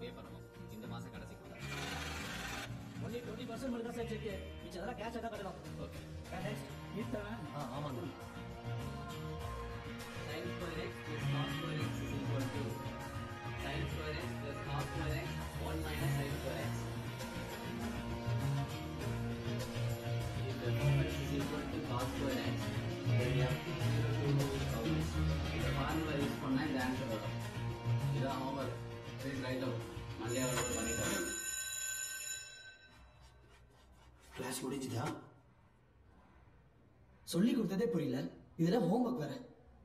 பே பண்ணணும் இந்த மாசம் கடைசிக்கு ஒன்லி டுவெண்ட்டி பர்சன்ட் மட்டும் தான் சார் செக் மிச்சதெல்லாம் கேஷாக தான் கட்டணும் ஓகே நெக்ஸ்ட் ஆ ஆமாங்க sin square x plus cos square x is equal to sin square x plus cos square x 1 minus sin square x. If f of x is equal to cos square x, then f is equal to இந்த formula use பண்ணா இந்த answer வரும் இதான் homework please write out Monday அவர் பண்ணிட்டாங்க class முடிஞ்சுதா சொல்லி கொடுத்ததே புரியல இதுல ஹோம்ஒர்க் வேற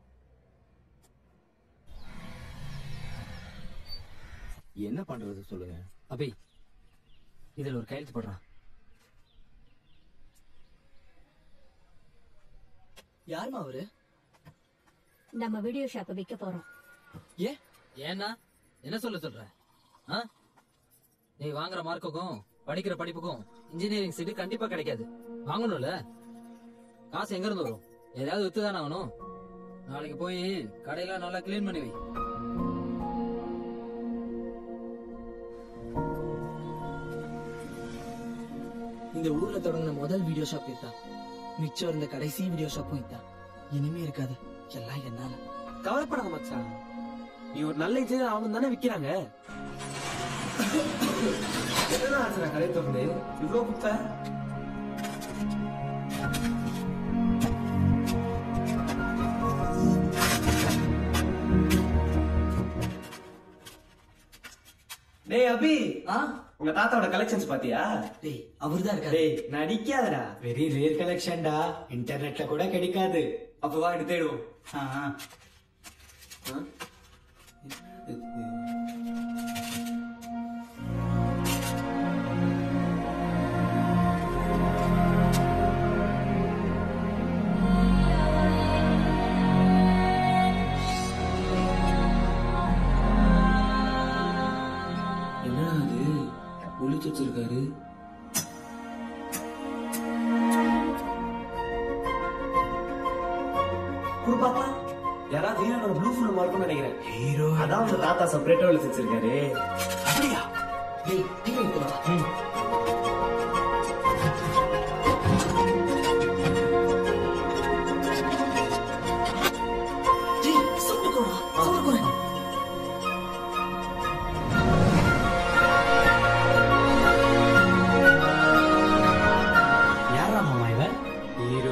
என்ன பண்றது சொல்லுங்க அபி இதுல ஒரு கையெழுத்து போடுறான் யாருமா அவரு நம்ம வீடியோ ஷாப்பை விற்க போறோம் ஏ ஏன்னா என்ன சொல்ல சொல்ற ஆ நீ வாங்குற மார்க்குக்கும் படிக்கிற படிப்புக்கும் இன்ஜினியரிங் சீட்டு கண்டிப்பா கிடைக்காது வாங்கணும்ல காசு எங்க இருந்து வரும் ஏதாவது வித்து தானே ஆகணும் நாளைக்கு போய் கடையெல்லாம் நல்லா க்ளீன் பண்ணி வை இந்த ஊர்ல தொடங்கின முதல் வீடியோ ஷாப் இதுதான் மிச்சம் இருந்த கடைசி வீடியோ ஷாப்பும் இதுதான் இனிமே இருக்காது எல்லாம் என்னால கவலைப்படாத மச்சான் நீ ஒரு நல்ல இன்ஜினியர் ஆகணும் தானே விக்கிறாங்க என்ன ஆச்சுடா கடை திறந்து இவ்வளவு குப்பை டேய் அபி ஆ உங்க தாத்தாவோட கலெக்ஷன்ஸ் பாத்தியா டேய் அவர்தான் இருக்காரு டேய் நடிக்காதடா வெரி ரேர் கலெக்ஷன்டா இன்டர்நெட்ல கூட கிடைக்காது அப்ப வா எடுத்து தேடுவோம் ஆ, ஆ. ஆ? என்னடா அது ஒளிச்சு வச்சிருக்காரு குடு பாப்பா யாராவது ஹீரோனோட ப்ளூ ஃபிலிம் இருக்கும்னு நினைக்கிறேன் ஹீரோ அதான் உங்க தாத்தா செப்பரேட்டா ஒளிச்சு வச்சிருக்காரு அப்படியா டேய் டிவி எடுத்துடா டேய் சவுண்ட் போடா சவுண்ட் போடு யாரா மாமா இவன் ஹீரோ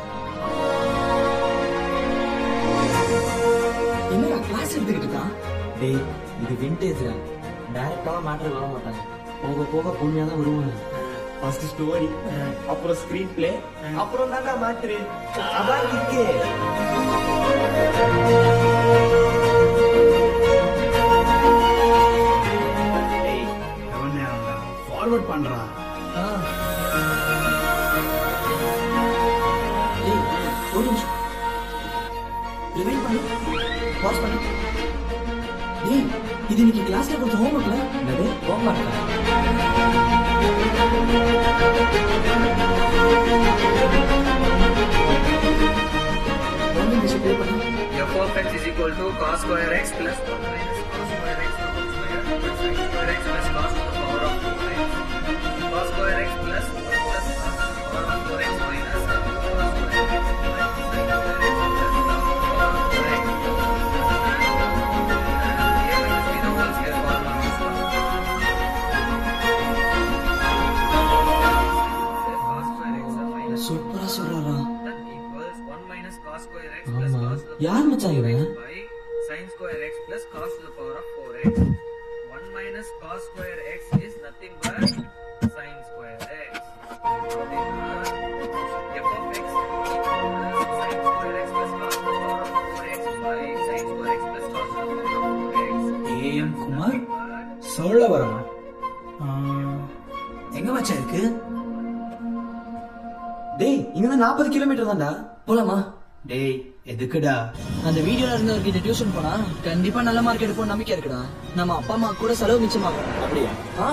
என்னடா கிளாஸ் எடுத்துக்கிட்டு இருக்கான் டேய் இது விண்டேஜ்டா டைரக்டாவா மேட்டர் வர மாட்டாங்க போக போக பொண்ணியா தான் வருவாங்க ஃபர்ஸ்ட் ஸ்டோரி அப்புறம் ஸ்கிரீன் பிளே அப்புறம் தான்டா மேட்ரு அதான் இருக்கே டேய் எவன் ஃபார்வர்ட் பண்றான் ஆ. டேய் ஒரு நிமிஷம் ரிவைண்ட் பண்ணு பாஸ் பண்ணு டேய் இது இன்னைக்கு கிளாஸ்ல கொடுத்த ஹோம்ஒர்க்ல என்னது போக மாட்டேன் ஒன்று நிமிஷம் ப்ளே பண்ணு f of x is equal to cos square x plus 1 minus cos square x the whole square plus sin square x plus cos to the power of 4x. Cos square x plus 1 plus cos to the power of 4x minus cos square x minus sin square x plus cos to the power of 4x. a minus b the whole square formula is cos square x minus சூப்பரா சொல்றாரா that equals 1 minus cos square x plus ஆமா. cos to the யார் power of மச்சான் 4x இவன்? by sin square x plus cos to the power of 4x. 1 minus cos square x is nothing but sin square x. Then, f of x equals sin square x plus cos to the power of 4x by sin square x plus cos to the power of 4x. AM Kumar But சொல்ல வரமா எங்க மச்சான் இருக்கு டேய் இங்க நாற்பது kilometre தான்டா போலாமா டேய் எதுக்குடா அந்த வீடியோல இருந்தவர்கிட்ட டியூஷன் போனா கண்டிப்பா நல்ல மார்க் எடுப்போம் நம்பிக்கை இருக்குடா நம்ம அப்பா அம்மா கூட செலவு மிச்சமாகும் அப்படியா ஆ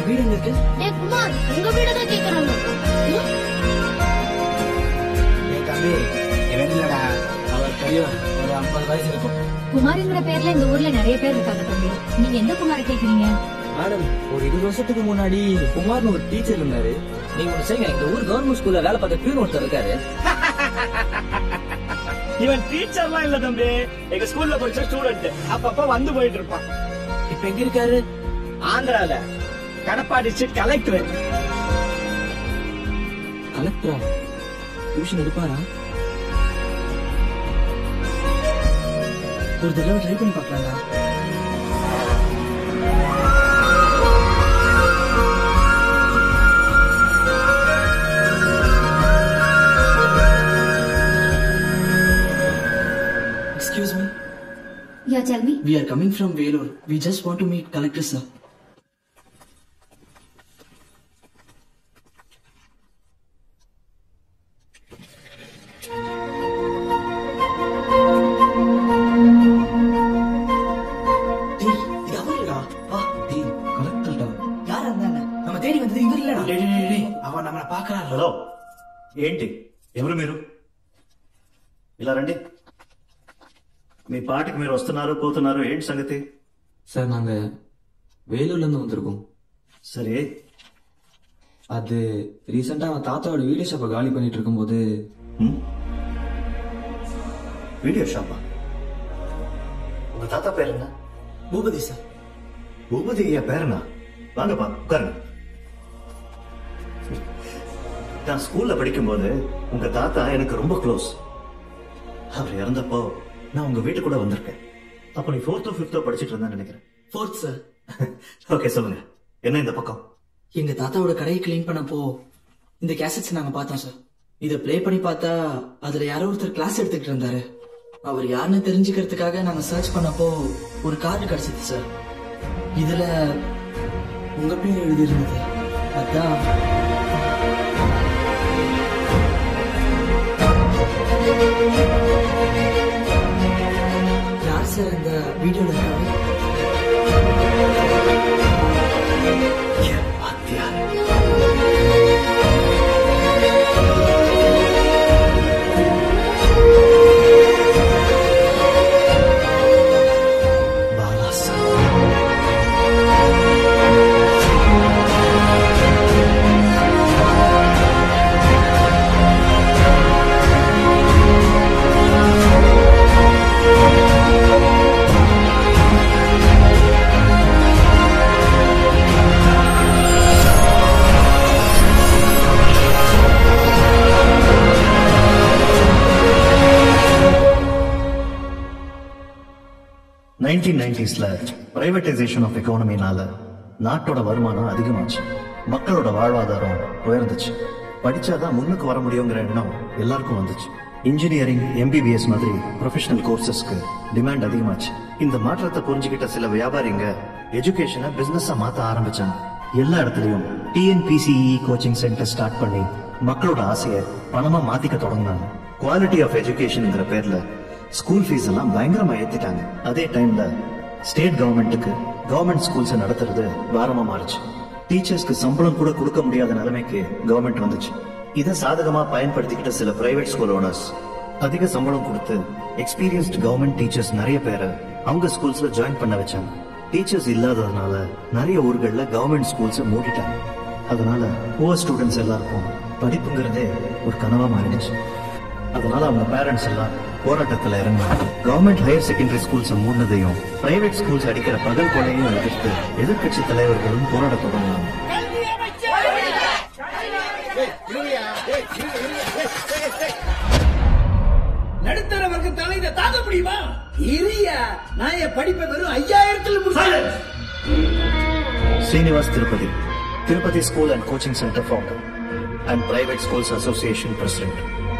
வீடு எங்க இருக்கு டேய் குமார் உங்க வீடு தான் கேக்குறாங்க ம்? ஏய் தம்பி இவன் இல்லடா அவர் பெரியவர் ஒரு ஐம்பது வயசு இருக்கும் குமாருங்கிற பேர்ல இந்த ஊர்ல நிறைய பேர் இருக்காங்க தம்பி நீங்க எந்த குமார கேக்குறீங்க மேடம் ஒரு இருபது வருஷத்துக்கு முன்னாடி குமார்னு ஒரு டீச்சர் இருந்தாரு நீங்க ஒண்ணு செய்யுங்க இந்த ஊர் கவர்மெண்ட் ஸ்கூல்ல வேலை பார்த்த பியூன் ஒருத்தர் இருக்காரு இவன் டீச்சர்லாம் இல்ல தம்பி எங்க ஸ்கூல்ல படிச்ச ஸ்டூடெண்ட் அப்பப்ப வந்து போயிட்டு இருப்பான் இப்ப எங்க இருக்காரு ஆந்திரால கடப்பா டிஸ்ட்ரிக்ட் கலெக்டர் கலெக்டரா டியூஷன் எடுப்பாரா ஒரு தடவை ட்ரை பண்ணி பார்க்கலாம்டா Excuse me. Yeah tell me We are coming from Velur. We just want to meet Collector sir. டேய், இது அவர் இல்லடா. வா. டேய், collector டா. யார் இருந்தாங்க? நம்ம தேடி வந்தது இவர் இல்லடா. டேய், டேய், டேய், டேய். அவன் நம்மள பாக்குறாரு హలో ఏంటి ఎవరు మీరు ఇలా రండి మీ పాటికి మీరు వస్తున్నారు పోతున్నారు ఏంటి సంగతి சார் நாங்க வேலூர்ல இருந்து வந்திருக்கோம் సరే அது ரீசெண்டா அவன் தாத்தாவோட வீடியோ ஷாப்பை காலி பண்ணிட்டு இருக்கும்போது ம்? வீடியோ ஷாப்பா உங்க தாத்தா பேர் என்ன பூபதி சார் பூபதி ஐயா பேரனா வாங்கப்பா உட்காருங்க நான் ஸ்கூல்ல படிக்கும்போது உங்க தாத்தா எனக்கு ரொம்ப க்ளோஸ் அவர் இறந்தப்போ நான் உங்க வீட்டு கூட வந்திருக்கேன் அப்போ நீ ஃபோர்த்தோ ஃபிஃப்த்தோ படிச்சிட்டு இருந்தா நினைக்கிறேன் ஃபோர்த் சார் ஓகே சொல்லுங்க என்ன இந்த பக்கம் எங்க தாத்தாவோட கடையை க்ளீன் பண்ணப்போ இந்த கேசட்ஸ் நாங்க பார்த்தோம் சார் இத ப்ளே பண்ணி பார்த்தா அதுல யாரோ ஒருத்தர் கிளாஸ் எடுத்துக்கிட்டு இருந்தாரு அவர் யாருன்னு தெரிஞ்சுக்கிறதுக்காக நாங்க சர்ச் பண்ணப்போ ஒரு கார்டு கிடைச்சது சார் இதுல உங்க பேர் எழுதியிருந்தது அதான் யார் சார் இந்த வீடியோல இருக்காரு பாலா சார் நைன்டீன் நைன்டிஸ்ல பிரைவேட்டைசேஷன் ஆஃப் எக்கானமினால நாட்டோட வருமானம் அதிகமாச்சு மக்களோட வாழ்வாதாரம் உயர்ந்துச்சு படிச்சாதான் முன்னுக்கு வர முடியுங்கிற எண்ணம் எல்லாருக்கும் வந்துச்சு இன்ஜினியரிங் எம்பிபிஎஸ் மாதிரி ப்ரொஃபஷனல் கோர்சஸ்க்கு டிமாண்ட் அதிகமாச்சு இந்த மாற்றத்தை புரிஞ்சுக்கிட்ட சில வியாபாரிங்க எஜுகேஷனை பிசினஸா மாத்த ஆரம்பிச்சாங்க எல்லா இடத்துலயும் டிஎன்பிசிஇ கோச்சிங் சென்டர் ஸ்டார்ட் பண்ணி மக்களோட ஆசையை பணமா மாத்திக்க தொடங்கினாங்க குவாலிட்டி ஆஃப் எஜுகேஷன்ங்கிற பேர்ல ஸ்கூல் ஃபீஸ் எல்லாம் பயங்கரமா ஏத்திட்டாங்க அதே டைம்ல ஸ்டேட் கவர்மெண்ட்டுக்கு கவர்மெண்ட் ஸ்கூல்ஸ் நடத்துறது பாரமா மாறுச்சு டீச்சர்ஸ்க்கு சம்பளம் கூட கொடுக்க முடியாத நிலைமைக்கு கவர்மெண்ட் வந்துச்சு இதை சாதகமா பயன்படுத்திக்கிட்ட சில பிரைவேட் ஸ்கூல் ஓனர்ஸ் அதிக சம்பளம் கொடுத்து எக்ஸ்பீரியன்ஸ்ட் கவர்மெண்ட் டீச்சர்ஸ் நிறைய பேரை அவங்க ஸ்கூல்ஸ்ல ஜாயின் பண்ண வச்சாங்க டீச்சர்ஸ் இல்லாததுனால நிறைய ஊர்கள்ல கவர்மெண்ட் ஸ்கூல்ஸ் மூடிட்டாங்க அதனால புவர் ஸ்டூடெண்ட்ஸ் எல்லாருக்கும் படிப்புங்கிறதே ஒரு கனவா மாறிடுச்சு அதனால அவங்க பேரண்ட்ஸ் எல்லாம் போராட்டத்துல இறங்கினாங்க கவர்மெண்ட் ஹையர் செகண்டரி ஸ்கூல்ஸ் மூடினதையும் பிரைவேட் ஸ்கூல்ஸ் அடிக்கிற பகல் கொலையும் எதிர்த்து எதிர்க்கட்சி தலைவர்களும் போராட தொடங்கினாங்க நடுத்தர வர்க்கத்தால இதை தாங்க முடியுமா இரியா நான் என் படிப்பை வெறும் ஐயாயிரத்துல முடிச்சேன் Srinivas Tirupati, Tirupati School and Coaching Center founder, and Private Schools Association President.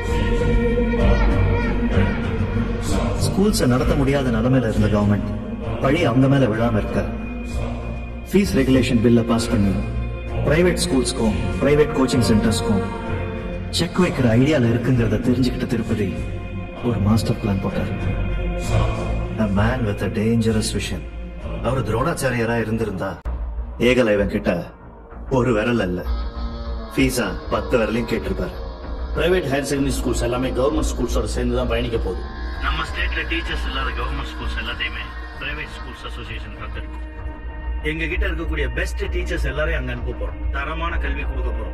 Schools நடத்த முடியாத நிலைமையில இருந்த கவர்மெண்ட் பழி அவங்க மேல விழாம இருக்க ஃபீஸ் ரெகுலேஷன் பில்ல பாஸ் பண்ணி பிரைவேட் ஸ்கூல்ஸ்க்கும் பிரைவேட் கோச்சிங் சென்டர்ஸ்க்கும் செக் வைக்கிற ஐடியால இருக்குங்கிறத தெரிஞ்சுக்கிட்ட திருப்பதி ஒரு மாஸ்டர் பிளான் போட்டார் A man with a dangerous vision அவர் துரோணாச்சாரியரா இருந்திருந்தா ஏகலைவன் கிட்ட ஒரு விரல் அல்ல ஃபீஸா பத்து விரலையும் கேட்டிருப்பாரு பிரைவேட் ஹையர் செகண்டரி ஸ்கூல்ஸ் எல்லாமே கவர்மெண்ட் ஸ்கூல்ஸோட சேர்ந்து தான் பயணிக்க போகுது நம்ம ஸ்டேட்ல டீச்சர்ஸ் இல்லாத கவர்மெண்ட் ஸ்கூல்ஸ் எல்லாத்தையுமே பிரைவேட் ஸ்கூல்ஸ் அசோசியேஷன் தத்தெடுக்கும் எங்க கிட்ட இருக்கக்கூடிய பெஸ்ட் டீச்சர்ஸ் எல்லாரையும் அங்க அனுப்ப போறோம் தரமான கல்வி கொடுக்க போறோம்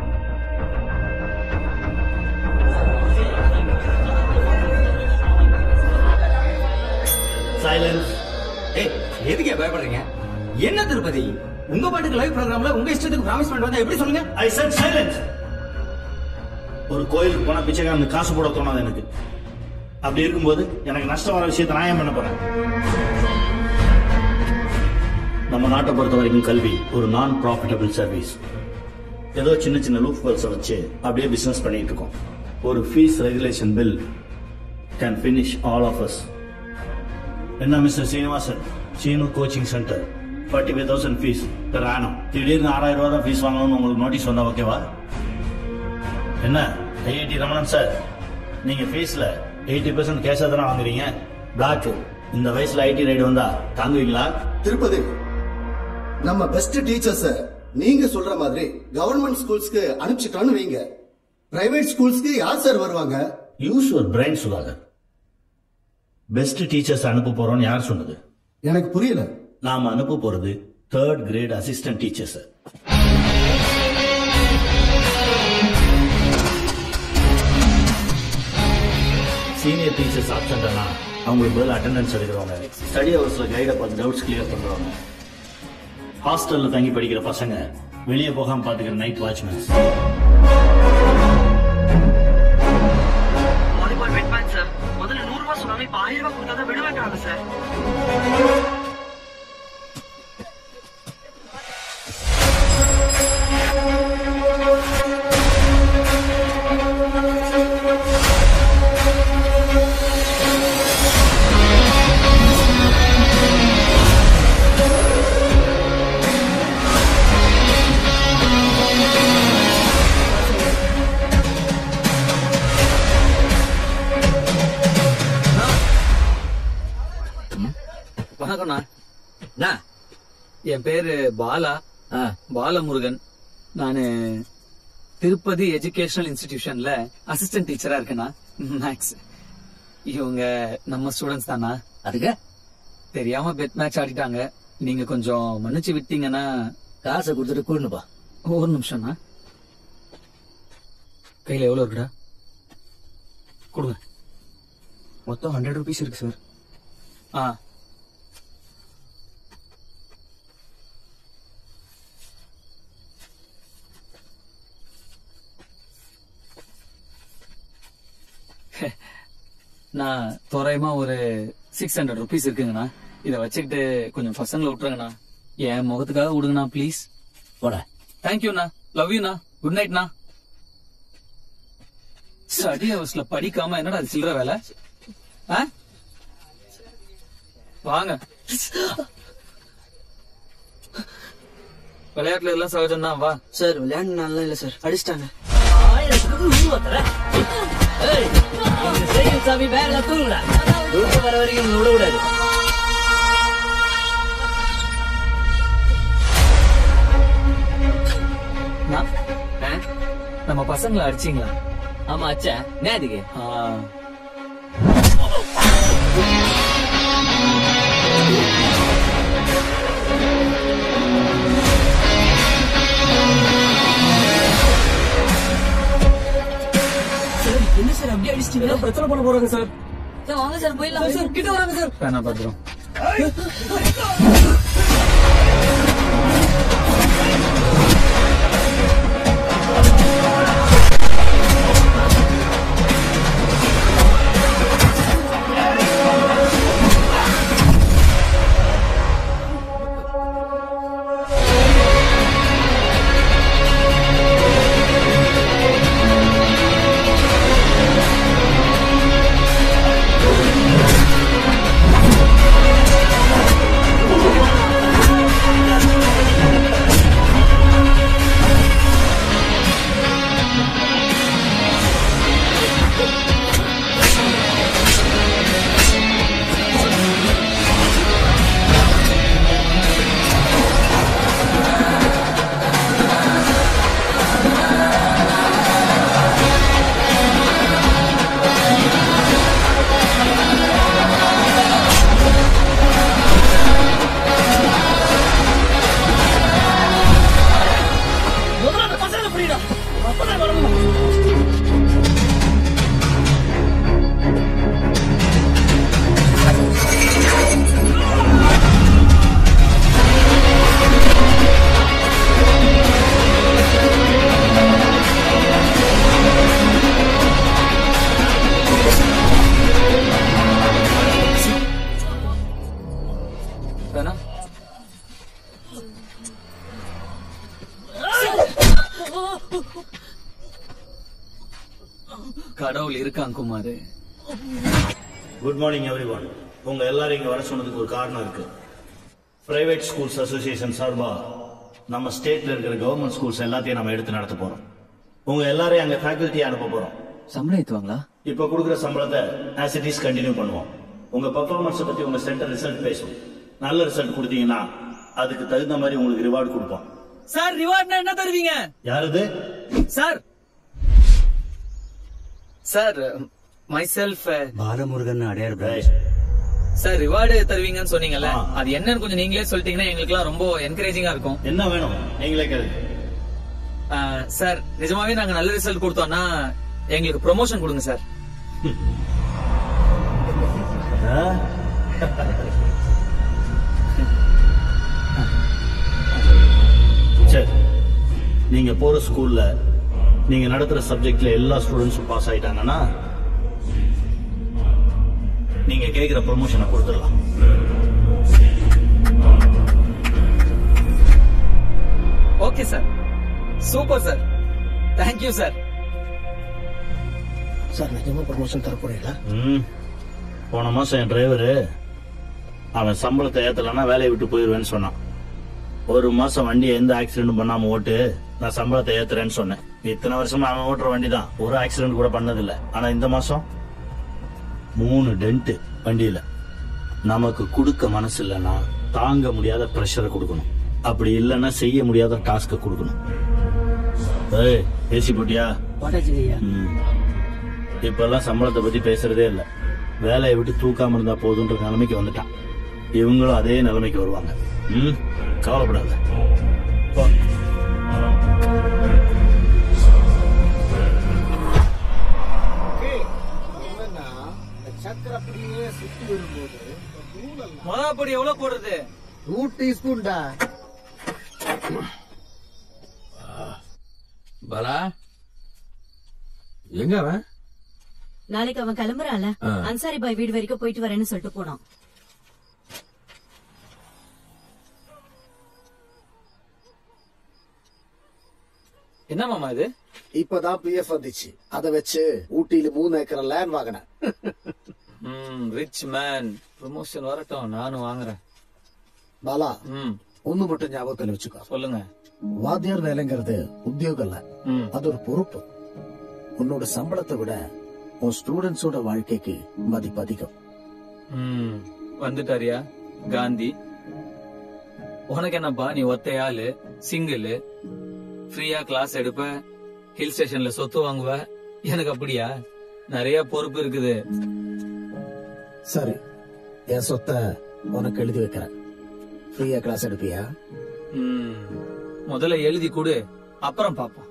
சைலன்ஸ் ஏய் எதுக்கே பயப்படுறீங்க என்ன திருப்பதி உங்க பாட்டுக்கு லைவ் ப்ரோக்ராம்ல உங்க இஷ்டத்துக்கு ப்ராமிஸ் பண்ணிட்டு வந்தா எப்படி சொல்லுங்க ஐ செட் சைலன்ஸ் ஒரு கோயிலுக்கு போனா பிச்சைக்காரனுக்கு காசு போட தோணாது எனக்கு அப்படி இருக்கும்போது எனக்கு நஷ்டம் வர விஷயத்தை நான் ஏன் பண்ண போறேன் நம்ம நாட்டை பொறுத்த வரைக்கும் கல்வி ஒரு நான் ப்ராஃபிட்டபிள் சர்வீஸ் ஏதோ சின்ன சின்ன லூப் ஹோல்ஸை வச்சு அப்படியே பிசினஸ் பண்ணிட்டு இருக்கோம் ஒரு fees regulation bill can finish all of us என்ன mister Srinivasan Seenu coaching center forty five thousand fees per annum திடீர்னு ஆறாயிரம் ரூபா தான் ஃபீஸ் வாங்கணும்னு உங்களுக்கு நோட்டீஸ் வந்தா ஓகேவா என்ன ஐஐடி ரமணன் சார் நீங்க ஃபீஸ்ல எயிட்டி பர்சன்ட் கேஷா தானே வாங்குறீங்க பிளாக் இந்த வயசுல ஐடி ரைடு வந்தா தாங்குவீங்களா திருப்பதி நம்ம பெஸ்ட் டீச்சர்ஸ் நீங்க சொல்ற மாதிரி கவர்மெண்ட் ஸ்கூல்ஸ்க்கு அனுப்பிச்சிட்டோம்னு வைங்க பிரைவேட் ஸ்கூல்ஸ்க்கு யார் சார் வருவாங்க use your brain Sudhakar best teachers அனுப்ப போறோம்னு யார் சொன்னது எனக்கு புரியல நாம அனுப்ப போறது third grade assistant teachers senior teachers absent ஆனா அவங்களுக்கு பதில் அட்டெண்டன்ஸ் எடுக்கிறவங்க ஸ்டடி ஹவர்ஸ்ல கைட பார்த்து டவுட்ஸ் கிளியர் பண்றவங்க ஹாஸ்டல்ல தங்கி படிக்கிற பசங்க வெளியே போகாம பாத்துக்கிற night watchmans volleyball bet match sir முதல்ல நூறு ரூபாய் சொன்னாங்க இப்ப ஆயிரம் ரூபாய் கொடுத்தா விட வைக்கிறாங்க சார் வணக்கம்ண்ணா அண்ணா, என் பேரு பாலா பாலமுருகன் நானு திருப்பதி எஜுகேஷனல் இன்ஸ்டிடியூஷன்ல அசிஸ்டன்ட் டீச்சரா இருக்கேண்ணா மேக்ஸ் இவங்க நம்ம ஸ்டூடெண்ட்ஸ் தானா அதுக்கு தெரியாம பெட் மேட்ச் ஆடிட்டாங்க நீங்க கொஞ்சம் மன்னிச்சு விட்டீங்கன்னா காசை கொடுத்துட்டு கூடணுப்பா ஒரு நிமிஷம்ண்ணா கையில எவ்வளவு இருக்குடா கொடுங்க மொத்தம் ஹண்ட்ரட் ருபீஸ் இருக்கு சார் ஆ நான் தோராயமா ஒரு சிக்ஸ் ஹண்ட்ரட் ருபீஸ் இருக்குங்கண்ணா இதை வச்சுக்கிட்டு கொஞ்சம் பசங்களை விட்டுருங்கண்ணா என் முகத்துக்காக விடுங்கண்ணா ப்ளீஸ் போட தேங்க்யூண்ணா லவ் யூண்ணா குட் நைட்ண்ணா ஸ்டடி ஹவர்ஸ்ல படிக்காம என்னடா அது சில்லற வேலை ஆ? வாங்க விளையாட்டுல எல்லாம் சகஜம் தான் வா சார் விளையாண்டு நல்லா இல்ல சார் அடிச்சிட்டாங்க சாமி பேக்ல தூங்குடா தூக்கம் வர வரைக்கும் விட கூடாது நான்- ஆ? நம்ம பசங்களை அடிச்சீங்களா ஆமா அச்சா என்ன அதுக்கு ஆ. என்ன சார் அப்படியே அடிச்சிட்டீங்க பிரச்சனை பண்ண போறாங்க சார் சார் வாங்க சார் போயிடலாம் சார் கிட்ட வராங்க சார் வேணா பத்திரம் சார் கடவுள் இருக்கான் Kumar good morning every one எல்லாரும் இங்க வர சொன்னதுக்கு ஒரு காரணம் இருக்கு பிரைவேட் ஸ்கூல்ஸ் அசோசியேஷன் சார்பா நம்ம ஸ்டேட்ல இருக்கிற கவர்மெண்ட் ஸ்கூல்ஸ் எல்லாத்தையும் நம்ம எடுத்து நடத்த போறோம் உங்க எல்லாரையும் அங்க ஃபேக்கல்ட்டி அனுப்ப போறோம் சம்பளம் ஏத்துவாங்களா இப்ப கொடுக்குற சம்பளத்தை ஆஸ் இட் இஸ் கண்டினியூ பண்ணுவோம் உங்க பெர்ஃபார்மன்ஸ் பத்தி உங்க சென்டர் ரிசல்ட் பேசும் நல்ல ரிசல்ட் கொடுத்தீங்கன்னா அதுக்கு தகுந்த மாதிரி உங்களுக்கு ரிவார்டு கொடுப்போம் சார் ரிவார்ட்னா என்ன தருவீங்க யாருது sir sir my self Balamurugan Adyar sir reward தருவீங்கன்னு சொன்னீங்கல்ல அது என்னன்னு கொஞ்சம் நீங்களே சொல்லிட்டீங்கன்னா எங்களுக்குலாம் ரொம்ப என்கரேஜிங்கா இருக்கும் என்ன வேணும் நீங்களே கேளுங்க சார் நிஜமாவே நாங்க நல்ல ரிசல்ட் கொடுத்தோம்னா எங்களுக்கு ப்ரொமோஷன் கொடுங்க சார் சரி நீங்க போற ஸ்கூல்ல நீங்க நடத்துற சப்ஜெக்ட்ல எல்லா ஸ்டூடெண்ட்ஸும் பாஸ் ஆயிட்டாங்கன்னா நீங்க கேக்குற ப்ரொமோஷனை கொடுத்துடலாம் okay sir super sir thank you sir sir நிஜமா ப்ரமோஷன் தர போறீங்களா ம். போன மாசம் என் டிரைவரு அவன் சம்பளத்தை ஏத்தலைன்னா வேலையை விட்டு போயிருவேன்னு சொன்னான் ஒரு மாசம் வண்டியை எந்த ஆக்சிடென்ட் பண்ணாம ஓட்டு நான் சம்பளத்தை ஏத்துறேன்னு சொன்னேன் இத்தனை வருஷமா அவன் ஓட்டுற வண்டி தான் ஒரு ஆக்சிடென்ட் கூட பண்ணதில்ல ஆனா இந்த மாசம் மூணு டென்ட் வண்டியில நமக்கு கொடுக்க மனசு இல்லைன்னா தாங்க முடியாத பிரஷரை கொடுக்கணும் அப்படி இல்லைன்னா செய்ய முடியாத டாஸ்க கொடுக்கணும் ஏய் பேசி போட்டியா போட்டாச்சுங்க ஐயா ம். இப்பெல்லாம் சம்பளத்தை பத்தி பேசுறதே இல்ல வேலையை விட்டு தூக்காம இருந்தா போதுன்ற நிலைமைக்கு வந்துட்டான் இவங்களும் அதே நிலைமைக்கு வருவாங்க ம் கவலைப்படாத போ. சக்கரை அப்படியே சுத்தி வரும்போது மிளகாப்பொடி எவ்வளவு போடுறது டூ டீஸ்பூன்டா பாலா எங்க அவன் நாளைக்கு அவன் கிளம்புறான்ல ஆ. அன்சாரி பாய் வீடு வரைக்கும் போயிட்டு வரேன்னு சொல்லிட்டு போனான் என்ன மாமா இது இப்பதான் பிஎஃப் வந்துச்சு அத வச்சு ஊட்டியில மூணு ஏக்கர் லேண்ட் வாங்கினேன் ம் ரிச் மேன் ப்ரொமோஷன் வரட்டும் நானும் வாங்குறேன் பாலா ம் ஒண்ணு மட்டும் ஞாபகத்துல வச்சுக்கோ சொல்லுங்க வாத்தியார் வேலைங்கிறது உத்தியோகம் இல்ல ம் அது ஒரு பொறுப்பு உன்னோட சம்பளத்தை விட உன் ஸ்டூடெண்ட்ஸோட வாழ்க்கைக்கு மதிப்பு அதிகம் ம் வந்துட்டாரியா காந்தி உனக்கு என்னப்பா நீ ஒத்தையாளு சிங்கிள் ஃப்ரீயா கிளாஸ் எடுப்ப ஹில் ஸ்டேஷன்ல சொத்து வாங்குவ எனக்கு அப்படியா நிறைய பொறுப்பு இருக்குது சரி என் சொத்தை உனக்கு எழுதி வைக்கிறேன் ஃப்ரீயா கிளாஸ் எடுப்பியா ம் முதல்ல எழுதி கொடு அப்புறம் பாப்போம்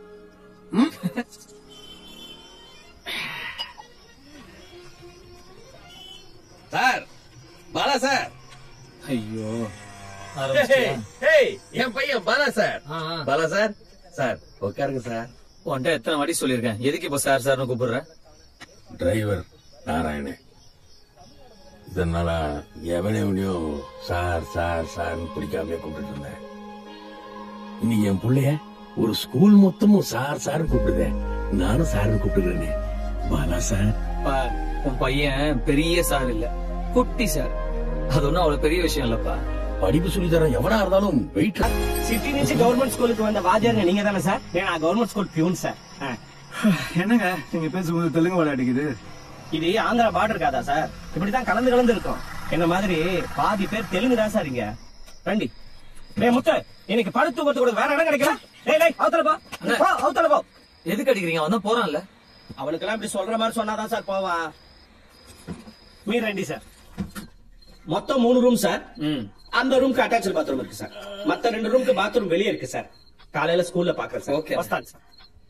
சார் பாலா சார் ஐயோ ஹேய், ஹேய், என் பையன் Bala sir Bala sir sir உட்காருங்க சார் உன்கிட்ட எத்தனை வாட்டி சொல்லியிருக்கேன் எதுக்கு இப்ப சார் சார்னு கூப்பிடுற டிரைவர் நாராயணன் இதனால எவனையும் சார் சார் சார்னு பிடிக்காம கூப்பிட்டு இருந்தேன் இன்னைக்கு என் புள்ளைய ஒரு ஸ்கூல் மொத்தமும் சார் சார் கூப்பிடுதேன் நானும் சார் கூப்பிடுறேனே பாலா சார் பா, உன் பையன் பெரிய சார் இல்ல குட்டி சார் அது ஒண்ணும் அவ்வளவு பெரிய விஷயம் இல்லப்பா படிப்பு சொல்லி தரேன் எவனா இருந்தாலும் வெயிட் சிட்டி నుంచి గవర్నమెంట్ స్కూల్ కి வந்த வாத்தியார் நீங்க தானே சார் நான் கவர்மெண்ட் ஸ்கூல் பியூன் சார் என்னங்க நீங்க பேசும்போது தெலுங்கு வர அடிக்குது இது ஆந்திரா பார்டர் காதா சார் இப்படிதான் கலந்து கலந்து இருக்கும் என்ன மாதிரி பாதி பேர் தெலுங்கு தான் சார் இங்க రండి டேய் முத்து இன்னைக்கு படுத்து தூக்கத்து கூட வேற இடம் கிடைக்கல டேய் டேய் அவத்தல போ போ அவத்தல போ எதுக்கு அடிக்கிறீங்க அவன் தான் போறான்ல அவனுக்கெல்லாம் இப்படி சொல்ற மாதிரி சொன்னாதான் சார் போவான் మీరు రండి సార్ మొత్తం మూడు రూమ్ సార్ அந்த ரூம்க்கு அட்டாச்சு பாத்ரூம் இருக்கு சார் மத்த ரெண்டு ரூம்க்கு பாத்ரூம் வெளியே இருக்கு சார் காலையில ஸ்கூல்ல பாக்குறேன் சார் ஓகே வஸ்தான் சார்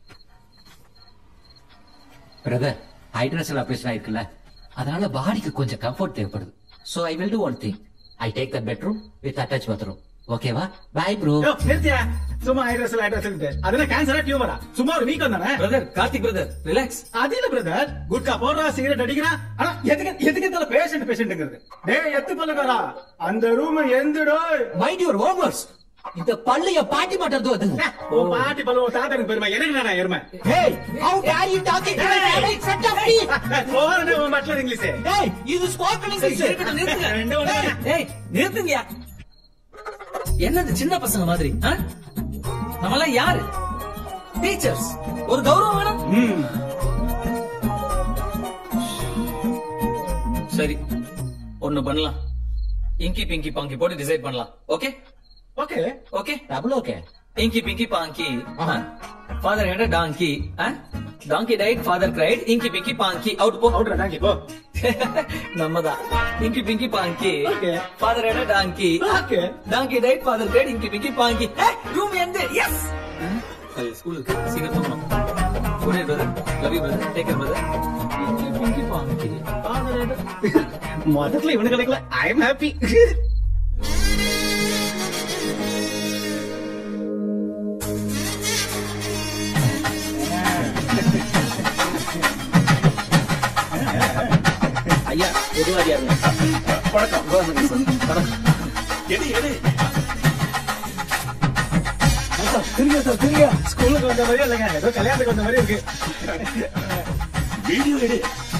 பிரதர் ஹைட்ரஸல் ஆபரேஷன் ஆயிருக்குல்ல அதனால பாடிக்கு கொஞ்சம் கம்ஃபர்ட் தேவைப்படுது so I will do one thing I take the bedroom with attach bathroom ஓகேவா பை ப்ரோ நிறுத்தியா சும்மா ஹைட்ரஸ் ஹைட்ரஸ் அதுல கேன்சரா டியூமரா சும்மா ஒரு வீக்கம் தானே பிரதர் கார்த்திக் பிரதர் ரிலாக்ஸ் அது இல்ல பிரதர் குட்கா போடுறா சிகரெட் அடிக்கிறா ஆனா எதுக்கு எதுக்கு இந்த பேஷண்ட் பேஷண்ட்ங்கிறது டேய் எத்து பண்ணுறா அந்த ரூம் எந்துடோ மைண்ட் யுவர் ஓவர்ஸ் இந்த பல்லு என் பாட்டி மாட்டது அது உன் பாட்டி பல்லு உன் தாத்தனுக்கு பெருமை எனக்கு நானா எருமை Hey, how dare you talking to my family in front of me? போறேன் உன் மட்லர் இங்கிலீஷ் Hey, இது spoken English. இருக்கட்டும், நிறுத்துங்க. ஏய், நிறுத்துங்கயா என்னது சின்ன பசங்க மாதிரி ஆ? நம்மலாம் யாரு டீச்சர்ஸ் ஒரு கௌரவம் வேணும் சரி ஒண்ணு பண்ணலாம் இங்கி பிங்கி பாங்கி போட்டு டிசைட் பண்ணலாம் okay okay okay double okay inky pinky ponky father had donkey donkey died father cried inky pinky ponky out போ அவுட் டாங்கி போ நம்மதான் inky pinky ponky Okay. Father had donkey Okay. Donkey died father cried inky pinky ponky room எந்த எஸ் ஸ்கூலுக்கு சீக்கிரம் போகணும் good brother love you brother take care brother inky pinky பாங்கி மொத்தத்துல இவனு கிடைக்கல ஐ எம் ஹாப்பி ஐயா பொதுவாதியா இருங்க எது எது திருங்க சார் திருங்க ஸ்கூலுக்கு வந்த மாதிரியே இல்லைங்க ஏதோ கல்யாணத்துக்கு வந்த மாதிரி இருக்கு வீடியோ எடு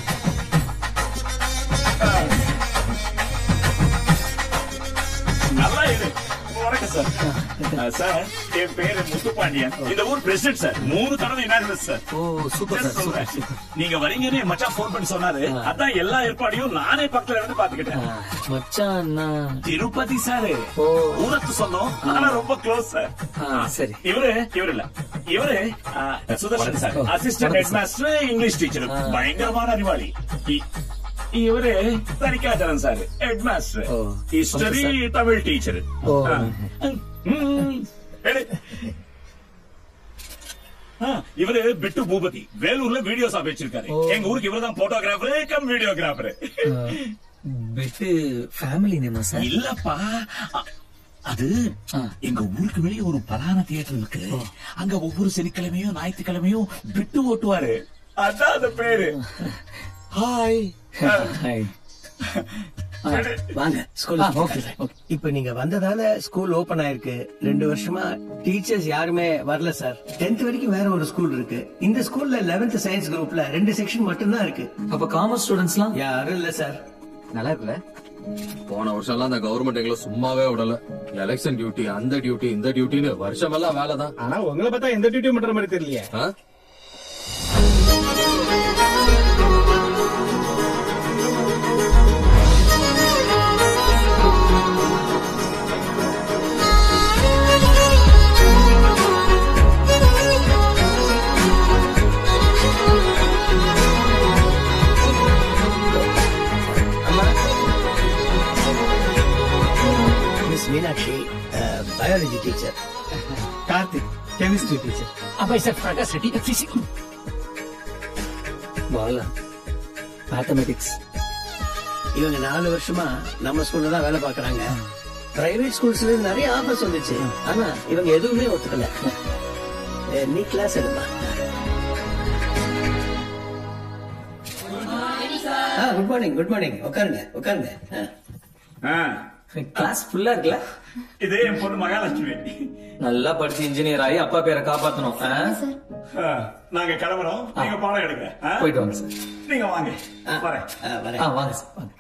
நல்லா எடு வணக்கம் சார் அஹ், சார் என் பேரு முத்துப்பாண்டியன் இந்த ஊர் பிரசிடென்ட் சார் மூணு தடவை என்ன சார் ஓ சூப்பர் Just சொல்றேன். நீங்க வரீங்கன்னு என் மச்சான் போன் பண்ணி சொன்னாரு அதான் எல்லா ஏற்பாடையும் நானே பக்கத்துல இருந்து பாத்துக்கிட்டேன் மச்சான் திருப்பதி சார் ஊரத்து சொந்தம் ஆனா ரொம்ப க்ளோஸ் சார் சரி இவரு இவரு இல்ல இவரு ஆ, Sudarshan sir assistant head master English teacher பயங்கரமான அறிவாளி இ- இவரு Thanikacharan sir head master history Tamil teacher இவரு பிட்டு பூபதி வேலூர்ல வீடியோ ஷாப் வச்சிருக்காரு எங்க ஊருக்கு இவரு தான் போட்டோகிராஃபர் கம் வீடியோகிராஃபர் பெட்டு ஃபேமிலி நேமா சார் இல்லப்பா அ- அது எங்க ஊருக்கு வெளியே ஒரு பலான தியேட்டர் இருக்கு அங்க ஒவ்வொரு சனிக்கிழமையும் ஞாயிற்றுக்கிழமையும் பிட்டு ஓட்டுவாரு அதான் அந்த பேரு ஹாய் வாங்க ஸ்கூல் ஓகே இப்ப நீங்க வந்ததால ஸ்கூல் ஓபன் ஆயிருக்கு ரெண்டு வருஷமா டீச்சர்ஸ் யாருமே வரல சார் டென்த் வரைக்கும் வேற ஒரு ஸ்கூல் இருக்கு இந்த ஸ்கூல்ல லெவன்த் சயின்ஸ் குரூப்ல ரெண்டு செக்ஷன் மட்டும்தான் இருக்கு அப்ப காமர்ஸ் ஸ்டூடெண்ட்ஸ்லாம் யாரும் இல்ல சார் நல்லா இருக்குல்ல போன வருஷம் எல்லாம் அந்த கவர்மெண்ட் எங்களை சும்மாவே விடல எலெக்ஷன் டியூட்டி அந்த டியூட்டி இந்த டியூட்டின்னு வருஷம் எல்லாம் வேலை தான் ஆனா உங்களை பார்த்தா எந்த டியூட்டியும் பண்ற மாதிரி தெரியலையே miss Meenakshi biology teacher Karthik chemistry teacher அப்ப sir Prakash Reddy physics Bala mathematics இவங்க நாலு வருஷமா நம்ம ஸ்கூல்ல தான் வேலை பாக்குறாங்க பிரைவேட் ஸ்கூல்ஸ்ல இருந்து நிறைய ஆஃபர்ஸ் வந்துச்சு ஆனா இவங்க எதுவுமே ஒத்துக்கல ஏ, நீ கிளாஸ் எடுமா குட் மார்னிங் குட் மார்னிங் உட்காருங்க உட்காருங்க ஆ. கிளாஸ் ஃபுல்லா இருக்குல்ல இது என் பொண்ணு மகாலட்சுமி நல்லா படிச்சு இன்ஜினியர் ஆகி அப்பா பேரை காப்பாத்தணும் ஆ? ஆ, நாங்க கிளம்புறோம் நீங்க பாடம் எடுங்க ஆ? போயிட்டு வாங்க சார் நீங்க வாங்க வரேன் ஆ வாங்க சார் வாங்க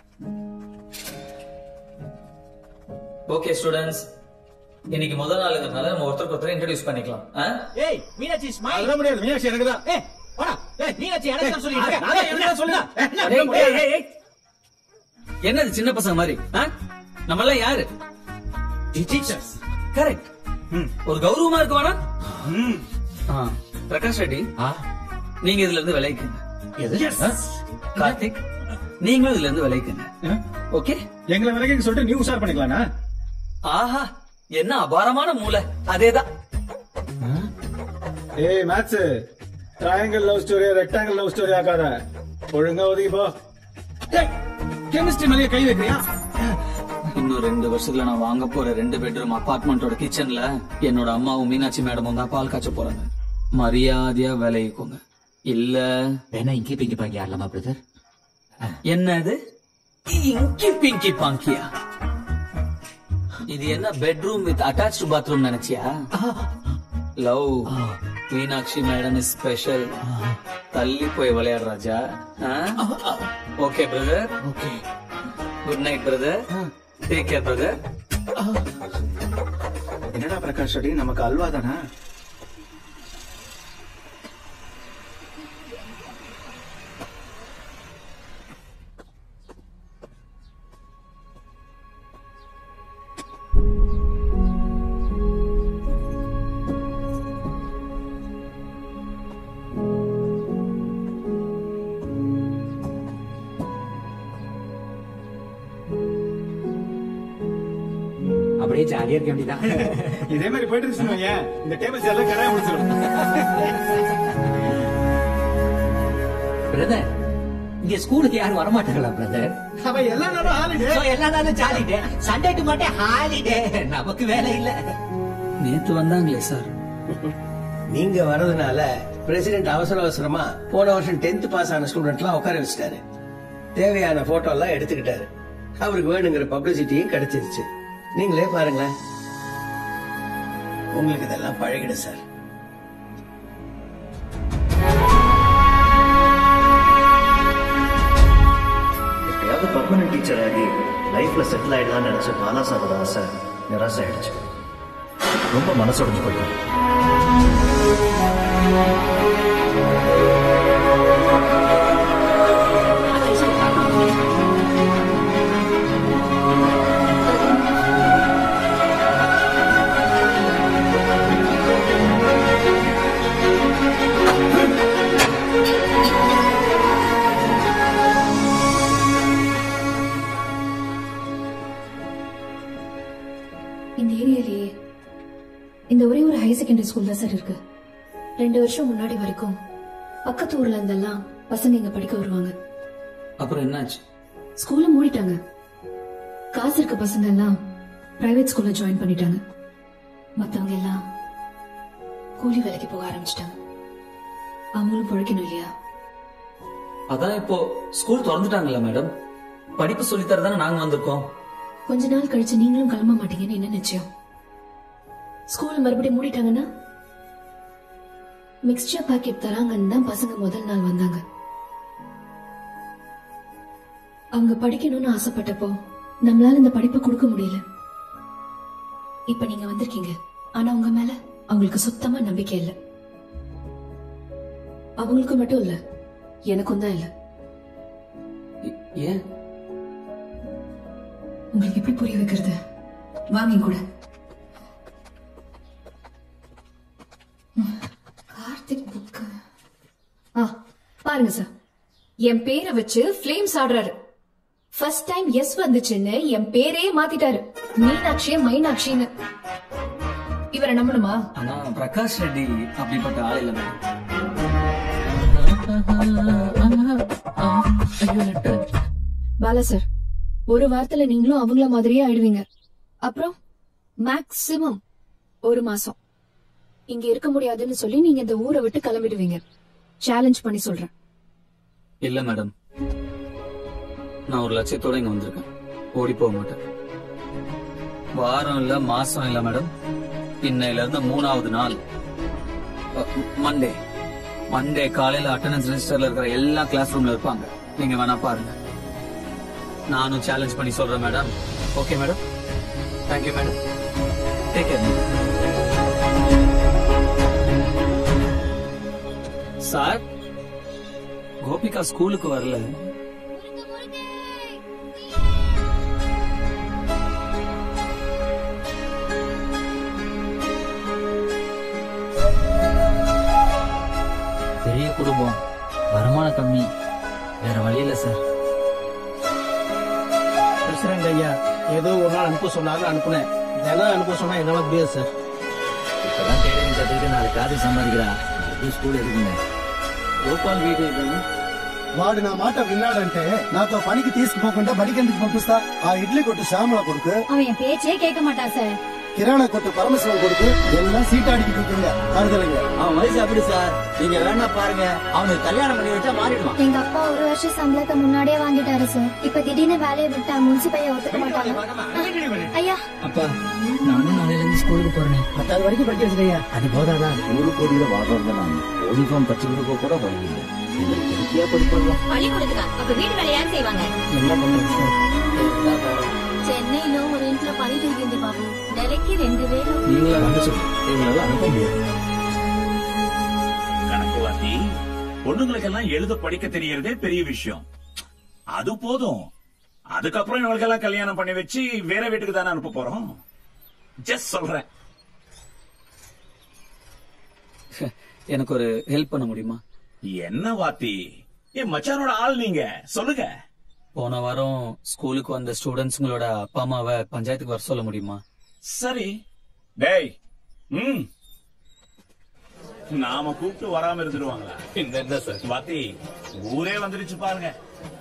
ஓகே ஸ்டூடெண்ட்ஸ் இன்னைக்கு முதல் நாளுங்கிறதுனால நம்ம ஒருத்தருக்கு ஒருத்தர் இன்ட்ரோடியூஸ் பண்ணிக்கலாம் ஆ? ஏய் மீனாட்சி ஸ்மைல் அதெல்லாம் முடியாது மீனாட்சி எனக்கு தான் ஏய் வாடா ஏய் மீனாட்சி எனக்கு தான் சொல்லிட்டு ஏய், நான் தான் எனக்கு தான் சொல்லுங்க ஏய், ஏய், ஏய், ஏய். என்னது சின்ன பசங்க மாதிரி ஆ? நம்ம எல்லாம் யாரு டீச்சர்ஸ் கரெக்ட் ஒரு கௌரவமா இருக்கு வேணா ஆ, பிரகாஷ் ரெட்டி நீங்க இதுல இருந்து விளைவிக்குங்க ஆ? கார்த்திக் நீங்களும் இதுல இருந்து விளைவிக்குங்க ஓகே எங்களை விலகி சொல்லிட்டு நீ உஷார் பண்ணிக்கலாம்னா ஆஹா என்ன அபாரமான மூளை அதேதான் ஏய் maths triangle love story rectangle love story ஆக்காத ஒழுங்கா ஒதுக்கி போ கெமிஸ்ட்ரி மேலேயே கை வைக்கிறியா இன்னும் ரெண்டு வருஷத்துல நான் வாங்க போற ரெண்டு பெட்ரூம் அபார்ட்மெண்டோட கிச்சன்ல என்னோட அம்மாவும் மீனாட்சி மேடமும் தான் பால் காய்ச்ச போறாங்க மரியாதையா விளைவிக்கோங்க இல்ல வேணா இங்கே பிங்கி பாங்கி ஆடலாமா பிரதர் என்னது இங்கி பிங்கி பாங்கியா இது என்ன பெட்ரூம் வித் அட்டாச் பாத்ரூம் நினைச்சியா love Meenakshi madam is special தள்ளி போய் விளையாடு ராஜா okay brother okay good night brother take care brother என்னடா பிரகாஷ் ரெட்டி நமக்கு அல்வா தானா அப்படியே ஜாலியா இருக்க வேண்டியதான் இதே மாதிரி போயிட்டு இருந்துச்சுன்னு வையேன், இந்த டேபிள்ஸ் எல்லாம் கரையா முடிச்சிடும் பிரதர் இங்க ஸ்கூலுக்கு யாரும் வரமாட்டாங்களா பிரதர் அவன் எல்லா நேரம் ஹாலிடே எல்லா நாளும் jolly day Sunday to Monday holiday நமக்கு வேலை இல்ல நேத்து வந்தாங்களே சார் நீங்க வர்றதுனால பிரசிடென்ட் அவசர அவசரமா போன வருஷம் டென்த் பாஸ் ஆன ஸ்டூடெண்ட்லாம் உட்கார வச்சுட்டாரு தேவையான போட்டோ எல்லாம் எடுத்துக்கிட்டாரு அவருக்கு வேணுங்கிற பப்ளிசிட்டியும் கிடைச்சிருச்சு நீங்களே பாருங்களேன் உங்களுக்கு இதெல்லாம் பழகிடும் சார் எப்பயாவது பர்மனன்ட் டீச்சர் ஆகி லைஃப்ல செட்டில் ஆயிடலாம்னு நினைச்ச பாலா சாரோட ஆசை நிராசை ஆயிடுச்சு ரொம்ப மனசுடைஞ்சு போயிட்டேன் இந்த ஏரியாலேயே இந்த ஒரே ஒரு ஹையர் செகண்டரி ஸ்கூல் தான் சார் இருக்கு ரெண்டு வருஷம் முன்னாடி வரைக்கும் பக்கத்து ஊர்ல இருந்தெல்லாம் பசங்க இங்க படிக்க வருவாங்க அப்புறம் என்னாச்சு ஸ்கூல்ல மூடிட்டாங்க காசு இருக்க பசங்க எல்லாம் பிரைவேட் ஸ்கூல்ல ஜாயின் பண்ணிட்டாங்க மத்தவங்க எல்லாம் கூலி வேலைக்கு போக ஆரம்பிச்சிட்டாங்க அவங்களும் பிழைக்கணும் இல்லையா அதான் இப்போ ஸ்கூல் திறந்துட்டாங்கல்ல மேடம் படிப்பு சொல்லித் தர தானே நாங்க வந்திருக்கோம் கொஞ்ச நாள் கழிச்சு நீங்களும் கிளம்ப மாட்டீங்கன்னு என்ன நிச்சயம் ஸ்கூல் மறுபடியும் மூடிட்டாங்கன்னா மிக்ஸ்சர் பாக்கெட் தராங்கன்னு தான் பசங்க முதல் நாள் வந்தாங்க அவங்க படிக்கணும்னு ஆசைப்பட்டப்போ நம்மளால இந்த படிப்பை கொடுக்க முடியல இப்ப நீங்க வந்திருக்கீங்க ஆனா உங்க மேல அவங்களுக்கு சுத்தமா நம்பிக்கை இல்ல அவங்களுக்கு மட்டும் இல்ல எனக்கும் தான் இல்ல ஏன் உங்களுக்கு எப்படி புரிய வைக்கிறது வாங்க என் கூட ம், கார்த்திக் புக்கு ஆ பாருங்க சார் என் பேரை வச்சு ஃபிளேம்ஸ் ஆடுறாரு ஃபர்ஸ்ட் டைம் எஸ் வந்துச்சுன்னு என் பேரே மாத்திட்டாரு மீனாட்சி மைனாட்சின்னு இவரை நம்பணுமா ஆனா பிரகாஷ் ரெட்டி அப்படிப்பட்ட ஆள் இல்ல மேடம் பாலா சார் ஒரு வாரத்துல நீங்களும் அவங்கள மாதிரியே ஆயிடுவீங்க அப்புறம் மேக்ஸிமம் ஒரு மாசம் இங்க இருக்க முடியாதுன்னு சொல்லி நீங்க இந்த ஊரை விட்டு கிளம்பிடுவீங்க சேலஞ்ச் பண்ணி சொல்றேன் இல்ல மேடம் நான் ஒரு லட்சியத்தோட இங்க வந்திருக்கேன் ஓடி போக மாட்டேன் வாரம் இல்ல மாசம் இல்ல மேடம் இன்னையில இருந்து மூணாவது நாள் மண்டே மண்டே காலையில அட்டண்டன்ஸ் ரெஜிஸ்டர்ல இருக்கிற எல்லா கிளாஸ் ரூம்ல இருப்பாங்க நீங்க வேணா பாருங்க நானும் சேலஞ்ச் பண்ணி சொல்றேன் madam okay madam thank you madam take care sir Gopika ஸ்கூலுக்கு வரல பெரிய குடும்பம் வருமானம் கம்மி வேற வழி இல்ல சார் பிரசிடண்ட் ஐயா ஏதோ ஒரு நாள் அனுப்ப சொன்னாங்க அனுப்புனேன் தினம் அனுப்ப சொன்னா என்னால முடியாது சார் இப்பதான் டெய்லரிங் கத்துக்கிட்டு நாலு காது சம்பாதிக்கிறா மறுபடியும் ஸ்கூல் எதுக்குங்க గోపాల్ వీడియో వాడు నా మాట విన్నాడంటే నాతో పనికి తీసుకుపోకుండా బడికెందుకు పంపిస్తా ఆ ఇడ్లీ కొట్టు శ్యామల కొడుకు அவன் என் பேச்சே கேட்க மாட்டான் சார் கிரானா கொட்டு பரமசிவன் கொடுத்து எல்லாம் சீட்டாடிக்கிட்டு இருக்கீங்க கருதலைங்க அவன் வயசு அப்படி சார் நீங்க வேணா பாருங்க அவனுக்கு கல்யாணம் பண்ணி வச்சா மாறிடுவான் எங்க அப்பா ஒரு வருஷம் சம்பளத்தை முன்னாடியே வாங்கிட்டாரு சார் இப்ப திடீர்னு வேலையை விட்டா முன்சிபைய ஒத்துக்க மாட்டாங்க ஐயா அப்பா நானும் நாளையில இருந்து ஸ்கூலுக்கு போறேன் பத்தாவது வரைக்கும் படிக்க வச்சிருக்கேன் அது போதாதான் ஒரு கோடியில வாழ்றவங்க நான் யூனிஃபார்ம் தச்சு கொடுக்க கூட வழி இல்லை எங்களுக்கு எதுக்கியா படிப்போம் பள்ளிக்கூடத்துக்கா அப்ப வீட்டு வேலை யார் செய்வாங்க என்ன பண்றது சார் చెన్నైలో ఒక ఇంట్లో పని జరిగింది బాబు నెలకి రెండు వేలు நீங்களா வந்து சொல்லுங்க எங்களால அனுப்ப முடியாது கணக்கு வாத்தி பொண்ணுங்களுக்கெல்லாம் எழுத படிக்க தெரியறதே பெரிய விஷயம் அது போதும் அதுக்கப்புறம் இவங்களுக்கெல்லாம் கல்யாணம் பண்ணி வச்சு வேற வீட்டுக்கு தானே அனுப்ப போறோம் ஜஸ்ட் சொல்றேன் எனக்கு ஒரு ஹெல்ப் பண்ண முடியுமா என்ன வாத்தி என் மச்சானோட ஆள் நீங்க சொல்லுங்க போன வாரம் ஸ்கூலுக்கு வந்த ஸ்டூடெண்ட்ஸுங்களோட அப்பா அம்மாவை பஞ்சாயத்துக்கு வர சொல்ல முடியுமா சரி டேய் ம் நாம கூப்பிட்டு வராம இருந்துருவாங்களா என்ன சார் வாத்தி ஊரே வந்துருச்சு பாருங்க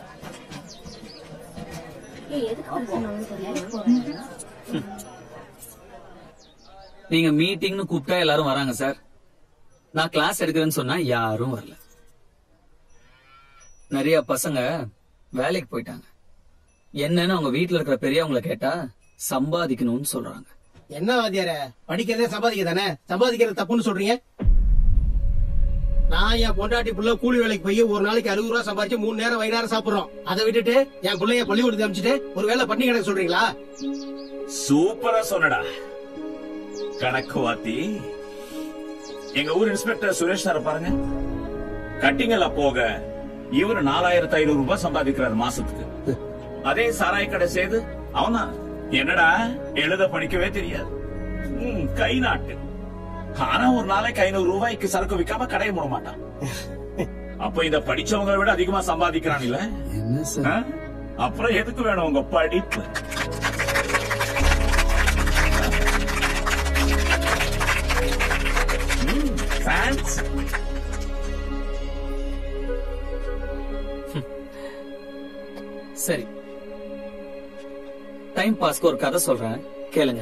நீங்க மீட்டிங்னு கூப்பிட்டா எல்லாரும் வராங்க சார் நான் கிளாஸ் எடுக்கிறேன்னு சொன்னா யாரும் வரல நிறைய பசங்க வேலைக்கு போயிட்டாங்க என்னன்னு அவங்க வீட்டுல இருக்கிற பெரியவங்களை கேட்டா சம்பாதிக்கணும்னு சொல்றாங்க என்ன வாத்தியார படிக்கிறதே சம்பாதிக்க தானே சம்பாதிக்கிறது தப்புன்னு சொல்றீங்க நான் என் பொண்டாட்டி புள்ள கூலி வேலைக்கு போய் ஒரு நாளைக்கு அறுபது ரூபா சம்பாதிச்சு மூணு நேரம் வயிறார சாப்பிடுறோம் அதை விட்டுட்டு என் பிள்ளைய பள்ளிக்கூடத்துக்கு அனுப்பிச்சிட்டு ஒரு வேலை பண்ணி கிடக்க சொல்றீங்களா சூப்பரா சொன்னடா கணக்கு வாத்தி எங்க ஊர் இன்ஸ்பெக்டர் சுரேஷ் சார் பாருங்க கட்டிங்கல போக இவரு நாலாயிரத்தி ஐநூறு ரூபாய் சம்பாதிக்கிறார் மாசத்துக்கு அதே சாராய கடை செய்து அவனா என்னடா எழுத படிக்கவே தெரியாது ம், கை நாட்டு ஆனா ஒரு நாளைக்கு ஐநூறு ரூபாய்க்கு சரக்கு விக்காம கடையை மூட மாட்டான் அப்ப இத படிச்சவங்க விட அதிகமா சம்பாதிக்கிறான் இல்ல என்ன அப்புறம் எதுக்கு வேணும் உங்க படிப்பு ஃபேன்ஸ் சரி டைம் பாஸ்க்கு ஒரு கதை சொல்றேன் கேளுங்க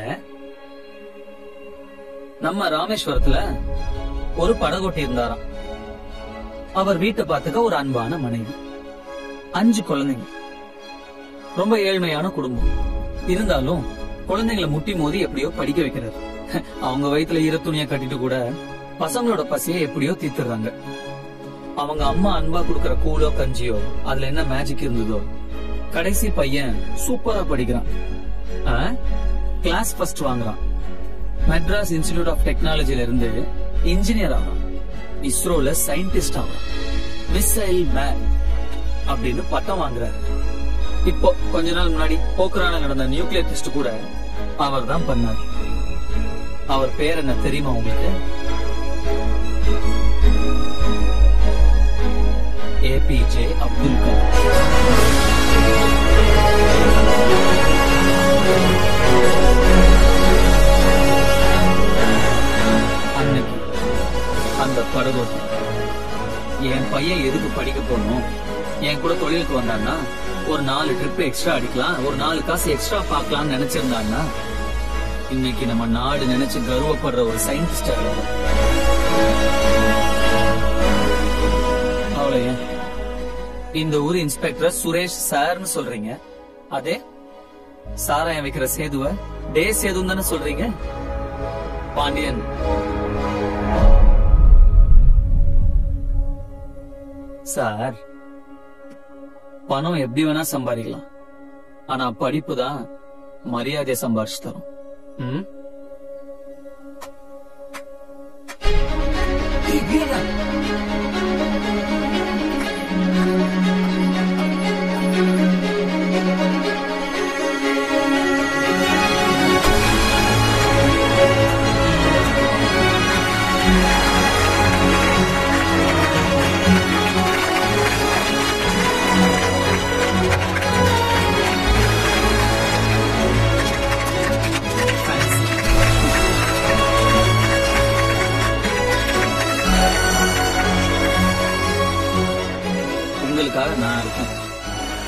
நம்ம ராமேஸ்வரத்துல ஒரு படகோட்டி இருந்தாராம் அவர் வீட்டை பார்த்துக்க ஒரு அன்பான மனைவி அஞ்சு குழந்தைங்க ரொம்ப ஏழ்மையான குடும்பம் இருந்தாலும் குழந்தைங்களை முட்டி மோதி எப்படியோ படிக்க வைக்கிறாரு அவங்க வயித்துல ஈர துணியை கட்டிட்டு கூட பசங்களோட பசியை எப்படியோ தீர்த்துறாங்க அவங்க அம்மா அன்பா கொடுக்கற கூழோ கஞ்சியோ அதுல என்ன மேஜிக் இருந்ததோ கடைசி பையன் சூப்பரா படிக்கிறான் கிளாஸ் ஃபர்ஸ்ட் வாங்குறான் மெட்ராஸ் இன்ஸ்டிடியூட் ஆஃப் டெக்னாலஜில இருந்து இன்ஜினியர் ஆகிறான் இஸ்ரோல சயின்டிஸ்ட் ஆகிறான் மிசைல் மேன் அப்படின்னு பட்டம் வாங்குறாரு இப்போ கொஞ்ச நாள் முன்னாடி போக்ரான நடந்த நியூக்ளியர் டெஸ்ட் கூட அவர் தான் பண்ணார் அவர் பேர் என்ன தெரியுமா உங்களுக்கு ஏபிஜே அப்துல் கலாம் அன்னைக்கு அந்த படகோட்டி என் பையன் எதுக்கு படிக்க போகணும் என் கூட தொழிலுக்கு வந்தான்னா ஒரு நாலு ட்ரிப் எக்ஸ்ட்ரா அடிக்கலாம் ஒரு நாலு காசு எக்ஸ்ட்ரா பார்க்கலாம்னு நினைச்சிருந்தான்னா இன்னைக்கு நம்ம நாடு நினைச்சு கர்வப்படுற ஒரு சயின்டிஸ்ட் அவ்வளவு ஏன் இந்த ஊர் இன்ஸ்பெக்டர் சுரேஷ் சார்னு சொல்றீங்க அதே சாராயம் வைக்கிற சேதுவ டே சேதுன்னு தானே சொல்றீங்க பாண்டியன் சார் பணம் எப்படி வேணா சம்பாதிக்கலாம் ஆனா படிப்பு தான் மரியாதையை சம்பாரிச்சு தரும் ம்? உங்களுக்காக நான் இருக்கேன்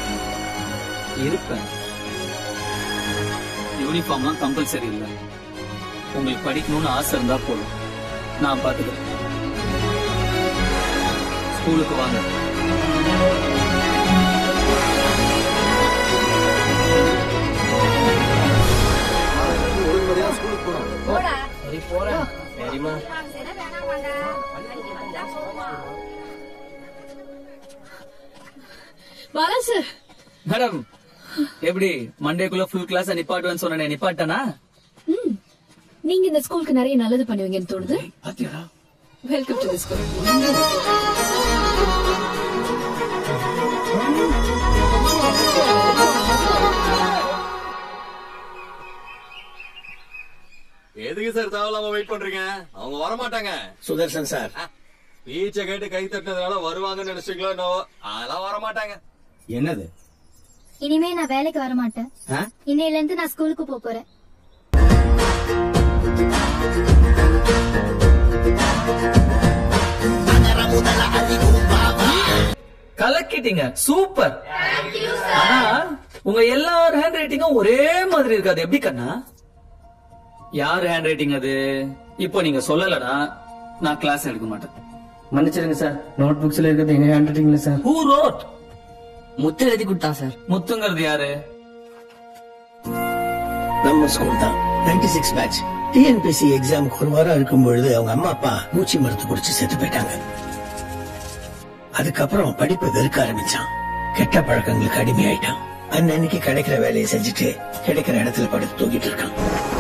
இருப்பேன் யூனிஃபார்ம்லாம் கம்பல்சரி இல்ல உங்களுக்கு படிக்கணும்னு ஆசை இருந்தா போதும் நான் பாத்துக்கிறேன் ஸ்கூலுக்கு வாங்க சரி போறேன் சரிம்மா பாலா சார் மேடம் எப்படி மண்டேக்குள்ள ஃபுல் கிளாஸ் நிப்பாட்டுவேன்னு சொன்னேன் நிப்பாட்டனா நீங்க இந்த ஸ்கூலுக்கு நிறைய நல்லது பண்ணுவீங்கன்னு தோணுது வெல்கம் டு தி ஸ்கூல் எதுக்கு சார் தேவையில்லாம வெயிட் பண்றீங்க அவங்க வர மாட்டாங்க சுதர்சன் சார் பீச்சை கேட்டு கை தட்டினதுனால வருவாங்கன்னு நினைச்சீங்களோ என்னவோ அதெல்லாம் வர மாட்டாங்க என்னது இனிமே நான் வேலைக்கு வர மாட்டேன் ஆ? இன்னையில இருந்து நான் ஸ்கூலுக்கு போப் போறேன் கலக்கிட்டீங்க சூப்பர் ஆனா உங்க எல்லார் ஹேண்ட் ரைட்டிங்கும் ஒரே மாதிரி இருக்காது எப்படி கண்ணா யார் ஹேண்ட் ரைட்டிங் அது இப்போ நீங்க சொல்லலனா நான் கிளாஸ் எடுக்க மாட்டேன் மன்னிச்சிருங்க சார் நோட் புக்ஸ்ல இருக்கிறது எங்க ஹேண்ட் ரைட்டிங்ல சார் ஹூ ரோட் முத்து எழுதி கொடுத்தான் சார் முத்துங்கிறது யாரு நம்ம ஸ்கூல் தான் நைன்டி சிக்ஸ் பேட்ச் டிஎன்பிசி எக்ஸாமுக்கு ஒரு வாரம் இருக்கும் பொழுது அவங்க அம்மா அப்பா மூச்சு மருந்து குடிச்சு செத்து போயிட்டாங்க அதுக்கப்புறம் படிப்பை வெறுக்க ஆரம்பிச்சான் கெட்ட பழக்கங்களுக்கு அடிமையாயிட்டான் அன்னன்னைக்கு கிடைக்கிற வேலையை செஞ்சுட்டு கிடைக்கிற இடத்துல படுத்து தூங்கிட்டு இருக்கான்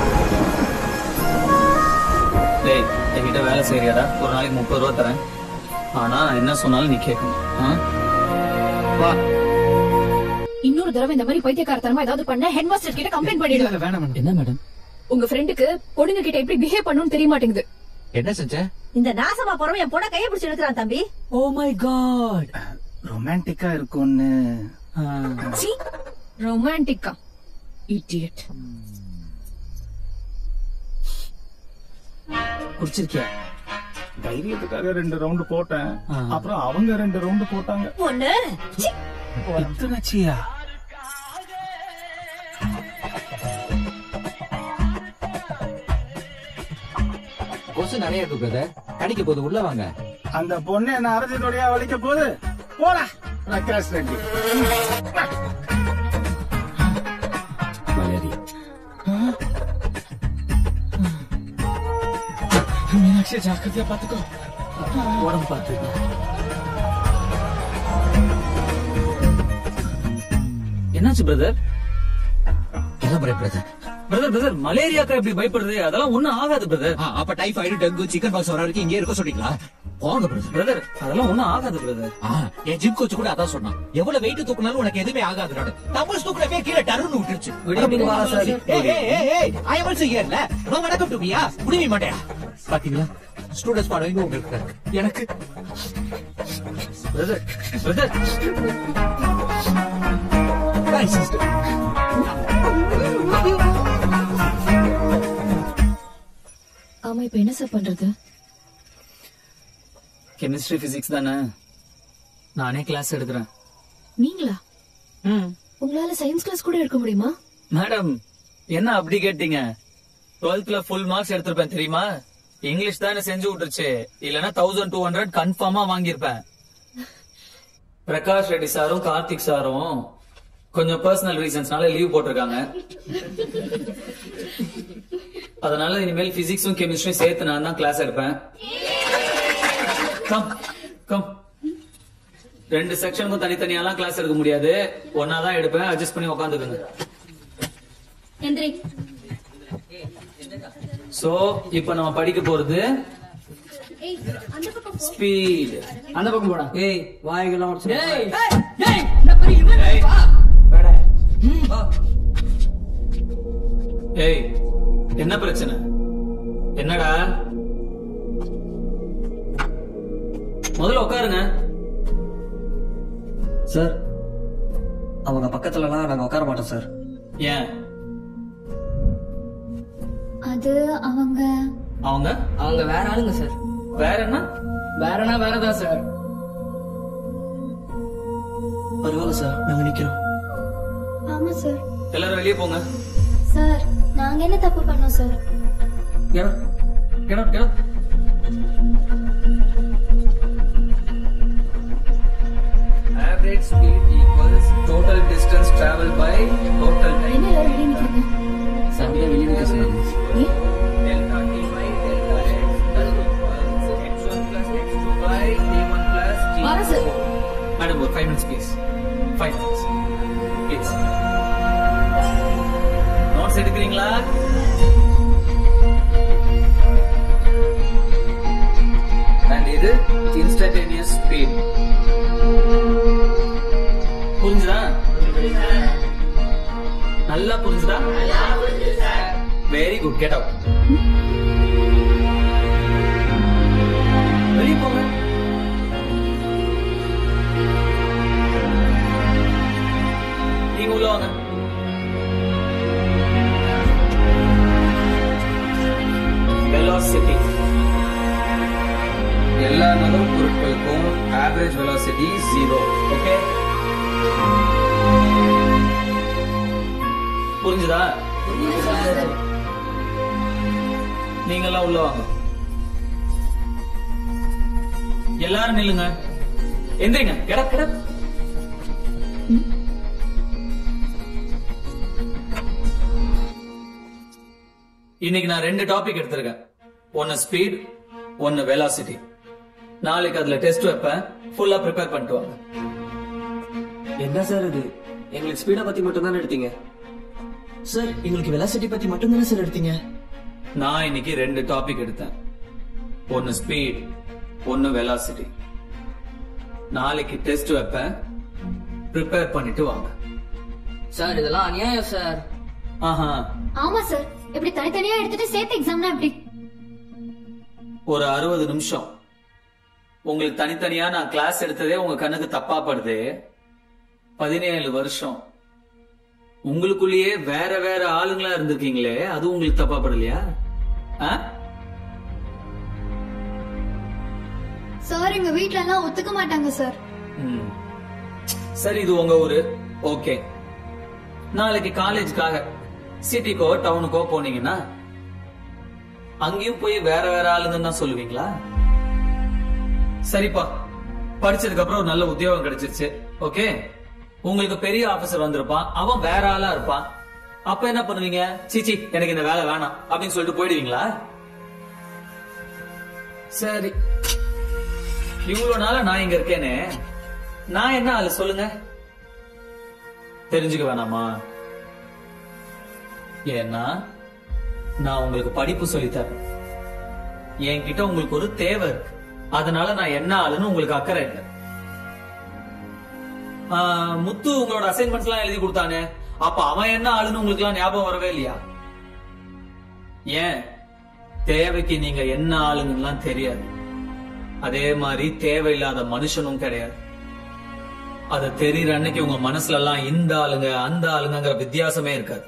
டேய் என்கிட்ட வேலை செய்யறியாடா ஒரு நாளைக்கு முப்பது ரூபா தரேன் ஆனா என்ன சொன்னாலும் நீ கேட்கணும் ஆ? வா இன்னொரு தடவை இந்த மாதிரி பைத்தியக்காரத்தனமா ஏதாவது பண்ண ஹெட் மாஸ்டர் கிட்ட கம்ப்ளைண்ட் பண்ணிடுவேன் வேணாம் என்ன மேடம் உங்க ஃப்ரெண்டுக்கு பொண்ணுங்க கிட்ட எப்படி பிஹேவ் பண்ணணும்னு தெரிய மாட்டேங்குது என்ன செஞ்ச இந்த நாசமா போறவன் என் பொண்ண கையை பிடிச்சு இழுக்கிறான் தம்பி ஓ மை காட் ரொமான்டிக்கா இருக்கும்னு ரொமான்டிக்கா இடியட் குடிச்சிருக்கியா தைரியத்துக்காக ரெண்டு ரவுண்டு போட்டேன் அப்புறம் அவங்க ரெண்டு ரவுண்டு போட்டாங்க பொண்ணு சீ. எத்தனைச்சியா கொசு நிறைய இருக்கு பிரதர் கடிக்க போது உள்ள வாங்க அந்த பொண்ணு என்ன அரசி தொடையா வலிக்க போகுது போடா பிரகாஷ் ரெட்டி மலையாளி மீனாட்சி ஜாக்கிரதையா பாத்துக்கோ உடம்பு பார்த்து என்னாச்சு பிரதர் கிளம்புறேன் பிரதர் பிரதர் பிரதர் மலேரியாக்கா எப்படி பயப்படுறது அதெல்லாம் ஒண்ணும் ஆகாது பிரதர் அப்ப டைஃபாய்டு டெங்கு சிக்கன் பாக்ஸ் வர வரைக்கும் இங்கே இருக்க சொல்றீங்களா போங்க பிரதர் பிரதர் அதெல்லாம் ஒண்ணும் ஆகாது பிரதர் என் ஜிம் கோச் கூட அதான் சொன்னான் எவ்வளவு வெயிட் தூக்குனாலும் உனக்கு எதுவுமே ஆகாது டம்பிள்ஸ் தூக்குறப்பே கீழே டருன்னு விட்டுருச்சு Good evening, பாலா சார். ஏய் ஏய் ஏய் ஏய் ஐ அம் ஆல்சோ ஹியர் ல நோ வணக்கம் டு மீயா முடிவே மாட்டேன் பாத்தீங்களா ஸ்டூடண்ட்ஸ் பாடுவீங்க உங்களுக்கு இருக்கு. எனக்கு பிரதர் பிரதர் Nice, sister. ஆமா இப்ப என்ன சார் பண்றது கெமிஸ்ட்ரி பிசிக்ஸ் தானே நானே கிளாஸ் எடுக்கிறேன் நீங்களா உங்களால சயின்ஸ் கிளாஸ் கூட எடுக்க முடியுமா மேடம் என்ன அப்படி கேட்டீங்க டுவெல்த்ல ஃபுல் மார்க்ஸ் எடுத்திருப்பேன் தெரியுமா இங்கிலீஷ் தானே செஞ்சு விட்டுருச்சு இல்லனா தௌசண்ட் டூ ஹண்ட்ரட் கன்ஃபார்மா வாங்கியிருப்பேன் பிரகாஷ் ரெட்டி சாரும் கார்த்திக் சாரும் கொஞ்சம் பர்சனல் ரீசன்ஸ்னால லீவ் போட்டிருக்காங்க அதனால இனிமேல் பிசிக்ஸும் கெமிஸ்ட்ரியும் சேர்த்து நான் தான் கிளாஸ் எடுப்பேன் கம் கம் ரெண்டு செக்ஷனுக்கும் தனித்தனியாலாம் கிளாஸ் எடுக்க முடியாது ஒன்னா தான் எடுப்பேன் அட்ஜஸ்ட் பண்ணி உட்காந்துக்கோங்க எந்திரி சோ இப்போ நம்ம படிக்க போறது ஏய் அந்த பக்கம் போ ஸ்பீட் அந்த பக்கம் போடா ஏய் வாய்கெல்லாம் உடைச்சு ஏய், ஏய் இந்த பெரிய இவன் ஏய். வா. ஏய் என்ன பிரச்சனை என்னடா முதல்ல உட்காருங்க சார் அவங்க பக்கத்துலலாம் நாங்க உட்கார மாட்டோம் சார் ஏன் அது அவங்க அவங்க அவங்க வேற ஆளுங்க சார் வேற என்ன வேறனா வேறதான் சார் பரவாயில்ல சார் நாங்க நிக்கிறோம் ஆமா சார் எல்லாரும் வெளியே போங்க சார் நாங்க என்ன தப்பு பண்ணோம் sir Get up. Get up, get up. Average speed equals total distance traveled by total time. என்ன எல்லாரும் வெளியே நிக்கிறீங்க சாப்பிட வெளியே நிக்க சொன்னாங்க Delta t by delta x equals x1 plus x2 by t1 plus t2. வரேன் சார். Madam, ஒரு five minutes please. Five minutes. Please. Notes எடுக்கிறீங்களா and இது instantaneous speed புரிஞ்சுதா நல்லா புரிஞ்சுதா வெரி குட் கெட் அவுட் வெளியே போங்க நீங்க உள்ள வாங்க வெலாசிட்டி எல்லா நகரும் பொருட்களுக்கும் ஆவரேஜ் வெலாசிட்டி ஜீரோ ஓகே புரிஞ்சுதா நீங்க எல்லாம் உள்ள வாங்க எல்லாரும் நில்லுங்க எந்திரிங்க கிட கிட இன்னைக்கு நான் ரெண்டு டாபிக் எடுத்திருக்கேன் ஒன்னு ஸ்பீட் ஒன்னு வெலாசிட்டி நாளைக்கு அதுல டெஸ்ட் வைப்பேன் ஃபுல்லா ப்ரிப்பேர் பண்ணிட்டு வாங்க என்ன சார் இது எங்களுக்கு ஸ்பீடை பத்தி மட்டும் தான் எடுத்தீங்க சார் எங்களுக்கு வெலாசிட்டி பத்தி மட்டும் தானே சார் எடுத்தீங்க நான் இன்னைக்கு ரெண்டு டாபிக் எடுத்தேன் ஒன்னு ஸ்பீட் ஒன்னு வெலாசிட்டி நாளைக்கு டெஸ்ட் வைப்பேன் ப்ரிப்பேர் பண்ணிட்டு வாங்க சார் இதெல்லாம் அநியாயம் சார் ஆஹா ஆமா சார் இப்படி தனித்தனியா எடுத்துட்டு சேர்த்து எக்ஸாம்னா எப்படி ஒரு அறுபது நிமிஷம் உங்களுக்கு தனித்தனியா நான் கிளாஸ் எடுத்ததே உங்க கண்ணுக்கு தப்பா படுது பதினேழு வருஷம் உங்களுக்குள்ளேயே வேற வேற ஆளுங்களா இருந்திருக்கீங்களே அது உங்களுக்கு தப்பா படலையா ஆ? சார் எங்க வீட்ல எல்லாம் ஒத்துக்க மாட்டாங்க சார் ம். சரி இது உங்க ஊரு ஓகே நாளைக்கு காலேஜுக்காக சிட்டிக்கோ டவுனுக்கோ போனீங்கன்னா அங்கேயும் போய் வேற வேற ஆளுங்கன்னு தான் சொல்லுவீங்களா சரிப்பா படிச்சதுக்கு அப்புறம் ஒரு நல்ல உத்தியோகம் கிடைச்சிருச்சு ஓகே உங்களுக்கு பெரிய ஆபீசர் வந்திருப்பான் அவன் வேற ஆளா இருப்பான் அப்ப என்ன பண்ணுவீங்க சீச்சி எனக்கு இந்த வேலை வேணாம் அப்படின்னு சொல்லிட்டு போயிடுவீங்களா சரி இவ்வளவு நாளா நான் இங்க இருக்கேனே நான் என்ன ஆளு சொல்லுங்க தெரிஞ்சுக்க வேணாமா ஏன்னா நான் உங்களுக்கு படிப்பு சொல்லித்தரேன் என்கிட்ட உங்களுக்கு ஒரு தேவை இருக்கு அதனால நான் என்ன ஆளுன்னு உங்களுக்கு அக்கறை இல்லை ஆ, முத்து உங்களோட அசைன்மெண்ட்ஸ் எல்லாம் எழுதி கொடுத்தானே அப்ப அவன் என்ன ஆளுன்னு உங்களுக்கு எல்லாம் ஞாபகம் வரவே இல்லையா ஏன் தேவைக்கு நீங்க என்ன ஆளுங்கலாம் தெரியாது அதே மாதிரி தேவையில்லாத மனுஷனும் கிடையாது அது தெரியற அன்னைக்கு உங்க மனசுல எல்லாம் இந்த ஆளுங்க அந்த ஆளுங்கிற வித்தியாசமே இருக்காது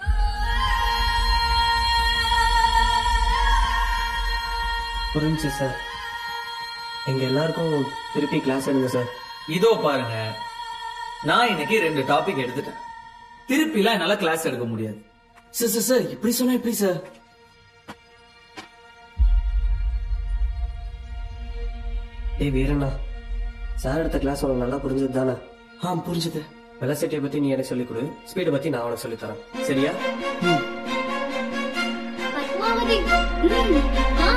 புரிஞ்சு சார் எங்க எல்லாருக்கும் திருப்பி கிளாஸ் எடுங்க சார் இதோ பாருங்க நான் இன்னைக்கு ரெண்டு டாபிக் எடுத்துட்டேன் திருப்பிலாம் என்னால கிளாஸ் எடுக்க முடியாது சார் சார் சார் இப்படி சொன்னா எப்படி சார் ஏய் வீரண்ணா சார் எடுத்த கிளாஸ் உனக்கு நல்லா புரிஞ்சது தானே ஆ புரிஞ்சது வெலசிட்டியை பத்தி நீ எனக்கு சொல்லிக் கொடு ஸ்பீடை பத்தி நான் உனக்கு சொல்லித் தரேன் சரியா பத்மாவதி ம், ஆ.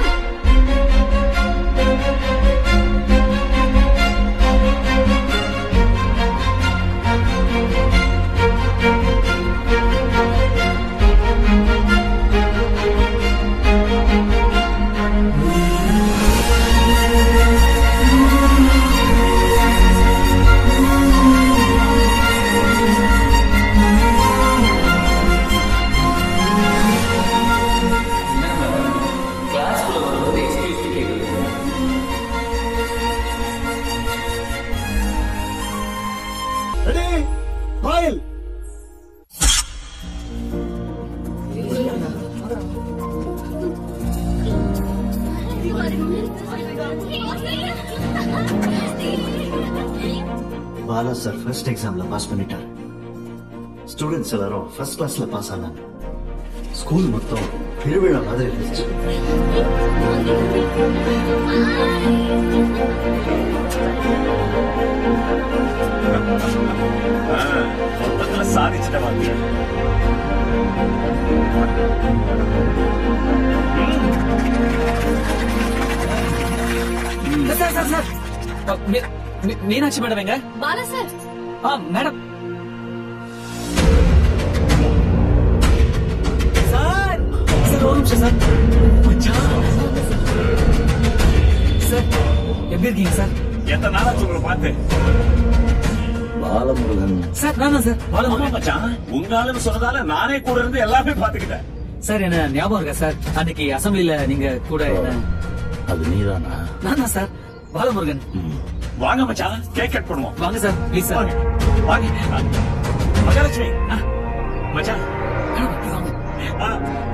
கிளாஸ்க்குள்ள வரும்போது எக்ஸ்கியூஸ் கேக்குது ரெடி ஆயில் பாலா சார் ஃபர்ஸ்ட் எக்ஸாம்ல பாஸ் பண்ணிட்டாரு ஸ்டூடெண்ட்ஸ் எல்லாரும் ஃபர்ஸ்ட் கிளாஸ்ல பாஸ் ஆனாங்க ஸ்கூல் மொத்தம் திருவிழா மாதிரி இருந்துச்சு மொத்தத்துல சாதிச்சுட்ட வாங்க சார் சார் சார் அ, மீ- மீ- மீனாட்சி மேடம் எங்க பாலா சார் ஆ மேடம் சார் சார் ஒரு நிமிஷம் சார் மச்சான். சார் எப்படி இருக்கீங்க சார் எத்தனை நாளாச்சு உங்களை பார்த்து பாலமுருகன் சார் நான் தான் சார் ஆமா பாலமுருகன் மச்சான் உங்க ஆளுன்னு சொன்னதால நானே கூட இருந்து எல்லாமே பாத்துக்கிட்டேன் சார் என்ன ஞாபகம் இருக்கா சார் அன்னைக்கு அசம்பிளில நீங்க கூட என்ன அது நீதானா நான் தான் சார் பாலமுருகன் வாங்க மச்சான் கேக் கட் பண்ணுவோம் வாங்க சார் ப்ளீஸ் சார் வாங்க மகாலட்சுமி ஆ, மச்சான் ஆ.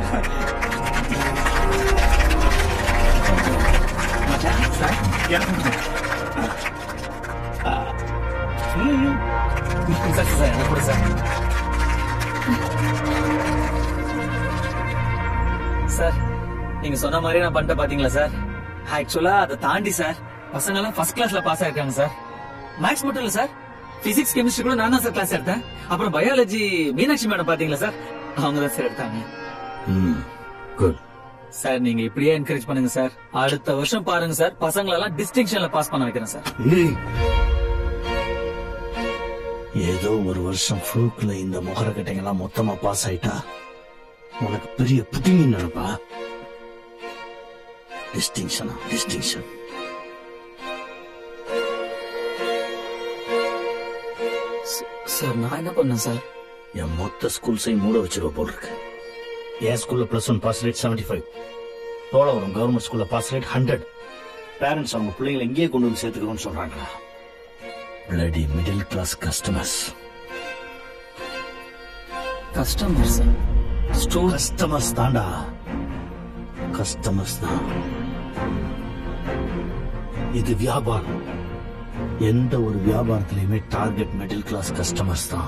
மச்சான் சார் எனக்கு ஆ. ம். சார் சார் எனக்கு கூட சார் சார் நீங்க சொன்ன மாதிரி நான் பண்ணிட்ட பாத்தீங்களா சார் ஆக்சுவலா அதை தாண்டி சார் பசங்க எல்லாம் ஃபர்ஸ்ட் கிளாஸ்ல பாஸ் ஆயிருக்காங்க சார் மேக்ஸ் மட்டும் இல்ல சார் பிசிக்ஸ் கெமிஸ்ட்ரி கூட நான் தான் சார் கிளாஸ் எடுத்தேன் அப்புறம் பயாலஜி மீனாட்சி மேடம் பாத்தீங்களா சார் அவங்க தான் சார் எடுத்தாங்க ம் குட் சார் நீங்க இப்படியே என்கரேஜ் பண்ணுங்க சார் அடுத்த வருஷம் பாருங்க சார் பசங்களை எல்லாம் டிஸ்டிங்ஷன்ல பாஸ் பண்ண வைக்கிறேன் சார் ஏய். ஏதோ ஒரு வருஷம் ஃப்ளூக்ல இந்த முகரக்கட்டைங்கெல்லாம் மொத்தமா பாஸ் ஆயிட்டா உனக்கு பெரிய புட்டிங்க நினைப்பா டிஸ்டிங்ஷனா டிஸ்டிங்ஷன் சார் நான் என்ன பண்ணேன் சார் என் மொத்த ஸ்கூல்ஸையும் மூட வச்சிருவ போல் இருக்கு என் ஸ்கூல்ல plus one pass rate seventy five Tholavaram government ஸ்கூல்ல பாஸ் ரேட் ஹண்ட்ரட் பேரண்ட்ஸ் அவங்க பிள்ளைங்களை இங்கேயே கொண்டு வந்து சேர்த்துக்கணும்னு சொல்றாங்களா bloody middle class customers customers customers தாண்டா கஸ்டமர்ஸ் தான் இது வியாபாரம் எந்த ஒரு வியாபாரத்திலயுமே டார்கெட் மிடில் கிளாஸ் கஸ்டமர்ஸ் தான்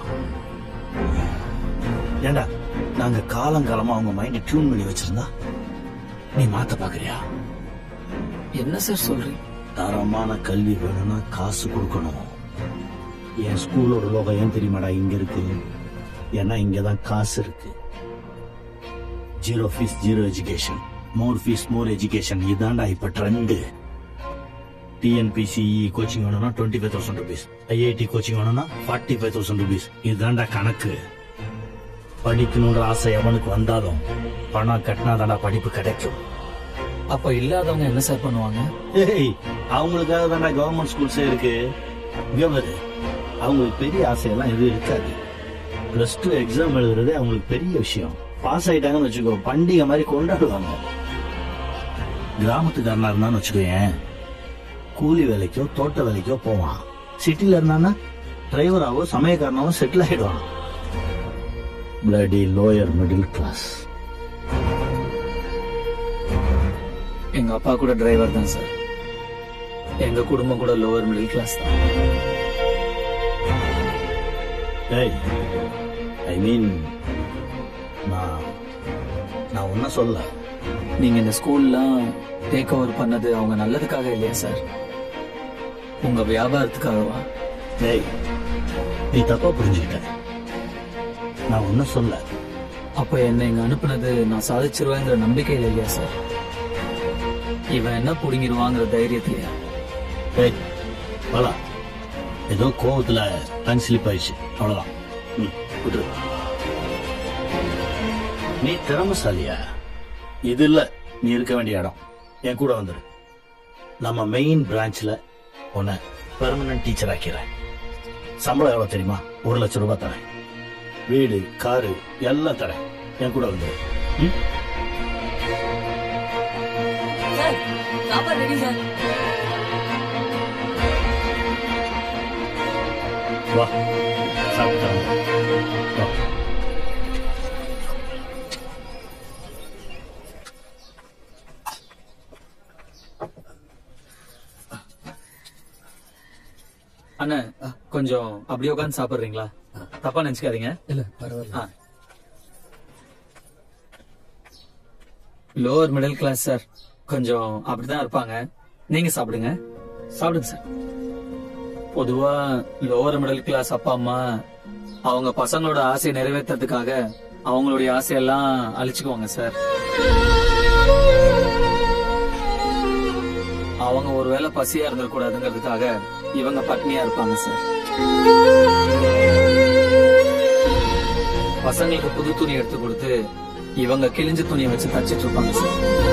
ஏண்டா நாங்க காலங்காலமா அவங்க மைண்ட் டியூன் பண்ணி வச்சிருந்தா நீ மாத்த பாக்குறியா என்ன சார் சொல்றீங்க தரமான கல்வி வேணும்னா காசு கொடுக்கணும் என் ஸ்கூலோட லோகம் ஏன் தெரியுமாடா இங்க இருக்கு ஏன்னா இங்கதான் காசு இருக்கு zero fees zero education more fees more education இதாண்டா இப்ப ட்ரெண்டு டிஎன்பிசிஇ கோச்சிங் வேணும்னா twenty five thousand rupees IIT coaching வேணும்னா ஃபார்ட்டி ஃபைவ் தௌசண்ட் ருபீஸ் இதுதான்டா கணக்கு படிக்கணுன்ற ஆசை எவனுக்கு வந்தாலும் பணம் கட்டினாதான்டா படிப்பு கிடைக்கும் அப்ப இல்லாதவங்க என்ன சார் பண்ணுவாங்க ஏய் அவங்களுக்காக தானே கவர்மெண்ட் ஸ்கூல்ஸே இருக்கு எவ்வளவு அவங்களுக்கு பெரிய ஆசையெல்லாம் எதுவும் இருக்காது பிளஸ் டூ எக்ஸாம் எழுதுறதே அவங்களுக்கு பெரிய விஷயம் பாஸ் ஆயிட்டாங்கன்னு வச்சுக்கோ பண்டிகை மாதிரி கொண்டாடுவாங்க கிராமத்துக்காரனா இருந்தான்னு வச்சுக்கோயேன் கூலி வேலைக்கோ தோட்ட வேலைக்கோ போவான் சிட்டில இருந்தானா டிரைவராவோ சமயக்காரனாவோ செட்டில் ஆயிடுவான் பிளடி லோயர் மிடில் கிளாஸ் எங்க அப்பா கூட டிரைவர் தான் சார் எங்க குடும்பம் கூட லோவர் மிடில் கிளாஸ் தான் ஏய் ஐ மீன் நான் நான் ஒன்னும் சொல்ல நீங்க இந்த ஸ்கூல்லாம் டேக் ஓவர் பண்ணது அவங்க நல்லதுக்காக இல்லையா சார் உங்க வியாபாரத்துக்காகவா ஏய் நீ தப்பா புரிஞ்சுக்கிட்ட நான் ஒன்னும் சொல்ல அப்ப என்ன இங்க அனுப்புனது நான் சாதிச்சிருவேங்கிற நம்பிக்கையில இல்லையா சார் இவன் என்ன புடுங்கிடுவாங்கிற தைரியத்திலையா ஏய் வளா ஏதோ கோவத்துல டங் ஸ்லிப் ஆயிடுச்சு அவ்வளவுதான் ம், விட்டுரு நீ திறமசாலியா இது இல்ல நீ இருக்க வேண்டிய இடம் என் கூட வந்துரு நம்ம மெயின் பிரான்ச்ல உன்னை பெர்மனன்ட் டீச்சர் ஆக்கிறேன் சம்பளம் எவ்வளவு தெரியுமா ஒரு லட்சம் ரூபாய் தரேன் வீடு காரு எல்லாம் தரேன் என் கூட வந்துரு ம்? சார் சாப்பாடு ரெடி சார் வா சாப்பிட்டு தரேன். வா அண்ணா கொஞ்சம் அப்படியே உட்காந்து சாப்பிடுறீங்களா தப்பா நினைச்சுக்காதீங்க இல்ல பரவாயில்ல ஆ. லோவர் மிடில் கிளாஸ் சார் கொஞ்சம் அப்படிதான் இருப்பாங்க நீங்க சாப்பிடுங்க சாப்பிடுங்க சார் பொதுவா லோவர் மிடில் கிளாஸ் அப்பா அம்மா அவங்க பசங்களோட ஆசையை நிறைவேற்றுறதுக்காக அவங்களுடைய ஆசையெல்லாம் அழிச்சுக்குவாங்க சார் அவங்க ஒருவேளை பசியா இருந்துடக்கூடாதுங்கிறதுக்காக இவங்க பட்னியா இருப்பாங்க சார் பசங்களுக்கு புது துணி எடுத்து கொடுத்து இவங்க கிழிஞ்ச துணியை வச்சு தச்சிட்டு இருப்பாங்க சார்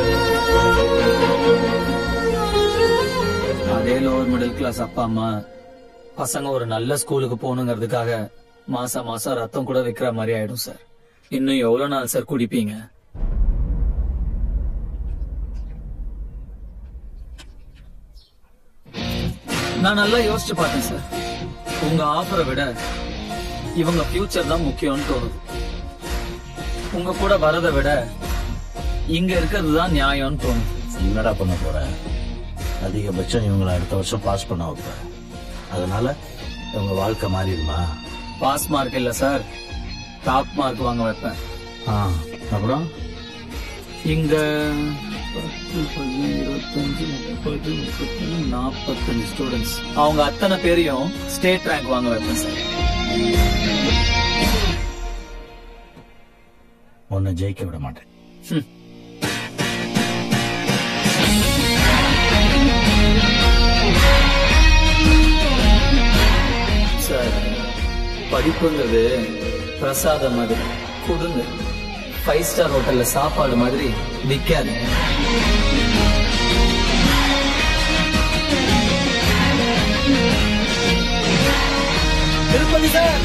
அதே லோவர் மிடில் கிளாஸ் அப்பா அம்மா பசங்க ஒரு நல்ல ஸ்கூலுக்கு போகணுங்கிறதுக்காக மாசம் மாசம் ரத்தம் கூட வைக்கிற மாதிரி ஆயிடும் சார் இன்னும் எவ்வளவு நாள் சார் குடிப்பீங்க நான் நல்லா யோசிச்சு பார்த்தேன் சார் உங்க ஆஃபரை விட இவங்க ஃபியூச்சர் தான் முக்கியம்னு தோணுது உங்க கூட வரதை விட இங்க இருக்கிறது தான் நியாயம்னு தோணுது என்னடா பண்ண போற அதிகபட்சம் இவங்களை அடுத்த வருஷம் பாஸ் பண்ண வைப்ப அதனால இவங்க வாழ்க்கை மாறிடுமா பாஸ் மார்க் இல்ல சார் டாப் மார்க் வாங்க வைப்பேன் ஆ அப்புறம் இங்க பத்து, பதினஞ்சு, இருபத்தஞ்சு முப்பது முப்பத்தஞ்சு நாற்பத்தஞ்சு ஸ்டூடெண்ட்ஸ் அவங்க அத்தனை பேரையும் ஸ்டேட் ரேங்க் வாங்க வைப்பேன் சார் உன்னை ஜெயிக்க விட மாட்டேன் ஹம். சார் படிப்புங்கிறது பிரசாதம் மாதிரி கொடுங்க ஃபைவ் ஸ்டார் ஹோட்டல்ல சாப்பாடு மாதிரி விற்காது Tirupati sir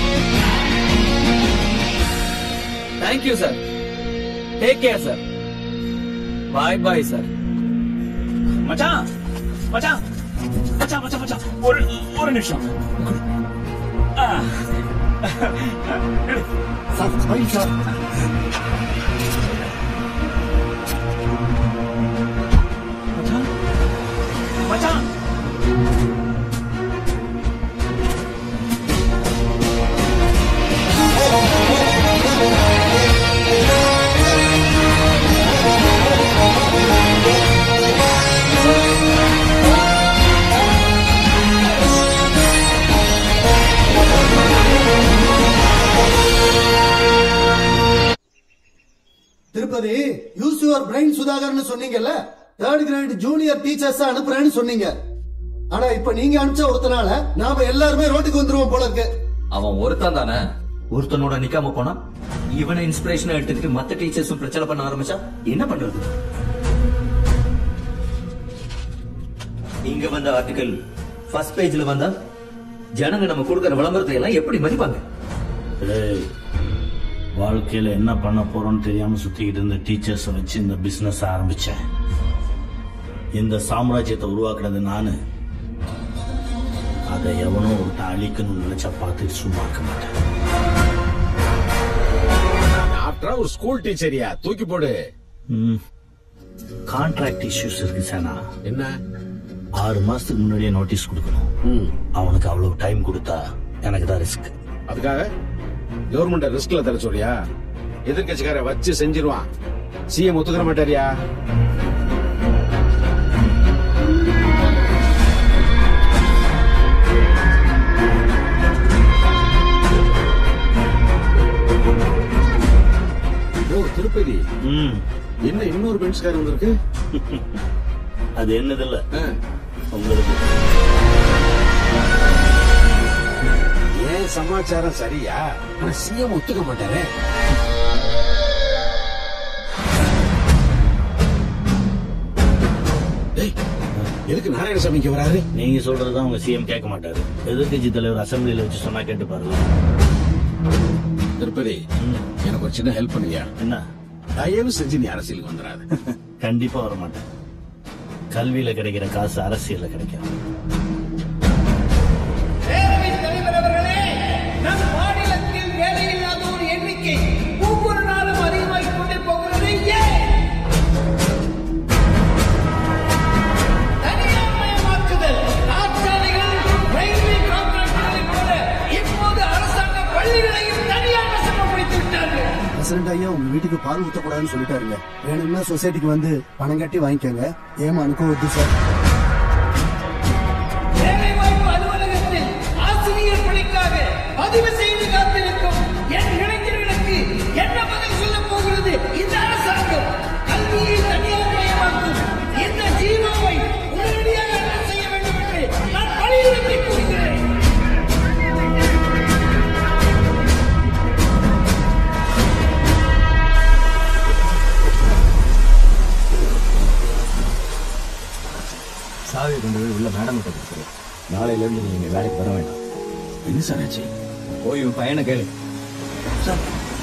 thank you sir take care sir bye bye sir மச்சான் மச்சான் மச்சான் மச்சான் மச்சான் ஒரு ஒரு நிமிஷம் ஆ. சார் ஸ்மைல் சார் மச்சான் திருப்பதி யூஸ் யுவர் பிரெயின் சுதாகர்னு சொன்னீங்கல்ல தேர்ட் கிரேட் ஜூனியர் டீச்சர்ஸ் அனுப்புறேன்னு சொன்னீங்க ஆனா இப்ப நீங்க அனுப்பிச்ச ஒருத்தனால நாம எல்லாருமே ரோட்டுக்கு வந்துருவோம் போல இருக்கு அவன் ஒருத்தன் தானே ஒருத்தனோட நிக்காம போனா இவனை இன்ஸ்பிரேஷன் எடுத்துக்கிட்டு மத்த டீச்சர்ஸும் பிரச்சனை பண்ண ஆரம்பிச்சா என்ன பண்றது இங்க வந்த ஆர்டிகல் ஃபர்ஸ்ட் பேஜ்ல வந்தா ஜனங்க நம்ம கொடுக்கற விளம்பரத்தை எல்லாம் எப்படி மதிப்பாங்க ஏய், வாழ்க்கையில என்ன பண்ண போறோம்னு தெரியாம சுத்திக்கிட்டு இருந்த டீச்சர்ஸ் வச்சு இந்த பிசினஸ் ஆரம்பிச்சேன் இந்த சாம்ராஜ்யத்தை உருவாக்குறது நானு அதை எவனோ ஒருத்தன் அழிக்கணும்னு நினைச்சா பார்த்துட்டு சும்மா இருக்க மாட்டேன் ஆஃப்டர் ஒரு ஸ்கூல் டீச்சரியா தூக்கி போடு கான்ட்ராக்ட் இஷ்யூஸ் இருக்கு சேனா என்ன ஆறு மாசத்துக்கு முன்னாடியே நோட்டீஸ் கொடுக்கணும் அவனுக்கு அவ்வளவு டைம் கொடுத்தா எனக்கு தான் ரிஸ்க் அதுக்காக கவர்மெண்ட் ரிஸ்க்ல தர சொல்றியா எதிர்கட்சிக்கார வச்சு செஞ்சிருவான் சிஎம் ஒத்துக்கிற மாட்டாரியா ஓ திருப்பதி என்ன இன்னொரு பென்ஸ்கார் வந்திருக்கு அது என்னது இல்ல உங்களுக்கு ஏன் சமாச்சாரம் சரியா ஆனா சிஎம் ஒத்துக்க மாட்டாரே டேய், எதுக்கு நாராயணசாமிக்கு வராரு நீங்க சொல்றதுதான் உங்க சிஎம் கேட்க மாட்டாரு எதிர்கட்சி தலைவர் அசம்பிளில வச்சு சொன்னா கேட்டு பாருங்க திருப்பதி எனக்கு ஒரு சின்ன ஹெல்ப் பண்ணுவியா என்ன தயவு செஞ்சு நீ அரசியலுக்கு வந்துடாத கண்டிப்பா வர மாட்டேன் கல்வியில கிடைக்கிற காசு அரசியல்ல கிடைக்காது நம் மாநிலத்தில் வேலையில்லாதோர் எண்ணிக்கை ஒவ்வொரு நாளும் அதிகமாகிக் கொண்டே போகிறது ஏன் தனியார்மயமாக்குதல் நாற்காலிகள் ரயில்வே கான்ட்ராக்டர்களைப் போல இப்போது அரசாங்க பள்ளிகளையும் தனியார் வசப்படுத்தி விட்டார்கள் பிரசிடண்ட் ஐயா உங்க வீட்டுக்கு பால் ஊத்தக்கூடாதுன்னு சொல்லிட்டாருங்க வேணும்னா சொசைட்டிக்கு வந்து பணம் கட்டி வாங்கிக்கோங்க ஏமா அனுபவத்து சார் வேலைவாய்ப்பு அலுவலகத்தில் ஆசிரியர் பணிக்காக பதிவு செய்து காத்திருக்கும் என் இளைஞர்களுக்கு என்ன பதில் சொல்ல போகிறது இந்த அரசாங்கம் கல்வியை தனியார் மயமாக்கும் இந்த ஜீவோவை உடனடியாக ரத்து செய்ய வேண்டும் என்று நான் வலியுறுத்தி கூறுகிறேன் சாவியை கொண்டு போய் உள்ள மேடம் கிட்ட கொடுத்துரு நாளையில இருந்து நீங்க வேலைக்கு வர வேண்டாம் என்ன சார் ஆச்சு போய் உன் பையனை கேளு சார்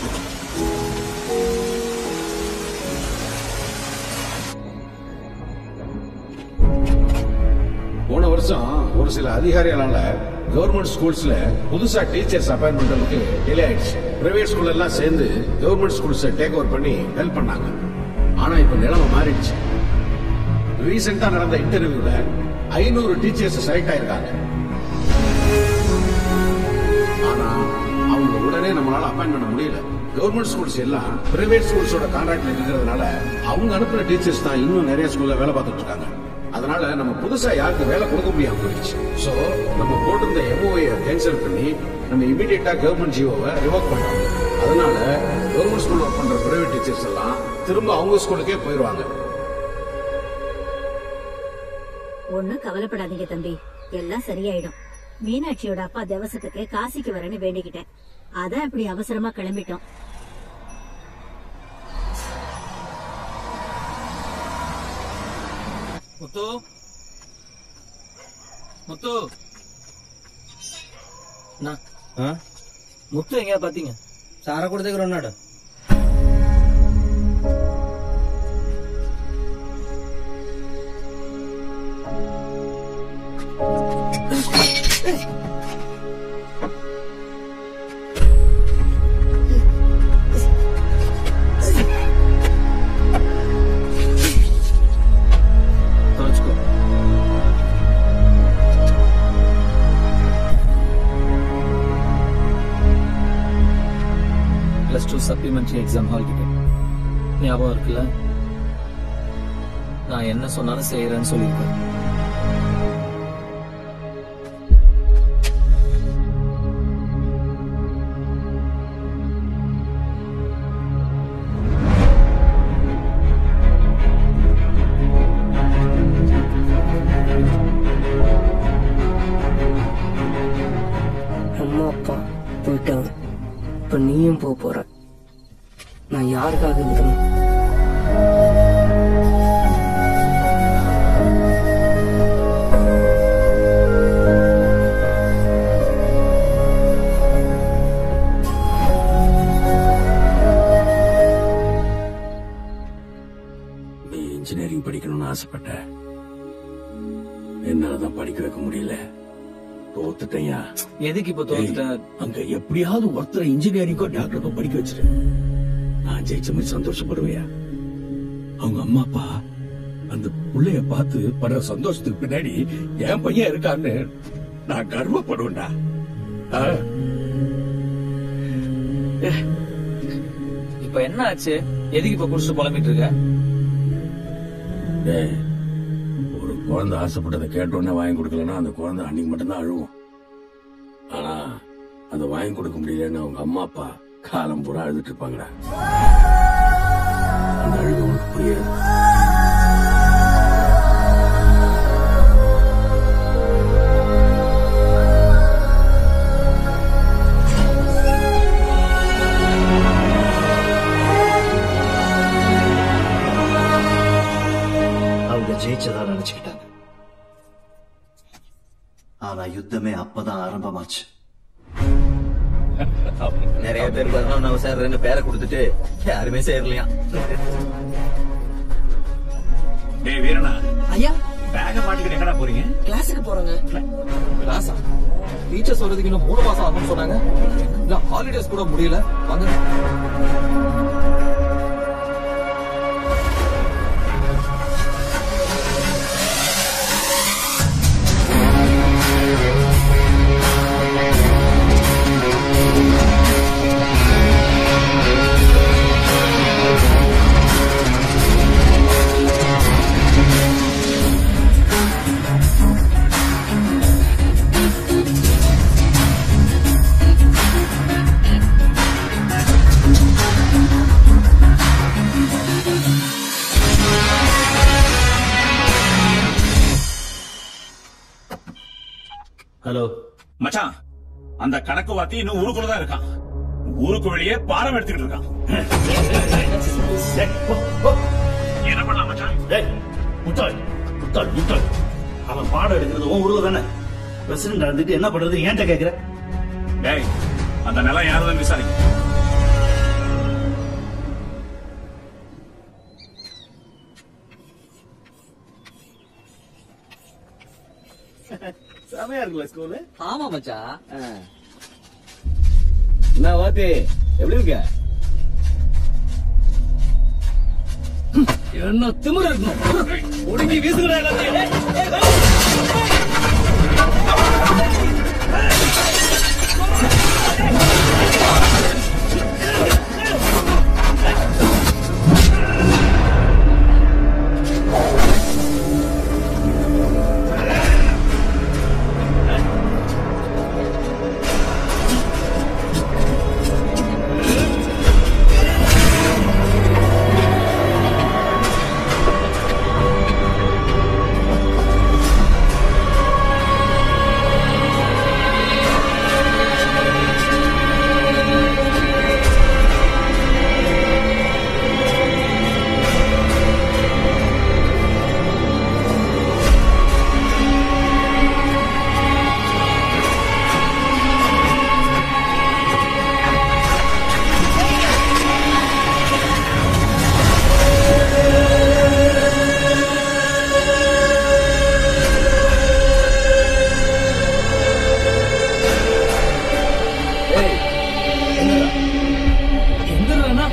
போன வருஷம் ஒரு சில அதிகாரிகளால கவர்மெண்ட் ஸ்கூல்ஸ்ல புதுசா டீச்சர்ஸ் அப்பாயின்மெண்ட்களுக்கு டிலே ஆயிடுச்சு பிரைவேட் ஸ்கூல் எல்லாம் சேர்ந்து கவர்மெண்ட் ஸ்கூல்ஸை டேக் ஓவர் பண்ணி ஹெல்ப் பண்ணாங்க ஆனா இப்ப நிலைமை மாறிடுச்சு ரீசெண்டா நடந்த இன்டர்வியூல ஐநூறு டீச்சர்ஸ் செலக்ட் ஆயிருக்காங்க ஆனா அவங்க உடனே நம்மளால அப்பாயின் பண்ண முடியல கவர்மெண்ட் ஸ்கூல்ஸ் எல்லாம் பிரைவேட் ஸ்கூல்ஸோட கான்ட்ராக்ட்ல இருக்கிறதுனால அவங்க அனுப்புற டீச்சர்ஸ் தான் இன்னும் நிறைய ஸ்கூல்ல வேலை பார்த்துட்டு இருக்காங்க அதனால நம்ம புதுசா யாருக்கு வேலை கொடுக்க முடியாம போயிடுச்சு சோ நம்ம போட்டிருந்த எம்ஓஏ கேன்சல் பண்ணி நம்ம இமிடியேட்டா கவர்மெண்ட் ஜிஓவை ரிவோக் பண்றோம் அதனால கவர்மெண்ட் ஸ்கூல் ஒர்க் பண்ற பிரைவேட் டீச்சர்ஸ் எல்லாம் திரும்ப அவங்க ஸ்கூலுக்கே போயிருவாங்க ஒண்ணும் கவலைப்படாதீங்க தம்பி எல்லாம் சரியாயிடும் மீனாட்சியோட அப்பா தேவசத்துக்கு காசிக்கு வரேன்னு வேண்டிக்கிட்டேன் அதான் இப்படி அவசரமா கிளம்பிட்டோம் முத்து முத்து முத்து எங்கயா பாத்தீங்க சார கொடுத்துக்கிறோம் நாடு தொலைச்சுக்கோ plus two supplementary exam hall ticket ஞாபகம் இருக்குல்ல நான் என்ன சொன்னாலும் செய்யறேன்னு சொல்லியிருக்கேன் அம்மா அப்பா போயிட்டாங்க இப்ப நீயும் போக போற நான் யாருக்காக இருக்கணும் நீ இன்ஜினியரிங் படிக்கணும்னு ஆசைப்பட்ட என்னாலதான் படிக்க வைக்க முடியல தோத்துட்டேயா எதுக்கு இப்ப தோத்துட்ட அங்க எப்படியாவது ஒருத்தரை இன்ஜினியரிங்கோ டாக்டருக்கோ படிக்க வச்சிரு நான் ஜெயிச்ச மாதிரி சந்தோஷப்படுவையா அவங்க அம்மா அப்பா அந்த புள்ளைய பார்த்து படுற சந்தோஷத்துக்கு பின்னாடி என் பையன் இருக்கான்னு நான் கர்வப்படுவேன்டா ஆ? இப்ப என்ன ஆச்சு எதுக்கு இப்ப குடிச்சு புலம்பிட்டு இருக்க டேய், ஒரு குழந்தை ஆசைப்பட்டதை கேட்டோன்னே வாங்கி கொடுக்கலன்னா அந்த குழந்தை அன்னைக்கு மட்டும்தான் அழுவும் ஆனா அதை வாங்கி கொடுக்க முடியலன்னு அவங்க அம்மா அப்பா காலம் பூரா அழுதுட்டு இருப்பாங்கடா அந்த அழுகு உனக்கு புரியாது அவங்க ஜெயிச்சதா நினைச்சுக்கிட்டாங்க ஆனா யுத்தமே அப்பதான் ஆரம்பமாச்சு நிறைய பேர் பதினொன்னாவது சார் ரெண்டு பேரை கொடுத்துட்டு யாருமே சேரலையா டேய் வீரனா ஐயா பேக மாட்டிக்கிட்டு எங்கடா போறீங்க கிளாஸுக்கு போறோங்க கிளாஸா டீச்சர் சொல்றதுக்கு இன்னும் மூணு மாசம் ஆகும்னு சொன்னாங்க இல்ல ஹாலிடேஸ் கூட முடியல வாங்க ஹலோ மச்சான் அந்த கணக்கு வாத்தி இன்னும் ஊருக்குள்ள தான் இருக்கான் ஊருக்கு வெளியே பாடம் எடுத்துக்கிட்டு இருக்கான் என்ன பண்ணலாம் மச்சான் டேய் முட்டாள் முட்டாள் முட்டாள் அவன் பாடம் எடுக்கிறது உன் ஊர்ல தானே பிரசிடண்ட் இருந்துட்டு என்ன பண்றது ஏன்ட்ட கேக்குற டேய் அந்த நிலம் யாருதான் விசாரிக்க செமையா இருக்குல்ல ஸ்கூலு ஆமா மச்சான் என்ன வாத்தி எப்படி இருக்க என்ன திமிர இருக்கணும் ஒடுங்கி வீசுகிறா எல்லாத்தையும் ஏய், ஏய், வா. எந்திரனா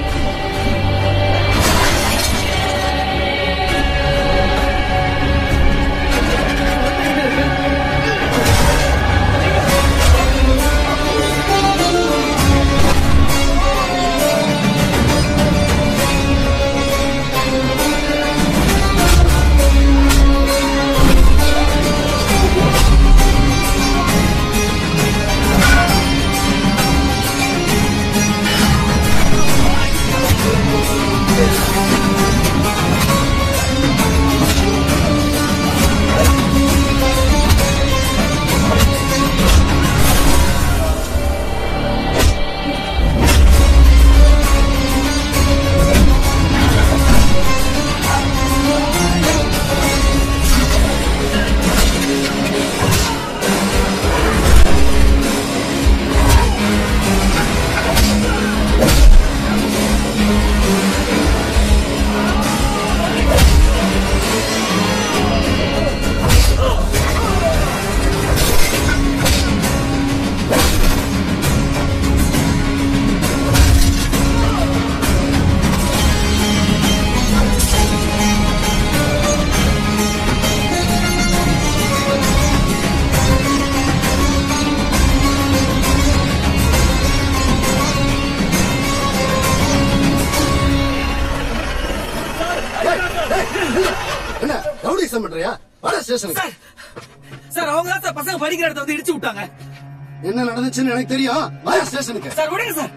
என்ன ரவுடிசம் பண்றியா வர ஸ்டேஷனுக்கு சார் அவங்க தான் சார் பசங்க படிக்கிற இடத்த வந்து இடிச்சு விட்டாங்க என்ன நடந்துச்சுன்னு எனக்கு தெரியும் வர ஸ்டேஷனுக்கு சார் விடுங்க சார்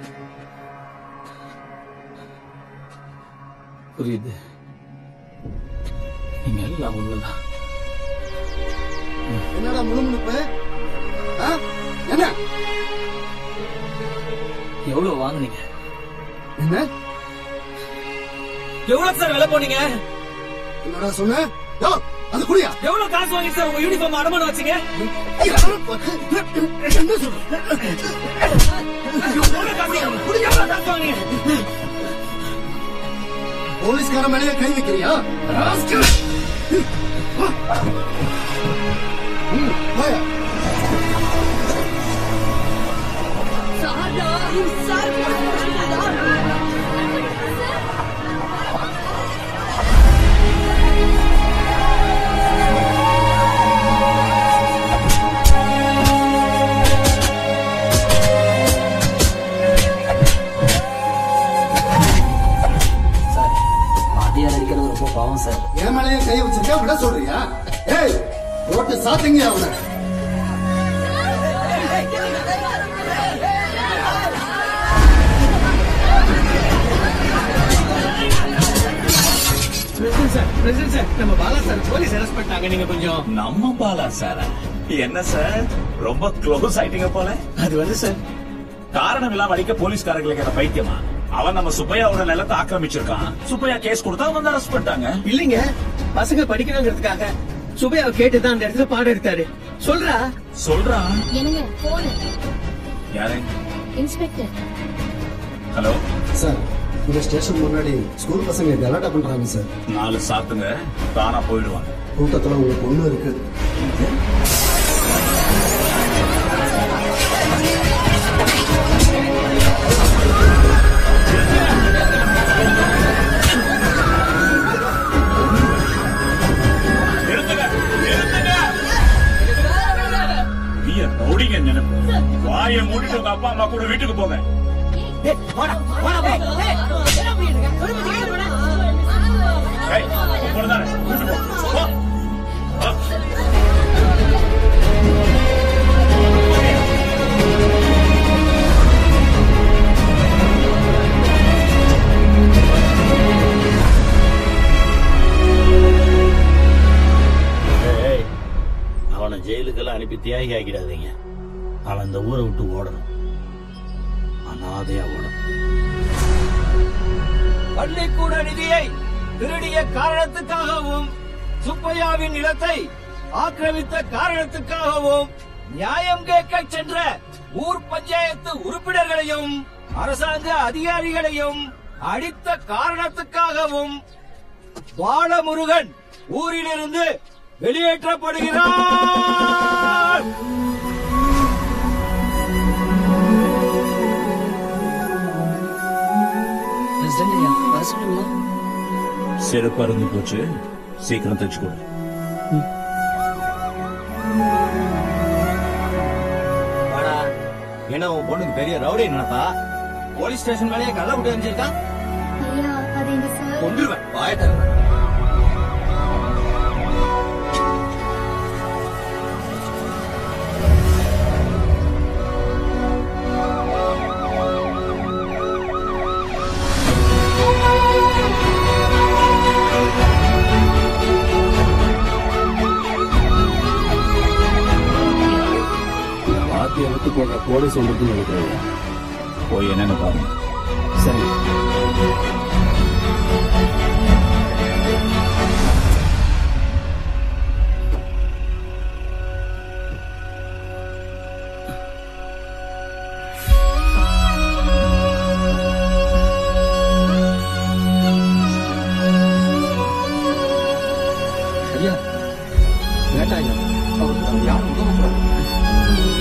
புரியுது நீங்க எல்லாம் ஒண்ணுதான் என்னடா முணுமுணுப்பு ஆ? என்ன எவ்வளவு வாங்குனீங்க என்ன எவ்வளவு சார் விலை போனீங்க என்னடா சொன்ன யோ, அது குடியா எவ்வளவு காசு வாங்கி சார் உங்க யூனிஃபார்ம் அடமானம் வச்சீங்க என்ன சொல்ற எவ்வளவு காசு எவ்வளவு காசு வாங்குனீங்க போலீஸ்கார மேலேயே கை வைக்கிறியா ராஸ்கல். ம், வாயா. வாத்தியார் அடிக்கிறது ரொம்ப பாவம் சார் என் மேலேயே கை வச்சிருக்கா விட சொல்றியா ஏய் போட்டு சாத்துங்க அவனை பிரசிடன்ட் சார் பிரசிடன்ட் சார் நம்ம பாலா சார் போலீஸ் அரெஸ்ட் பண்ணிட்டாங்க நீங்க கொஞ்சம் நம்ம பாலா சார் என்ன சார் ரொம்ப க்ளோஸ் ஆயிட்டீங்க போல அது வந்து சார் காரணம் இல்லாம அடிக்க போலீஸ்காரங்களுக்கு என்ன பைத்தியமா அவன் நம்ம சுப்பையாவோட நிலத்தை ஆக்கிரமிச்சிருக்கான் சுப்பையா கேஸ் கொடுத்தா வந்து அரெஸ்ட் பண்ணிட்டாங்க இல்லைங்க பசங்க படிக்கணுங்கிறதுக்காக சுபையாவை கேட்டுதான் அந்த இடத்துல பாடம் எடுத்தாரு சொல்றா சொல்றான் என்னங்க போன் யாரு இன்ஸ்பெக்டர் ஹலோ சார் இந்த ஸ்டேஷன் முன்னாடி ஸ்கூல் பசங்க கலாட்டா பண்றாங்க சார் நாலு சாத்துங்க தானா போயிடுவாங்க கூட்டத்துல உங்க பொண்ணு இருக்கு நீ ரவுடிங்க நினைப்பு வாயை மூடிட்டு உங்க அப்பா அம்மா கூட வீட்டுக்கு போங்க ஏய், இவ்வளவுதானே? வீட்டுக்கு போ. போ. போ. ஏய், அவனை ஜெயிலுக்கெல்லாம் அனுப்பி தியாகி ஆக்கிடாதீங்க அவன் இந்த ஊரை விட்டு ஓடணும் அனாதையா ஓடணும் பள்ளிக்கூட நிதியை திருடிய காரணத்துக்காகவும் சுப்பையாவின் நிலத்தை ஆக்கிரமித்த காரணத்துக்காகவும் நியாயம் கேட்க சென்ற ஊர் பஞ்சாயத்து உறுப்பினர்களையும் அரசாங்க அதிகாரிகளையும் அடித்த காரணத்துக்காகவும் பாலமுருகன் ஊரிலிருந்து வெளியேற்றப்படுகிறார் பிரசிடண்ட் ஐயா வர சொல்லுங்களா செருப்பு அருந்து போச்சு சீக்கிரம் தச்சு கொடு வாடா என்ன உன் பொண்ணுக்கு பெரிய ரவுடி நினைப்பா போலீஸ் ஸ்டேஷன் மேலேயே கள்ள விட்டு எரிஞ்சிருக்கான் ஐயா அது எங்க சார் கொன்றுவேன் வாயத்தை வாத்தியை விட்டு போக போலீஸ் வந்துட்டு நினைக்கிறேன் போய் என்னன்னு பாருங்க சரி ஐயா வேண்டாம் ஐயா அவருக்கு நம்ம யாரும் உதவக்கூடாது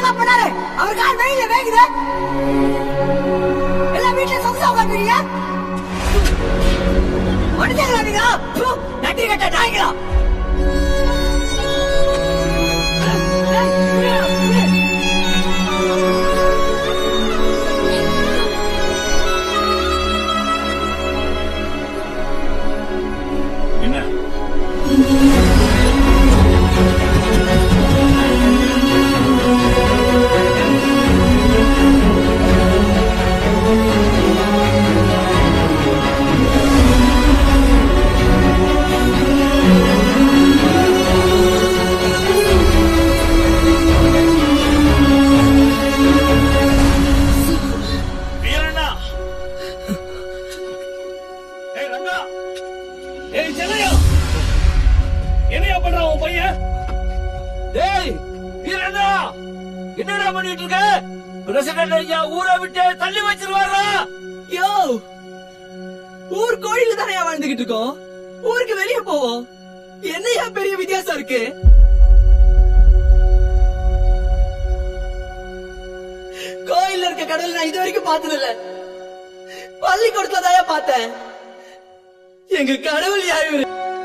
என்னமா பண்ணாரு அவர் கால் வெயில வேகுது எல்லாம் வீட்டுல சொந்த உட்காந்துறீங்க மனுஷங்களா நீங்க ப்பு, நன்றி கட்ட நாய்களா என்ன வீரண்ணா ஏய் ரங்கா ஏய் சென்னையா என்னையா பண்றான் உன் பையன் டேய் வீரண்ணா என்னடா பண்ணிட்டு இருக்க பிரசிடண்ட் ஐயா ஊரை விட்டு தள்ளி வச்சிருவாரா யோ ஊர் கோயில தானே வாழ்ந்துகிட்டு இருக்கோம் ஊருக்கு வெளியே போவோம் என்னையா பெரிய வித்தியாசம் இருக்கு கோயில்ல இருக்க கடல் நான் இது வரைக்கும் பார்த்தது இல்ல பள்ளிக்கூடத்துல தான் பார்த்தேன் எங்க கடவுள் யாரு இவரு?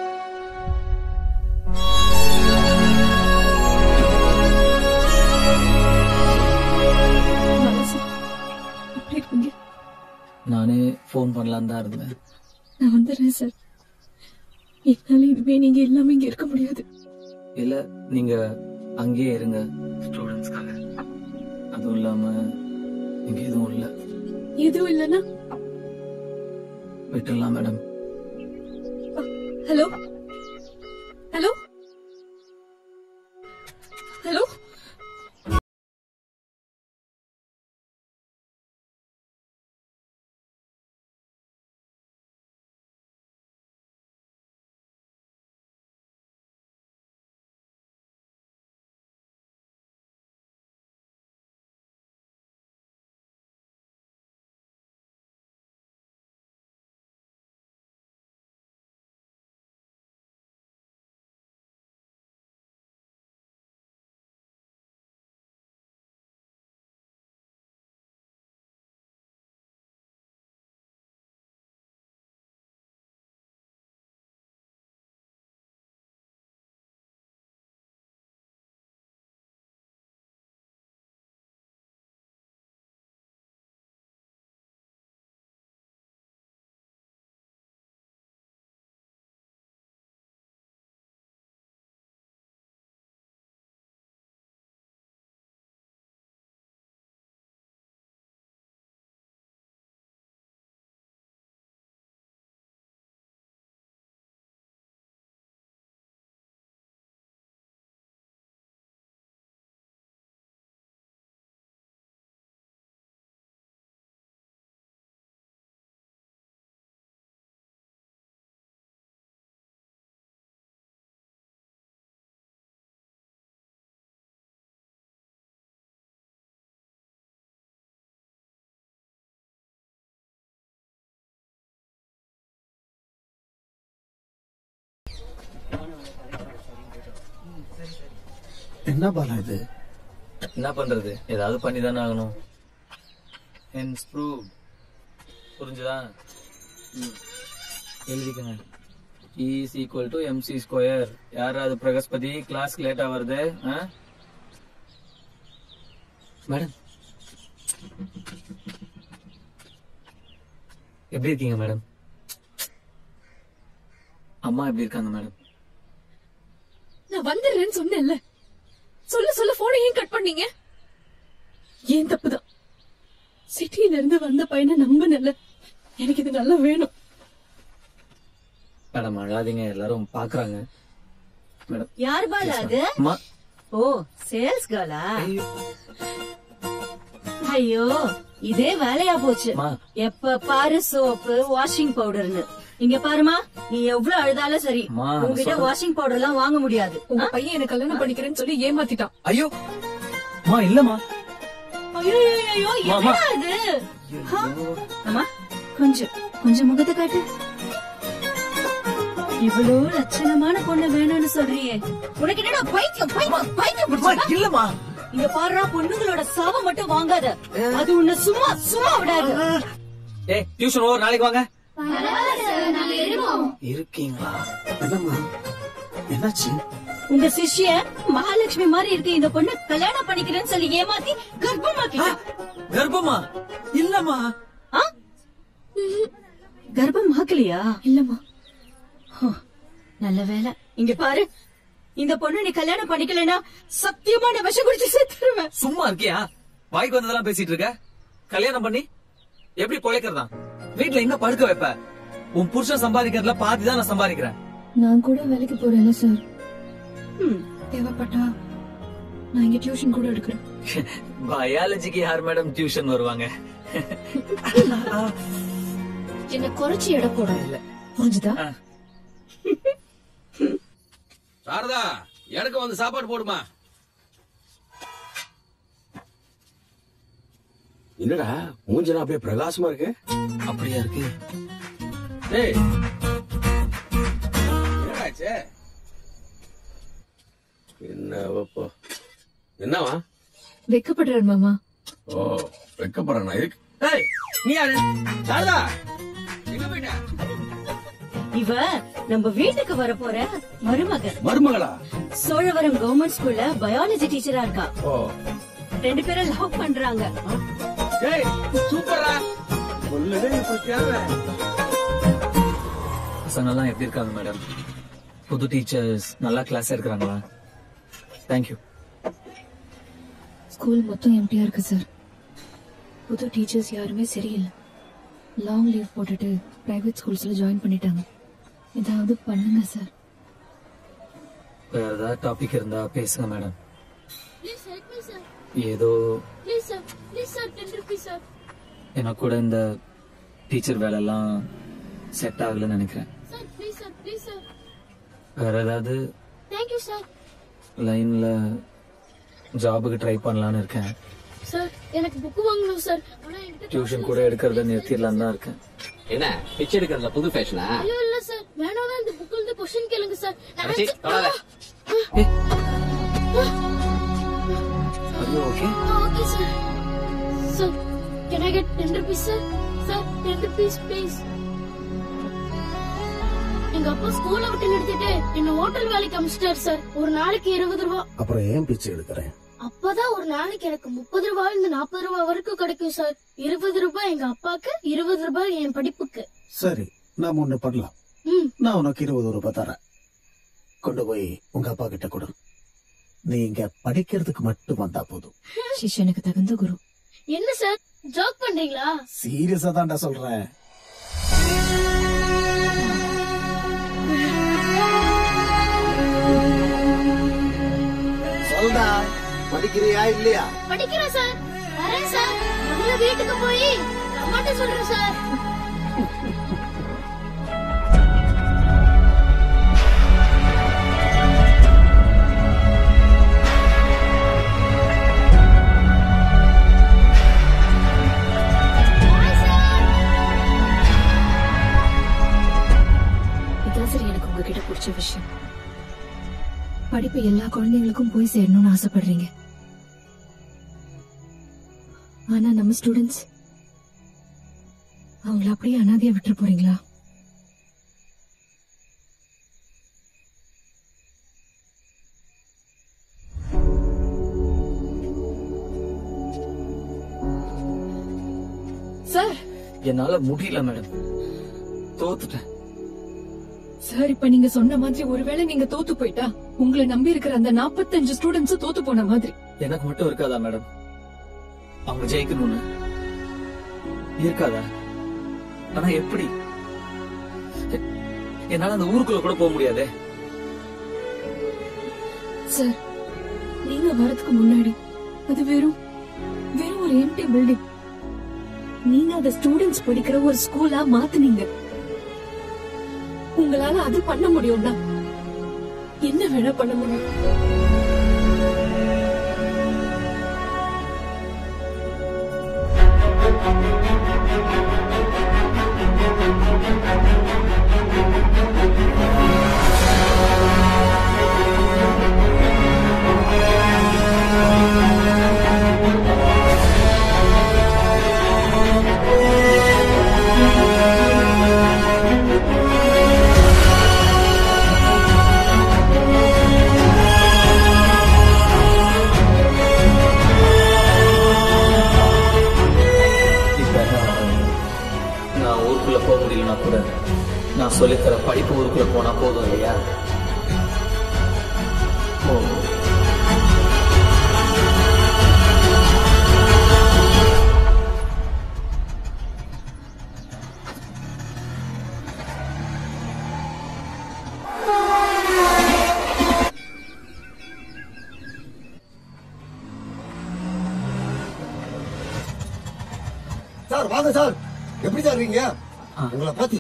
எப்படி இருக்கீங்க நானே ஃபோன் பண்ணலாம் தான் இருந்தேன் நான் வந்துடுறேன் சார் என்னால இனிமே நீங்க இல்லாம இங்க இருக்க முடியாது இல்ல நீங்க அங்கேயே இருங்க ஸ்டூடெண்ட்ஸ்க்காக அதுவும் இல்லாம இங்க எதுவும் இல்ல எதுவும் இல்லைன்னா விட்டுடலாம் மேடம் ஹலோ ஹலோ ஹலோ என்ன பாலம் இது என்ன பண்றது ஏதாவது பண்ணி தானே ஆகணும் ஹென்ஸ் ப்ரூவ் புரிஞ்சுதா ம். எழுதிக்கங்க is equal to MC square யாராவது பிரகஸ்பதி கிளாஸ்க்கு லேட்டா வருது ஆ? மேடம் எப்படி இருக்கீங்க மேடம் அம்மா எப்படி இருக்காங்க மேடம் நான் வந்துடுறேன்னு சொன்னேன்ல சொல்ல சொல்ல போனை ஏன் கட் பண்ணீங்க ஏன் தப்புதான் சிட்டியில இருந்து வந்த பையனை நம்பினல எனக்கு இது நல்லா வேணும் மேடம் அழாதீங்க எல்லாரும் பாக்குறாங்க மேடம் யார் பாலா அது அம்மா ஓ சேல்ஸ் கேர்ளா ஐயோ இதே வேலையா போச்சு எப்ப பாரு சோப்பு வாஷிங் பவுடர்னு இங்க பாருமா நீ எவ்வளவு அழுதாலும் சரி அம்மா, உங்ககிட்ட சொல்றது- வாஷிங் பவுடர் எல்லாம் வாங்க முடியாது உங்க பையன் என்ன கல்யாணம் பண்ணிக்கிறேன்னு சொல்லி ஏமாத்திட்டான் ஐயோ மா இல்லம்மா ஐயோ ஐயோ அம்மா, என்னடா இது ஹா? அம்மா கொஞ்சம் கொஞ்சம் முகத்தை காட்டு இவ்வளவு லட்சணமான பொண்ணு வேணும்னு சொல்றியே உனக்கு என்னடா பைத்தியம் பைத்தியம் பைத்தியம் பிடிச்சதா? இல்லம்மா இங்க பாருடா பொண்ணுங்களோட சாப மட்டும் வாங்காத அது உன்னை சும்மா சும்மா விடாது ஏய் டியூஷன் ஓவர் நாளைக்கு வாங்க இருக்கோம் இருக்கீங்களா என்னம்மா என்னாச்சு உங்க சிஷ்ய மகாலட்சுமி மாதிரி இருக்க இந்த பொண்ணு கல்யாணம் பண்ணிக்கிறேன்னு சொல்லி ஏமாத்தி கர்ப்பமாக்கிட்ட கர்ப்பமா இல்லம்மா கர்ப்பம் ஆக்கலையா இல்லம்மா நல்ல வேலை இங்க பாரு இந்த பொண்ணு நீ கல்யாணம் பண்ணிக்கலைன்னா சத்தியமா நான் விஷம் குடிச்சு செத்துருவேன் சும்மா இருக்கியா வாய்க்கு வந்ததெல்லாம் பேசிட்டு இருக்க கல்யாணம் பண்ணி எப்படி பொழைக்கிறதா வீட்ல எங்க படுக்க வைப்ப உன் புருஷன் சம்பாதிக்கிறதுல பாதி தான் நான் சம்பாதிக்கிறேன் நான் கூட வேலைக்கு போறேன்ல சார் தேவைப்பட்டா நான் இங்க டியூஷன் கூட எடுக்கிறேன் பயாலஜிக்கு யார் மேடம் டியூஷன் வருவாங்க என்ன குறைச்சி எடை போட இல்ல புரிஞ்சுதா சாரதா எனக்கு வந்து சாப்பாடு போடுமா என்னடா மூஞ்சலாம் அப்படியே பிரகாசமா இருக்கு அப்படியா இருக்கு டேய் என்னடாச்சு என்ன வப்போ என்னவா வெக்கப்படுறாரு மாமா ஓ வெக்கப்படுறா இதுக்கு ஏய் நீ யாரு சாரதா எங்க போயிட்ட இவ நம்ம வீட்டுக்கு வர போற மருமக மருமகளா சோழவரம் கவர்மெண்ட் ஸ்கூல்ல பயாலஜி டீச்சரா இருக்கா ஓ ரெண்டு பேரும் லவ் பண்றாங்க டேய் சூப்பரா சொல்லுடே இப்ப தேவை பசங்க எல்லாம் எப்படி இருக்காங்க மேடம் புது டீச்சர்ஸ் நல்லா கிளாஸ் எடுக்கிறாங்களா தேங்க்யூ ஸ்கூல் மொத்தம் எம்டியா இருக்கு சார் புது டீச்சர்ஸ் யாருமே சரியில்லை லாங் லீவ் போட்டுட்டு பிரைவேட் ஸ்கூல்ஸ்ல ஜாயின் பண்ணிட்டாங்க ஏதாவது பண்ணுங்க சார் வேற ஏதாவது டாபிக் இருந்தா பேசுங்க madam please help me sir ஏதோ please sir please sir ten rupees sir எனக்கு கூட இந்த டீச்சர் வேலை எல்லாம் செட் ஆகலன்னு நினைக்கிறேன் sir please sir please sir வேற ஏதாவது தேங்க்யூ சார் லைன்ல ஜாபுக்கு ட்ரை பண்ணலாம்னு இருக்கேன் சார் எனக்கு புக் வாங்கணும் சார் ஆனா என்கிட்ட டியூஷன் கூட எடுக்கிறத நிறுத்திடலாம் தான் இருக்கேன் என்ன பிச்சை எடுக்கிறதுல புது ஃபேஷனா ஐயோ இல்ல சார் வேணாம் இந்த புக்ல இருந்து கொஸ்டின் கேளுங்க சார் அடச்சி, தொடாத. Okay okay sir sir can I get ten rupees sir sir ten rupees please எங்க அப்பா ஸ்கூல்ல விட்டு நிறுத்திட்டு என்ன ஹோட்டல் வேலைக்கு அமிச்சிட்டாரு சார் ஒரு நாளைக்கு இருபது ரூபா அப்புறம் ஏன் பிச்சை எடுக்கிறேன் அப்பதான் ஒரு நாளைக்கு எனக்கு முப்பது ரூபாய் இருந்து நாற்பது ரூபாய் வரைக்கும் கிடைக்கும் சார் இருபது ரூபாய் எங்க அப்பாக்கு இருபது ரூபாய் என் படிப்புக்கு சரி நாம ஒண்ணு பண்ணலாம் ம் நான் உனக்கு இருபது ரூபாய் தரேன் கொண்டு போய் உங்க அப்பா கிட்ட கொடு நீ இங்க படிக்கிறதுக்கு மட்டும் வந்தா போதும் சிஷ்யனுக்கு தகுந்த குரு என்ன சார் ஜோக் பண்றீங்களா சீரியஸா தான்டா சொல்றேன் சொல்டா படிக்கிறியா இல்லையா படிக்கிறேன் சார் வரேன் சார் முதல்ல வீட்டுக்கு போய் அம்மாட்ட சொல்றேன் சார் இதான் சார் எனக்கு உங்ககிட்ட பிடிச்ச விஷயம் படிப்பு எல்லா குழந்தைங்களுக்கும் போய் சேரணும்னு ஆசைப்படுறீங்க ஆனா நம்ம ஸ்டூடெண்ட்ஸ் அவங்கள அப்படியே அனாதையா விட்டுற போறீங்களா சார் என்னால முடியல மேடம் தோத்துட்டேன் சார் இப்ப நீங்க சொன்ன மாதிரி ஒருவேளை நீங்க தோத்து போயிட்டா உங்களை நம்பி இருக்கிற அந்த 45 ஸ்டூடெண்ட்ஸ் தோத்து போன மாதிரி எனக்கு மட்டும் இருக்காதா மேடம் அவங்க ஜெயிக்கணும்னு இருக்காதா ஆனா எப்படி எ- என்னால அந்த ஊருக்குள்ள கூட போக முடியாதே சார் நீங்க வரதுக்கு முன்னாடி அது வெறும் வெறும் ஒரு எம்டி பில்டிங் நீங்க அத ஸ்டூடெண்ட்ஸ் படிக்கிற ஒரு ஸ்கூலா மாத்துனீங்க உங்களால அது பண்ண முடியும்னா என்ன வேணா பண்ண முடியும் Thank you. சொல்லித்தர படிப்பு ஊருக்குள்ள போனா போதும் இல்லையா ஓ சார் வாங்க சார் எப்படி சார் இருக்கீங்க உங்களை பார்த்து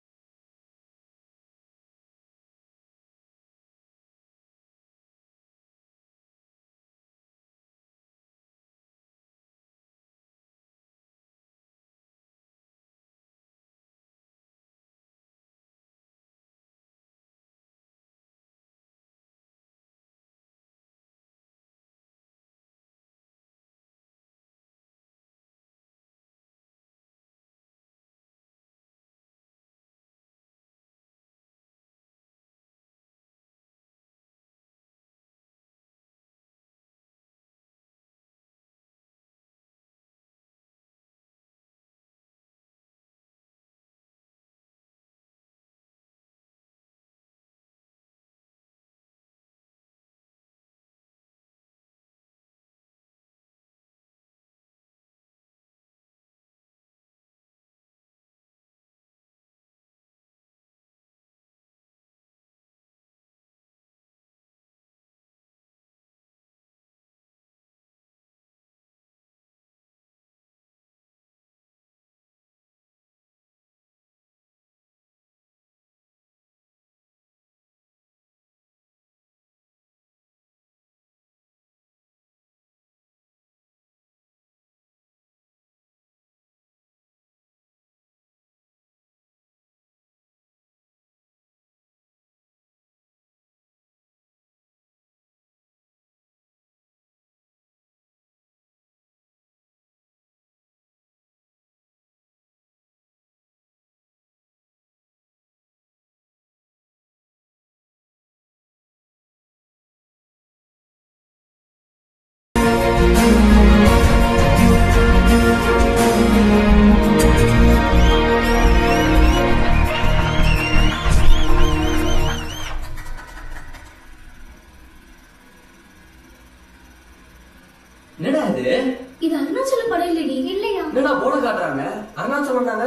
என்னடா இது இது அருணாச்சல படம் இல்லடி இல்லையா என்னடா போட காட்டுறாங்க அருணாச்சலம் தானே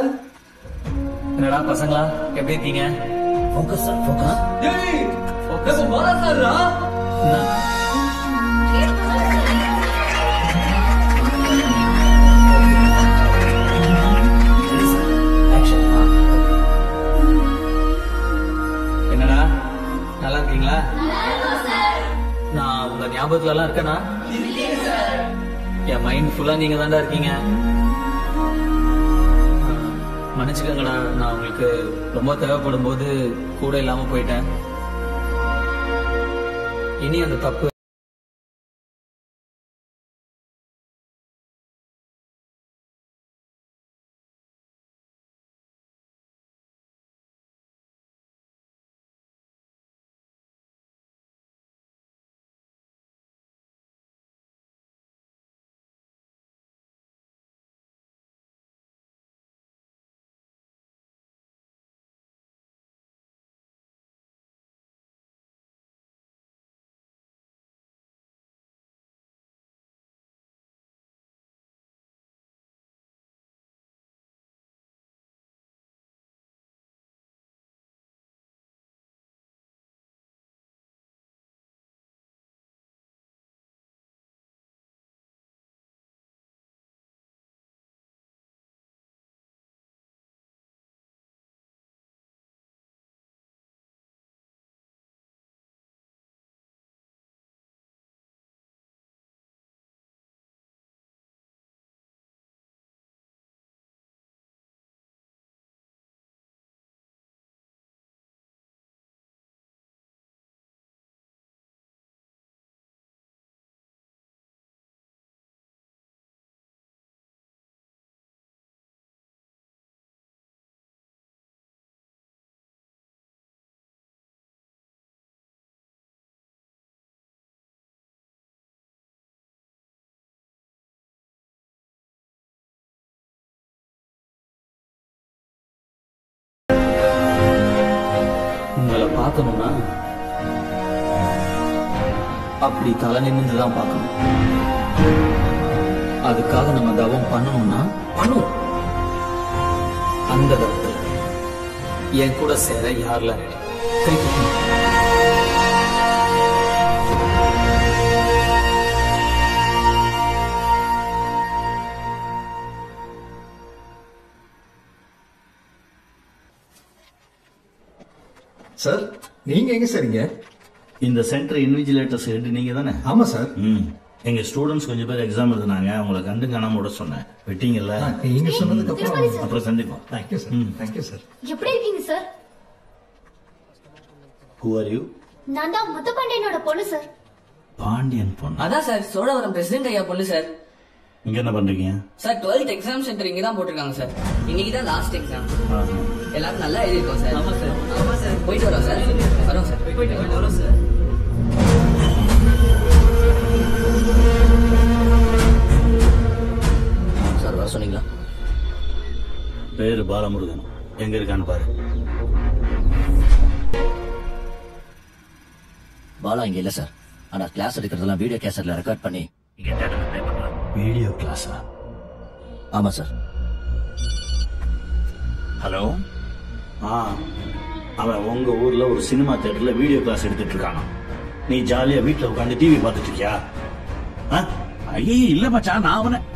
என்னடா பசங்களா எப்படி இருக்கீங்க ஃபோக்கஸ் சார் ஃபோக்கஸ் டேய் நம்ம பாலா சார்ரா என்னடா நல்லா இருக்கீங்களா நான் உங்க ஞாபகத்துல எல்லாம் இருக்கேனா என் மைண்ட் ஃபுல்லா நீங்க தான்டா இருக்கீங்க மன்னிச்சுக்கோங்கடா நான் உங்களுக்கு ரொம்ப தேவைப்படும் போது கூட இல்லாம போயிட்டேன் இனி அந்த தப்பு பார்க்கணும்னா அப்படி தலை நிமிர்ந்து தான் பார்க்கணும் அதுக்காக நம்ம தவம் பண்ணணும்னா பண்ணுவோம் அந்த தவத்துல என் கூட சேர யாரெல்லாம் ரெடி கை தூக்குங்க. சார் நீங்க எங்க சரிங்க இந்த சென்டர் இன்விஜிலேட்டர்ஸ் ஹெட் நீங்க தானே ஆமா சார் ம் எங்க ஸ்டூடெண்ட்ஸ் கொஞ்சம் பேர் எக்ஸாம் எழுதினாங்க அவங்கள கண்டு காணாம விட சொன்னேன் வெட்டிங்கல்ல நீங்க சொன்னதுக்கு அப்புறம் அப்புறம் சந்திப்போம் தேங்க்யூ சார் தேங்க்யூ சார் எப்படி இருக்கீங்க சார் ஹூ ஆர் யூ நான் தான் முத்தப்பாண்டியனோட பொண்ணு சார் பாண்டியன் பொண்ணு அதான் சார் சோழவரம் பிரசிடென்ட் ஐயா பொண்ணு சார் இங்க என்ன பண்றீங்க சார் டுவெல்த் எக்ஸாம் சென்டர் இங்க தான் போட்டிருக்காங்க சார் இன்னைக்கு தான் லாஸ்ட் எக்ஸாம் எல்லாரும் நல்லா எழுதிருக்கோம் சார் ஆமா சார் ஆமா சார் போயிட்டு வரோம் சார் வரோம் சார் போயிட்டு வரோம் சார் சார் வர சொன்னீங்களா பேரு பாலமுருகன் எங்க இருக்கான்னு பாரு பாலா இங்க இல்ல சார் ஆனா கிளாஸ் எடுக்கிறதெல்லாம் வீடியோ கேசட்ல ரெக்கார்ட் பண்ணி வீடியோ கிளாஸா ஆமா சார் ஹலோ ஆ அவன் உங்க ஊர்ல ஒரு சினிமா தியேட்டர்ல வீடியோ கிளாஸ் எடுத்துட்டு இருக்கானா நீ ஜாலியா வீட்டுல உட்காந்து டிவி பார்த்துட்டு இருக்கியா ஐயே இல்ல மச்சான் நான் அவன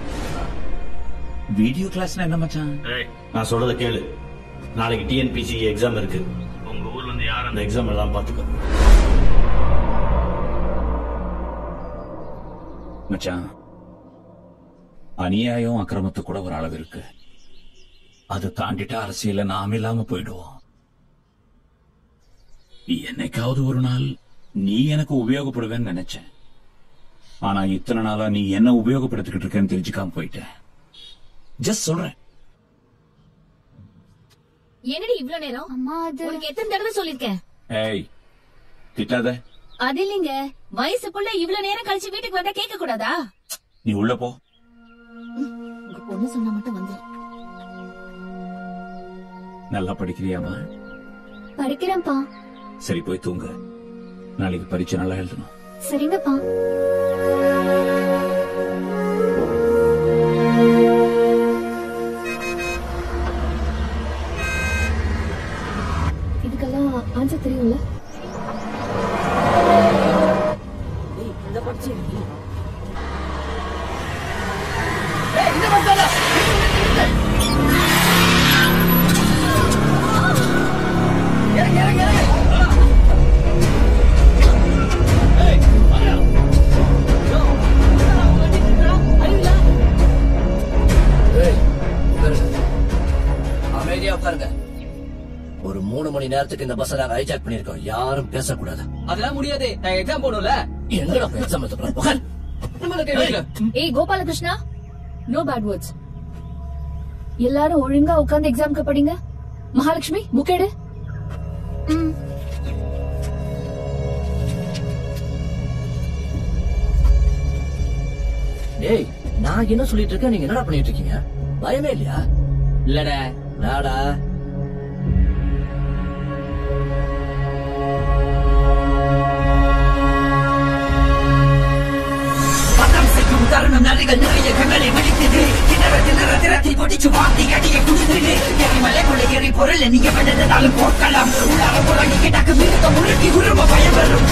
வீடியோ கிளாஸ்னா என்ன மச்சான் நான் சொல்றத கேளு நாளைக்கு டிஎன்பிசி எக்ஸாம் இருக்கு உங்க ஊர்ல இருந்து யார் அந்த எக்ஸாம் எல்லாம் பாத்துக்கோ மச்சான் அநியாயம் அக்கிரமத்து கூட ஒரு அளவு இருக்கு அது தாண்டிட்டு அரசியல நாம இல்லாம போயிடுவோம் என்னைக்காவது ஒரு நாள் நீ எனக்கு உபயோகப்படுவேன்னு நினைச்சேன் ஆனா இத்தனை நாளா நீ என்ன உபயோகப்படுத்திக்கிட்டு இருக்கேன்னு தெரிஞ்சுக்காம போயிட்டேன் ஜஸ்ட் சொல்றேன் என்னடி இவ்ளோ நேரம் அம்மா அது உனக்கு எத்தனை தடவை சொல்லிருக்கேன் ஏய் திட்டாத அது இல்லைங்க வயசு புள்ள இவ்ளோ நேரம் கழிச்சு வீட்டுக்கு வந்தா கேட்க கூடாதா நீ உள்ள போ உங்க பொண்ணு சொன்னா மட்டும் வந்து நல்லா படிக்கிறியாமா படிக்கிறேன்ப்பா சரி போய் தூங்கு நாளைக்கு பரீட்சை நல்லா எழுதணும் சரிங்கப்பா இதுக்கெல்லாம் ஆன்சர் தெரியும்ல இந்த படிச்சு அமைதியா உட்காருங்க ஒரு மூணு மணி நேரத்துக்கு இந்த பஸ் நாங்க ஹைஜாக் பண்ணிருக்கோம் யாரும் பேசக்கூடாது அதெல்லாம் முடியாது நான் எக்ஸாம் போடும்ல எங்கடா எக்ஸாம் எழுத போறோம் உட்கார். நம்மள கை வைக்கல ஏய் கோபாலகிருஷ்ணா நோ பேட் வேர்ட்ஸ் எல்லாரும் ஒழுங்கா உட்கார்ந்து எக்ஸாம்க்கு படிங்க மகாலட்சுமி புக் எடு ஏய் நான் என்ன சொல்லிட்டு இருக்கேன் நீங்க என்னடா பண்ணிட்டு இருக்கீங்க பயமே இல்லையா இல்லடா நாடா பதம் செய்யும் தருணம் நரிகள் நிறைய கண்களை விழித்தது திணற திணற திறத்தி பொடிச்சு வாந்தி அடிய குடித்தது எரிமலை கொலை எரி பொருள் நீங்க பண்ணதாலும் போர்க்கலாம் உள்ளார புறங்கி கிடக்கு மிருக முழுக்கி உருவ பயம் வரும்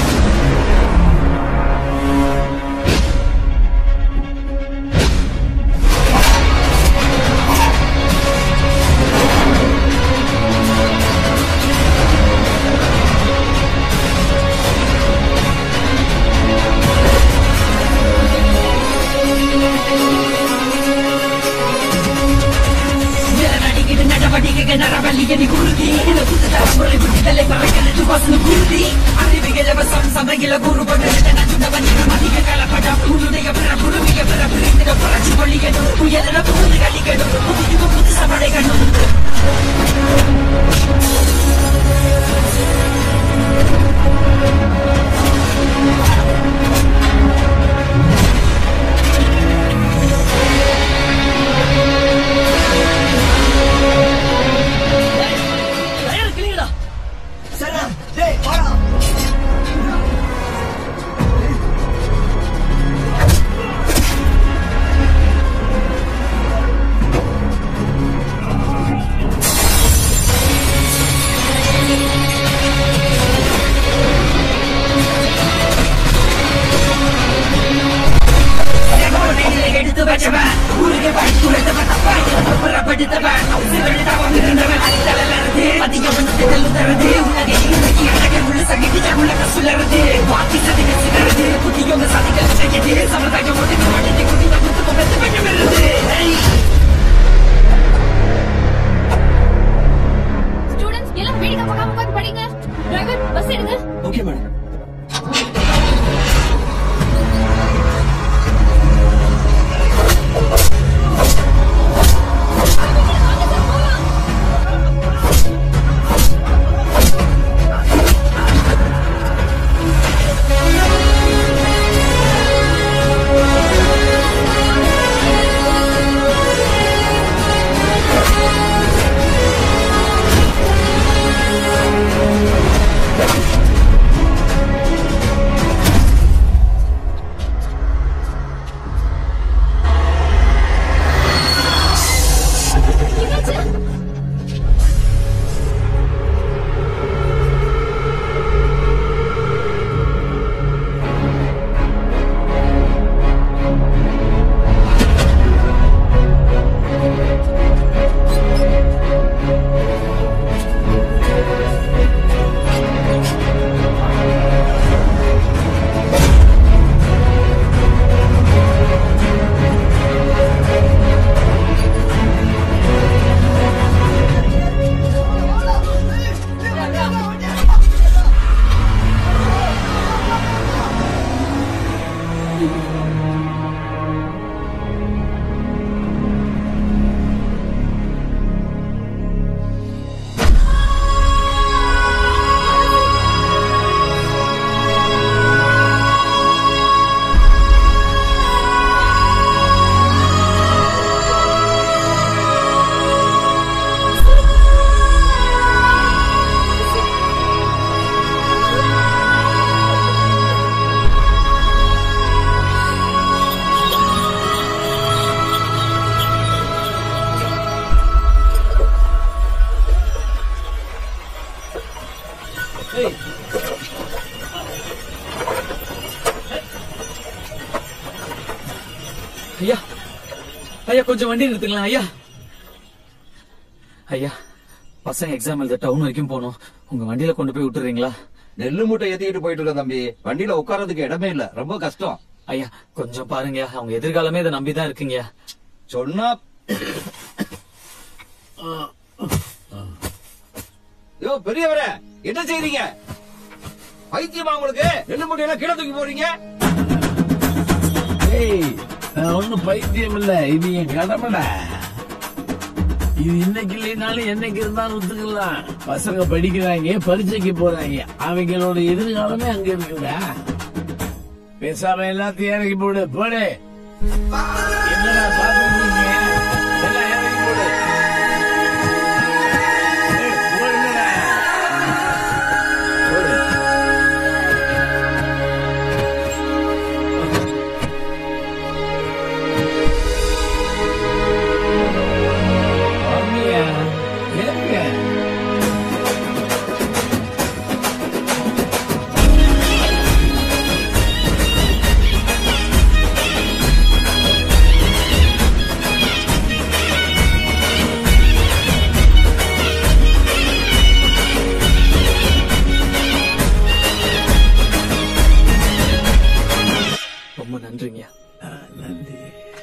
நிலநடிக்கிட்டு நடவடிக்கைகள் நரவழியடி குருதி இந்த புது தலைமுறை விடுதலை பறக்கிறது வசனம் குருதி அறிவியல் இலவசம் சந்தையில குரு அதிக கலப்படம் உன்னுடைய பிற புதுமைய பிற பிரிந்திட புரட்சி கொள்ளிக்கணும் புயலிட புகுந்து கழிக்கணும் புதிய புது சமடைகணும் டயர் கிளியடா சரா டேய் எடுத்தவன் உசிரெடுத்தவன் இருந்தவன் அடித்தளர்றது அதிகம் வந்து தெல்லுதறது உலகை இன்னைக்கு அழகை உள்ள சகிட்டு உலக சுழறது வாக்கி சதிக சிதறது புத்தியோக சதிகள் செய்யது சமுதாயம் ஒதுக்கி மடித்து குடி வந்து கொண்டு வெற்றி வருது ஸ்டூடண்ட்ஸ் எல்லாம் வேடிக்கை பார்க்காம உட்கார்ந்து படிங்க டிரைவர் பஸ் எடுங்க ஓகே மேடம் ஐயா ஐயா கொஞ்சம் வண்டி நிறுத்துங்களேன் ஐயா ஐயா பசங்க எக்ஸாம் எழுத டவுன் வரைக்கும் போகணும் உங்க வண்டியில கொண்டு போய் விட்டுறீங்களா நெல்லு மூட்டை ஏத்திக்கிட்டு போயிட்டு இருக்க தம்பி வண்டியில உட்கார்றதுக்கு இடமே இல்ல ரொம்ப கஷ்டம் ஐயா கொஞ்சம் பாருங்க அவங்க எதிர்காலமே இதை நம்பிதான் இருக்குங்க சொன்னா யோ பெரியவரே என்ன செய்றீங்க பைத்தியமா உங்களுக்கு நெல்லு மூட்டையெல்லாம் கீழே தூக்கி போறீங்க ஏய் நான் ஒண்ணும் பைத்தியம் இல்ல இது என் கடமைடா இது இன்னைக்கு இல்லைனாலும் என்னைக்கு இருந்தாலும் ஒத்துக்கலாம் பசங்க படிக்கிறாங்க பரீட்சைக்கு போறாங்க அவங்களோட எதிர்காலமே அங்க இருக்குடா பேசாம எல்லாத்தையும் இறக்கி போடு போடு என்னடா பாத்துட்டு இருக்கீங்க? எல்லாம் இறக்கி போடு ஏய், போடுங்கடா. போடு. வாங்கய்யா. ஏறுங்க. ரொம்ப நன்றிங்க நன்றி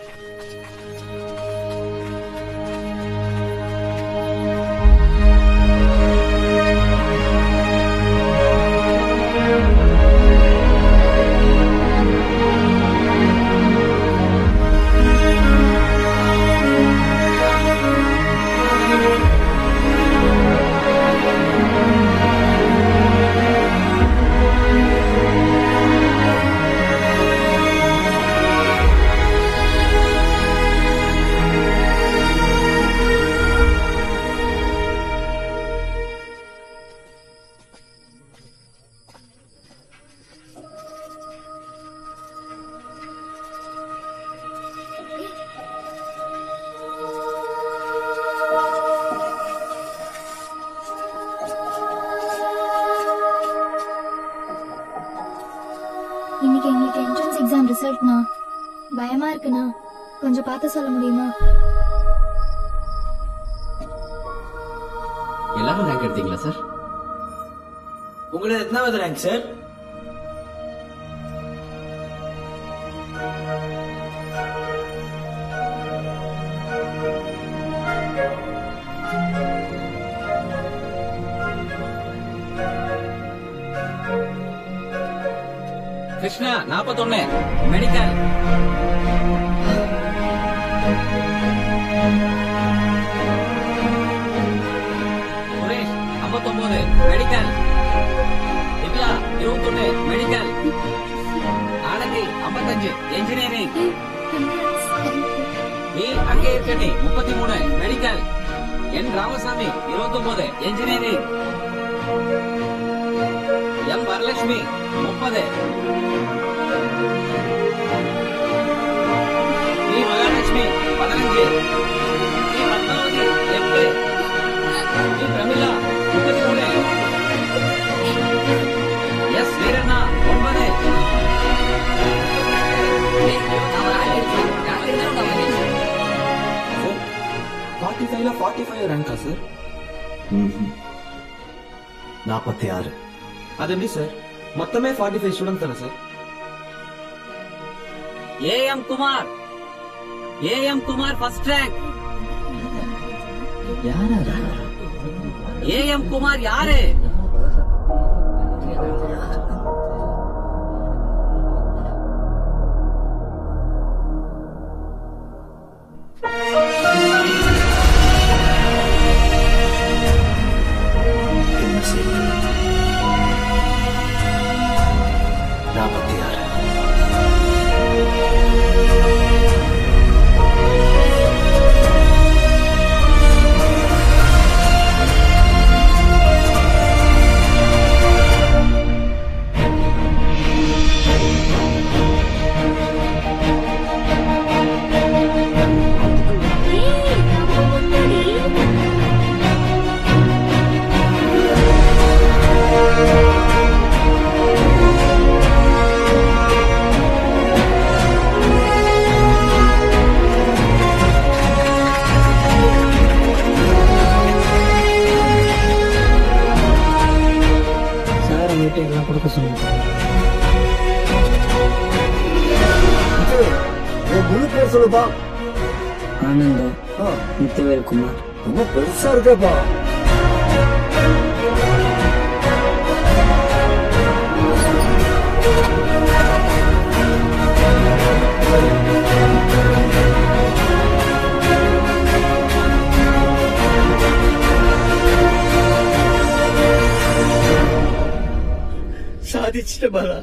இன்னைக்கு எங்களுக்கு என்ட்ரன்ஸ் எக்ஸாம் ரிசல்ட்னா பயமா இருக்குண்ணா கொஞ்சம் பார்த்து சொல்ல முடியுமா எல்லாரும் ரேங்க் எடுத்தீங்களா சார் உங்களை எத்தனாவது ரேங்க் சார் கிருஷ்ணா நாற்பத்தொன்னு மெடிக்கல் சுரேஷ் ஐம்பத்தொன்பது மெடிக்கல் திவ்யா இருபத்தொன்னு மெடிக்கல் ஆனந்தி ஐம்பத்தஞ்சு என்ஜினியரிங் நீ அங்கே இருக்கட்டி முப்பத்தி மூணு மெடிக்கல் என் ராமசாமி இருபத்தொன்பது என்ஜினியரிங் எம் வரலட்சுமி முப்பது நீ மகாலட்சுமி பதினஞ்சு நீ பத்மாவதி எட்டு நீ பிரமிளா முப்பத்தி மூணு எஸ் வீரண்ணா ஒன்பது ஃபார்ட்டி ஃபைவ்ல ஃபார்ட்டி ஃபைவ் ரேங்கா சார் நாற்பத்தி ஆறு அது எப்படி சார் மொத்தமே ஃபார்ட்டி ஃபைவ் ஸ்டூடெண்ட் தானே sir AM Kumar AM Kumar first rank AM Kumar யாரு என்ன செய்ய நாற்பத்தி ஆறு சார் அவங்ககிட்ட எல்லாம் கொடுக்க சொன்னீங்க உன் முழு பேர் சொல்லுப்பா ஆனந்த முத்துவேல் குமார் ரொம்ப பெருசா இருக்கேப்பா சாதிச்சிட்ட பாலா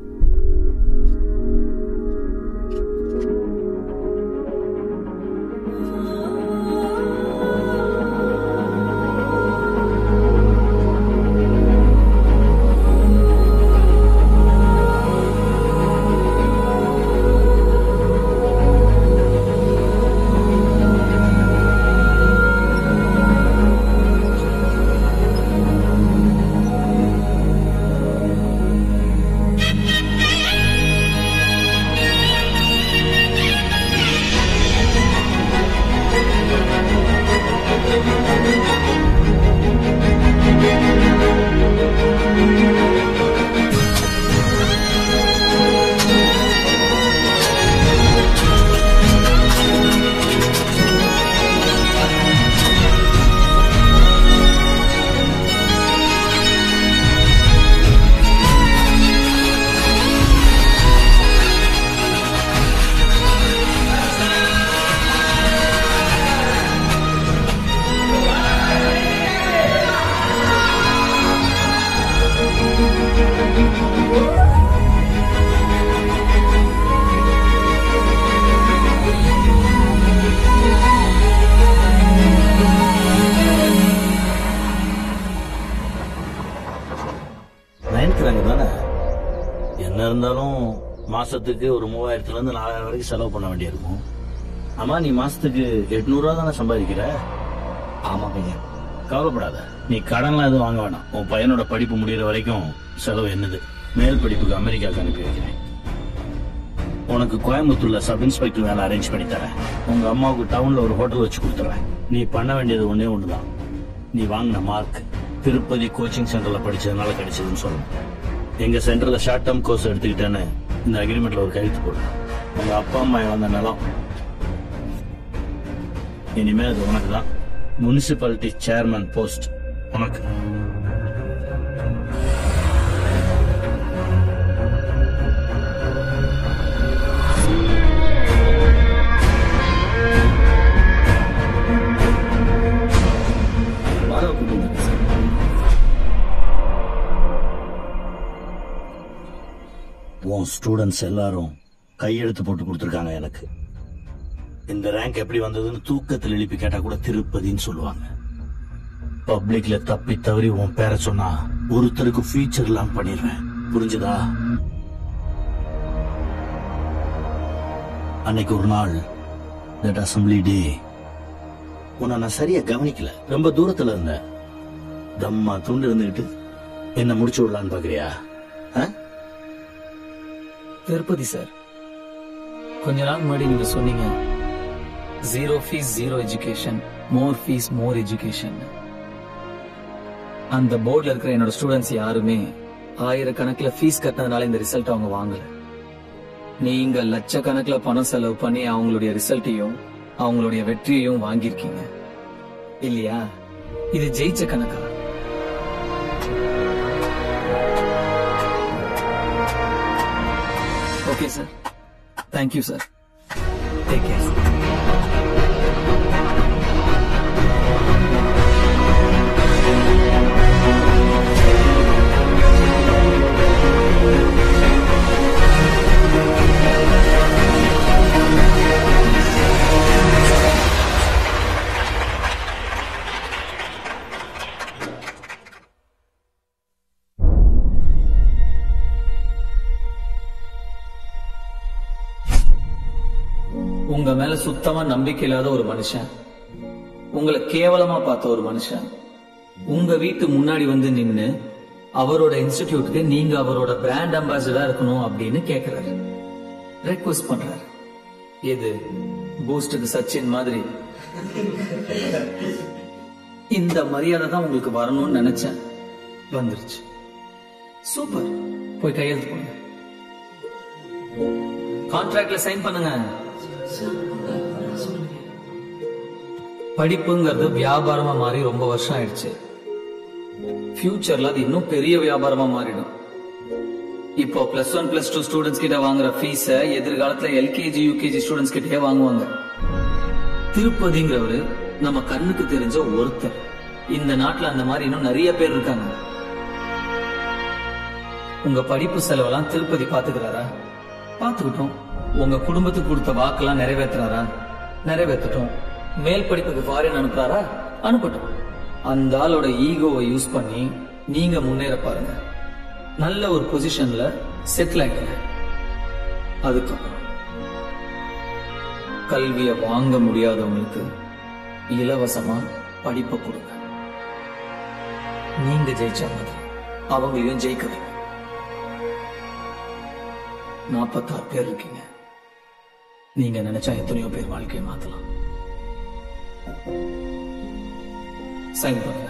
நைன்த் ரேங்க் தானே என்ன இருந்தாலும் மாசத்துக்கு ஒரு மூவாயிரத்துல இருந்து நாலாயிரம் வரைக்கும் செலவு பண்ண வேண்டியிருக்கும் ஆமா நீ மாசத்துக்கு எட்நூறு ரூபா தானே சம்பாதிக்கிற ஆமா பையன் கவலைப்படாத நீ கடன்லாம் எதுவும் வாங்க வேணாம் உன் பையனோட படிப்பு முடியிற வரைக்கும் செலவு என்னது மேல் படிப்புக்கு அமெரிக்காவுக்கு அனுப்பி வைக்கிறேன் உனக்கு கோயம்புத்தூர்ல சப் இன்ஸ்பெக்டர் வேலை அரேஞ்ச் பண்ணி தரேன் உங்க அம்மாவுக்கு டவுன்ல ஒரு ஹோட்டல் வச்சு கொடுத்துறேன் நீ பண்ண வேண்டியது ஒண்ணே ஒண்ணுதான் நீ வாங்கின மார்க் திருப்பதி கோச்சிங் சென்டர்ல படிச்சதுனால கிடைச்சதுன்னு சொல்லணும் எங்க சென்டர்ல ஷார்ட் டேர்ம் கோர்ஸ் எடுத்துக்கிட்டேன்னு இந்த அக்ரிமெண்ட்ல ஒரு கையெழுத்து போடு உங்க அப்பா அம்மா இழந்த நிலம் இனிமே அது உனக்கு தான் முனிசிபாலிட்டி சேர்மன் போஸ்ட் உனக்கு வாடகை கூட்டு வந்திருக்கேன் சார் உன் ஸ்டூடெண்ட்ஸ் எல்லாரும் கையெழுத்து போட்டு கொடுத்துருக்காங்க எனக்கு இந்த ரேங்க் எப்படி வந்ததுன்னு தூக்கத்தில் எழுப்பி கேட்டா கூட திருப்பதின்னு சொல்லுவாங்க பப்ளிக்ல தப்பி தவறி உன் பேரை சொன்னா ஒருத்தருக்கு ஃபியூச்சர் எல்லாம் பண்ணிடுவேன் புரிஞ்சுதா அன்னைக்கு ஒரு நாள் தட் அசம்பிளி டே உன்னை நான் சரியா கவனிக்கல ரொம்ப தூரத்துல இருந்தேன் தம்மா துண்டு இருந்துகிட்டு என்ன முடிச்சு விடலான்னு பாக்குறியா ஆ? திருப்பதி சார் கொஞ்ச நாள் முன்னாடி நீங்க சொன்னீங்க zero fees zero education more fees more education அந்த போர்டுல இருக்கிற என்னோட ஸ்டூடெண்ட்ஸ் யாருமே ஆயிரக்கணக்கில் ஃபீஸ் கட்டினதுனால இந்த ரிசல்ட் அவங்க வாங்கல நீங்க லட்சக்கணக்கில் பணம் செலவு பண்ணி அவங்களுடைய ரிசல்ட்டையும் அவங்களுடைய வெற்றியையும் வாங்கியிருக்கீங்க இல்லையா இது ஜெயிச்ச கணக்கா okay sir thank you sir take care உங்க மேல சுத்தமா நம்பிக்கை இல்லாத ஒரு மனுஷன் உங்களை கேவலமா பார்த்த ஒரு மனுஷன் உங்க வீட்டு முன்னாடி வந்து நின்னு அவரோட இன்ஸ்டிடியூட்டுக்கு நீங்க அவரோட பிராண்ட் அம்பாசிடரா இருக்கணும் அப்படின்னு கேக்குறாரு ரெக்வஸ்ட் பண்றாரு எது பூஸ்டுக்கு சச்சின் மாதிரி இந்த மரியாதை தான் உங்களுக்கு வரணும்னு நினைச்சேன் வந்துருச்சு சூப்பர் போய் கையெழுத்து போடுங்க கான்ட்ராக்ட்ல சைன் பண்ணுங்க படிப்புங்கிறது வியாபாரமா மாறி ரொம்ப வருஷம் ஆயிடுச்சு ஃபியூச்சர்ல அது இன்னும் பெரிய வியாபாரமா மாறிடும் இப்போ plus one plus two students கிட்ட வாங்குற ஃபீஸ எதிர்காலத்துல எல்கேஜி யூகேஜி ஸ்டூடெண்ட்ஸ் கிட்டயே வாங்குவாங்க திருப்பதிங்கிறவரு நம்ம கண்ணுக்கு தெரிஞ்ச ஒருத்தர் இந்த நாட்டுல அந்த மாதிரி இன்னும் நிறைய பேர் இருக்காங்க உங்க படிப்பு செலவெல்லாம் திருப்பதி பாத்துக்கிறாரா பாத்துக்கிட்டோம் உங்க குடும்பத்துக்கு கொடுத்த வாக்கெல்லாம் நிறைவேத்துறாரா நிறைவேற்றட்டும் மேல் படிப்புக்கு ஃபாரின் அனுப்புறாரா அனுப்பட்டும் அந்த ஆளோட ஈகோவை யூஸ் பண்ணி நீங்க முன்னேற பாருங்க நல்ல ஒரு பொசிஷன்ல செட்டில் ஆகிடுங்க அதுக்கப்புறம் கல்வியை வாங்க முடியாதவங்களுக்கு இலவசமா படிப்பை கொடுங்க நீங்க ஜெயிச்ச மாதிரி அவங்களையும் ஜெயிக்க வைங்க நாற்பத்தாறு பேர் இருக்கீங்க நீங்க நினைச்சா எத்தனையோ பேர் வாழ்க்கையை மாத்தலாம் சைன் பண்ணுங்க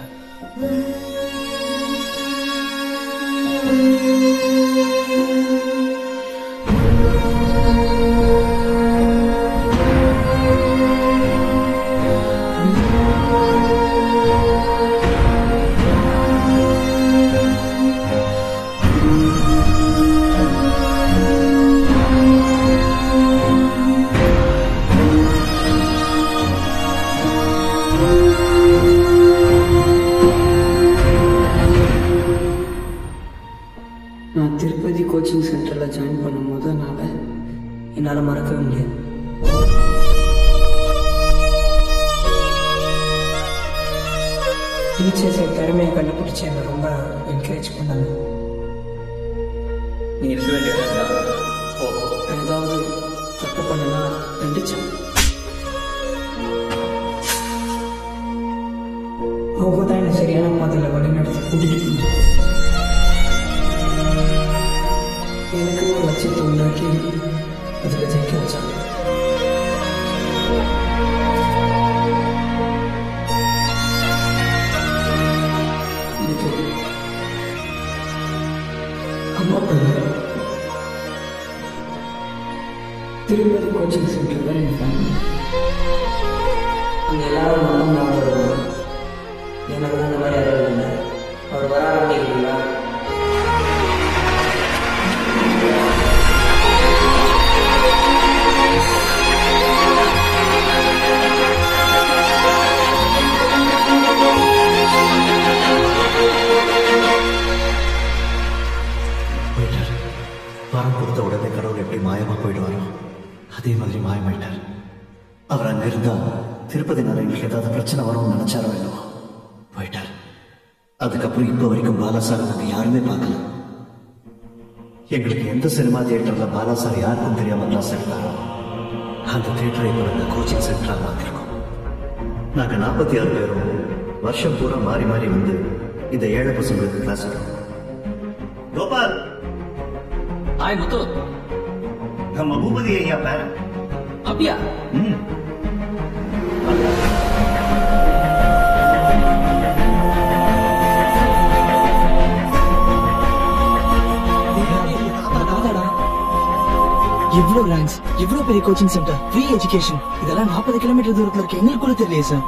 நான் திருப்பதி கோச்சிங் சென்டரில் ஜாயின் பண்ண முதல் நாள என்னால் மறக்கவே முடியாது டீச்சர்ஸ் என் திறமையை கண்டுபிடிச்சி என்னை ரொம்ப என்கரேஜ் பண்ணாங்க நீ இருக்க வேண்டிய இடம் தான். போ. நான் ஏதாவது தப்பு பண்ணனா தண்டிச்சேன் அவங்க தான் என்னை சரியான பாதையில் வழிநடத்தி கூட்டிகிட்டு போனாங்க. எனக்கு ஒரு லட்சியத்தை உண்டாக்கி அதில் ஜெயிக்க வச்சாங்க கோச்சிங் சென்டர் தான் என் ஃபேமிலி அங்கே எல்லாரும் மனம் நான் வருவாங்க எனக்கு தான் இந்த மாதிரி யாரும் இல்லை அவர் வர ஆரம்பிக்கிறீங்களா போயிட்டார் வரம் கொடுத்த உடனே கடவுள் எப்படி மாயமா போயிடுவாரோ அதே மாதிரி மாயமாயிட்டார் அவர் அங்க இருந்தா திருப்பதினால எங்களுக்கு ஏதாவது பிரச்சனை வரும்னு நினைச்சாரோ என்னவோ போயிட்டார் அதுக்கப்புறம் இப்ப வரைக்கும் பாலா சார் நாங்க யாருமே பார்க்கல எங்களுக்கு எந்த சினிமா தியேட்டர்ல பாலா சார் யாருக்கும் தெரியாம கிளாஸ் எடுத்தாரோ அந்த தியேட்டரை இப்ப நாங்க கோச்சிங் சென்டரா மாத்திருக்கோம் நாங்க நாற்பத்தி ஆறு பேரும் வருஷம் பூரா மாறி மாறி வந்து இந்த ஏழை பசங்களுக்கு கிளாஸ் எடுக்கிறோம் கோபால் ஹாய் முத்து நம்ம பூபதி ஐயா பேரன் அப்படியா ம் இவ்ளோ ரேங்க்ஸ் இவ்ளோ பெரிய கோச்சிங் சென்டர் ஃப்ரீ எஜுகேஷன் இதெல்லாம் நாற்பது கிலோமீட்டர் தூரத்துல இருக்கு எங்களுக்கு கூட தெரியலையே சார்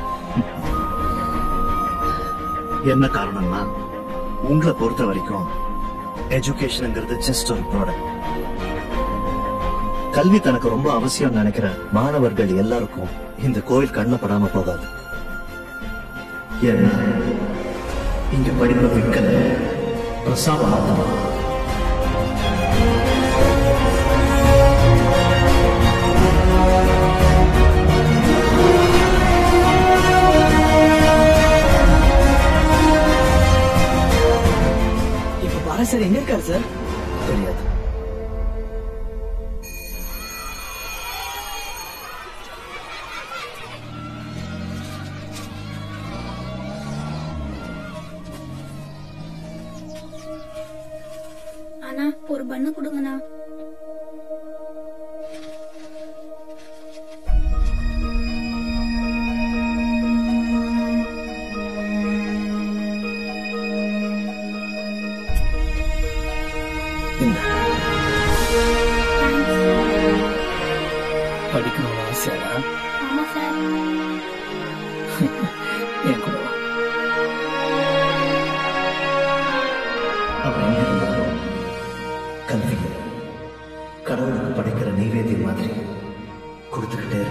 என்ன காரணம்னா உங்களை பொறுத்த வரைக்கும் எஜுகேஷன்ங்கிறது ஜஸ்ட் ஒரு ப்ராடக்ட் கல்வி தனக்கு ரொம்ப அவசியம் நினைக்கிற மாணவர்கள் எல்லாருக்கும் இந்த கோயில் கண்ணில் படாம போகாது ஏன்னா இங்க படிப்பை விற்கல பிரசாதம் மாத்தணும் இப்ப பாலா சார் எங்க இருக்காரு சார் தெரியாது அண்ணா ஒரு பண்ணு கொடுங்கண்ணா படிக்கணும்னு ஆசையாடா ஆமா சார் என் கூட வா. அவன் எங்க இருந்தாலும் கல்வி கடவுளுக்கு படைக்கிற நைவேத்தியம் மாதிரி கொடுத்துக்கிட்டே இரு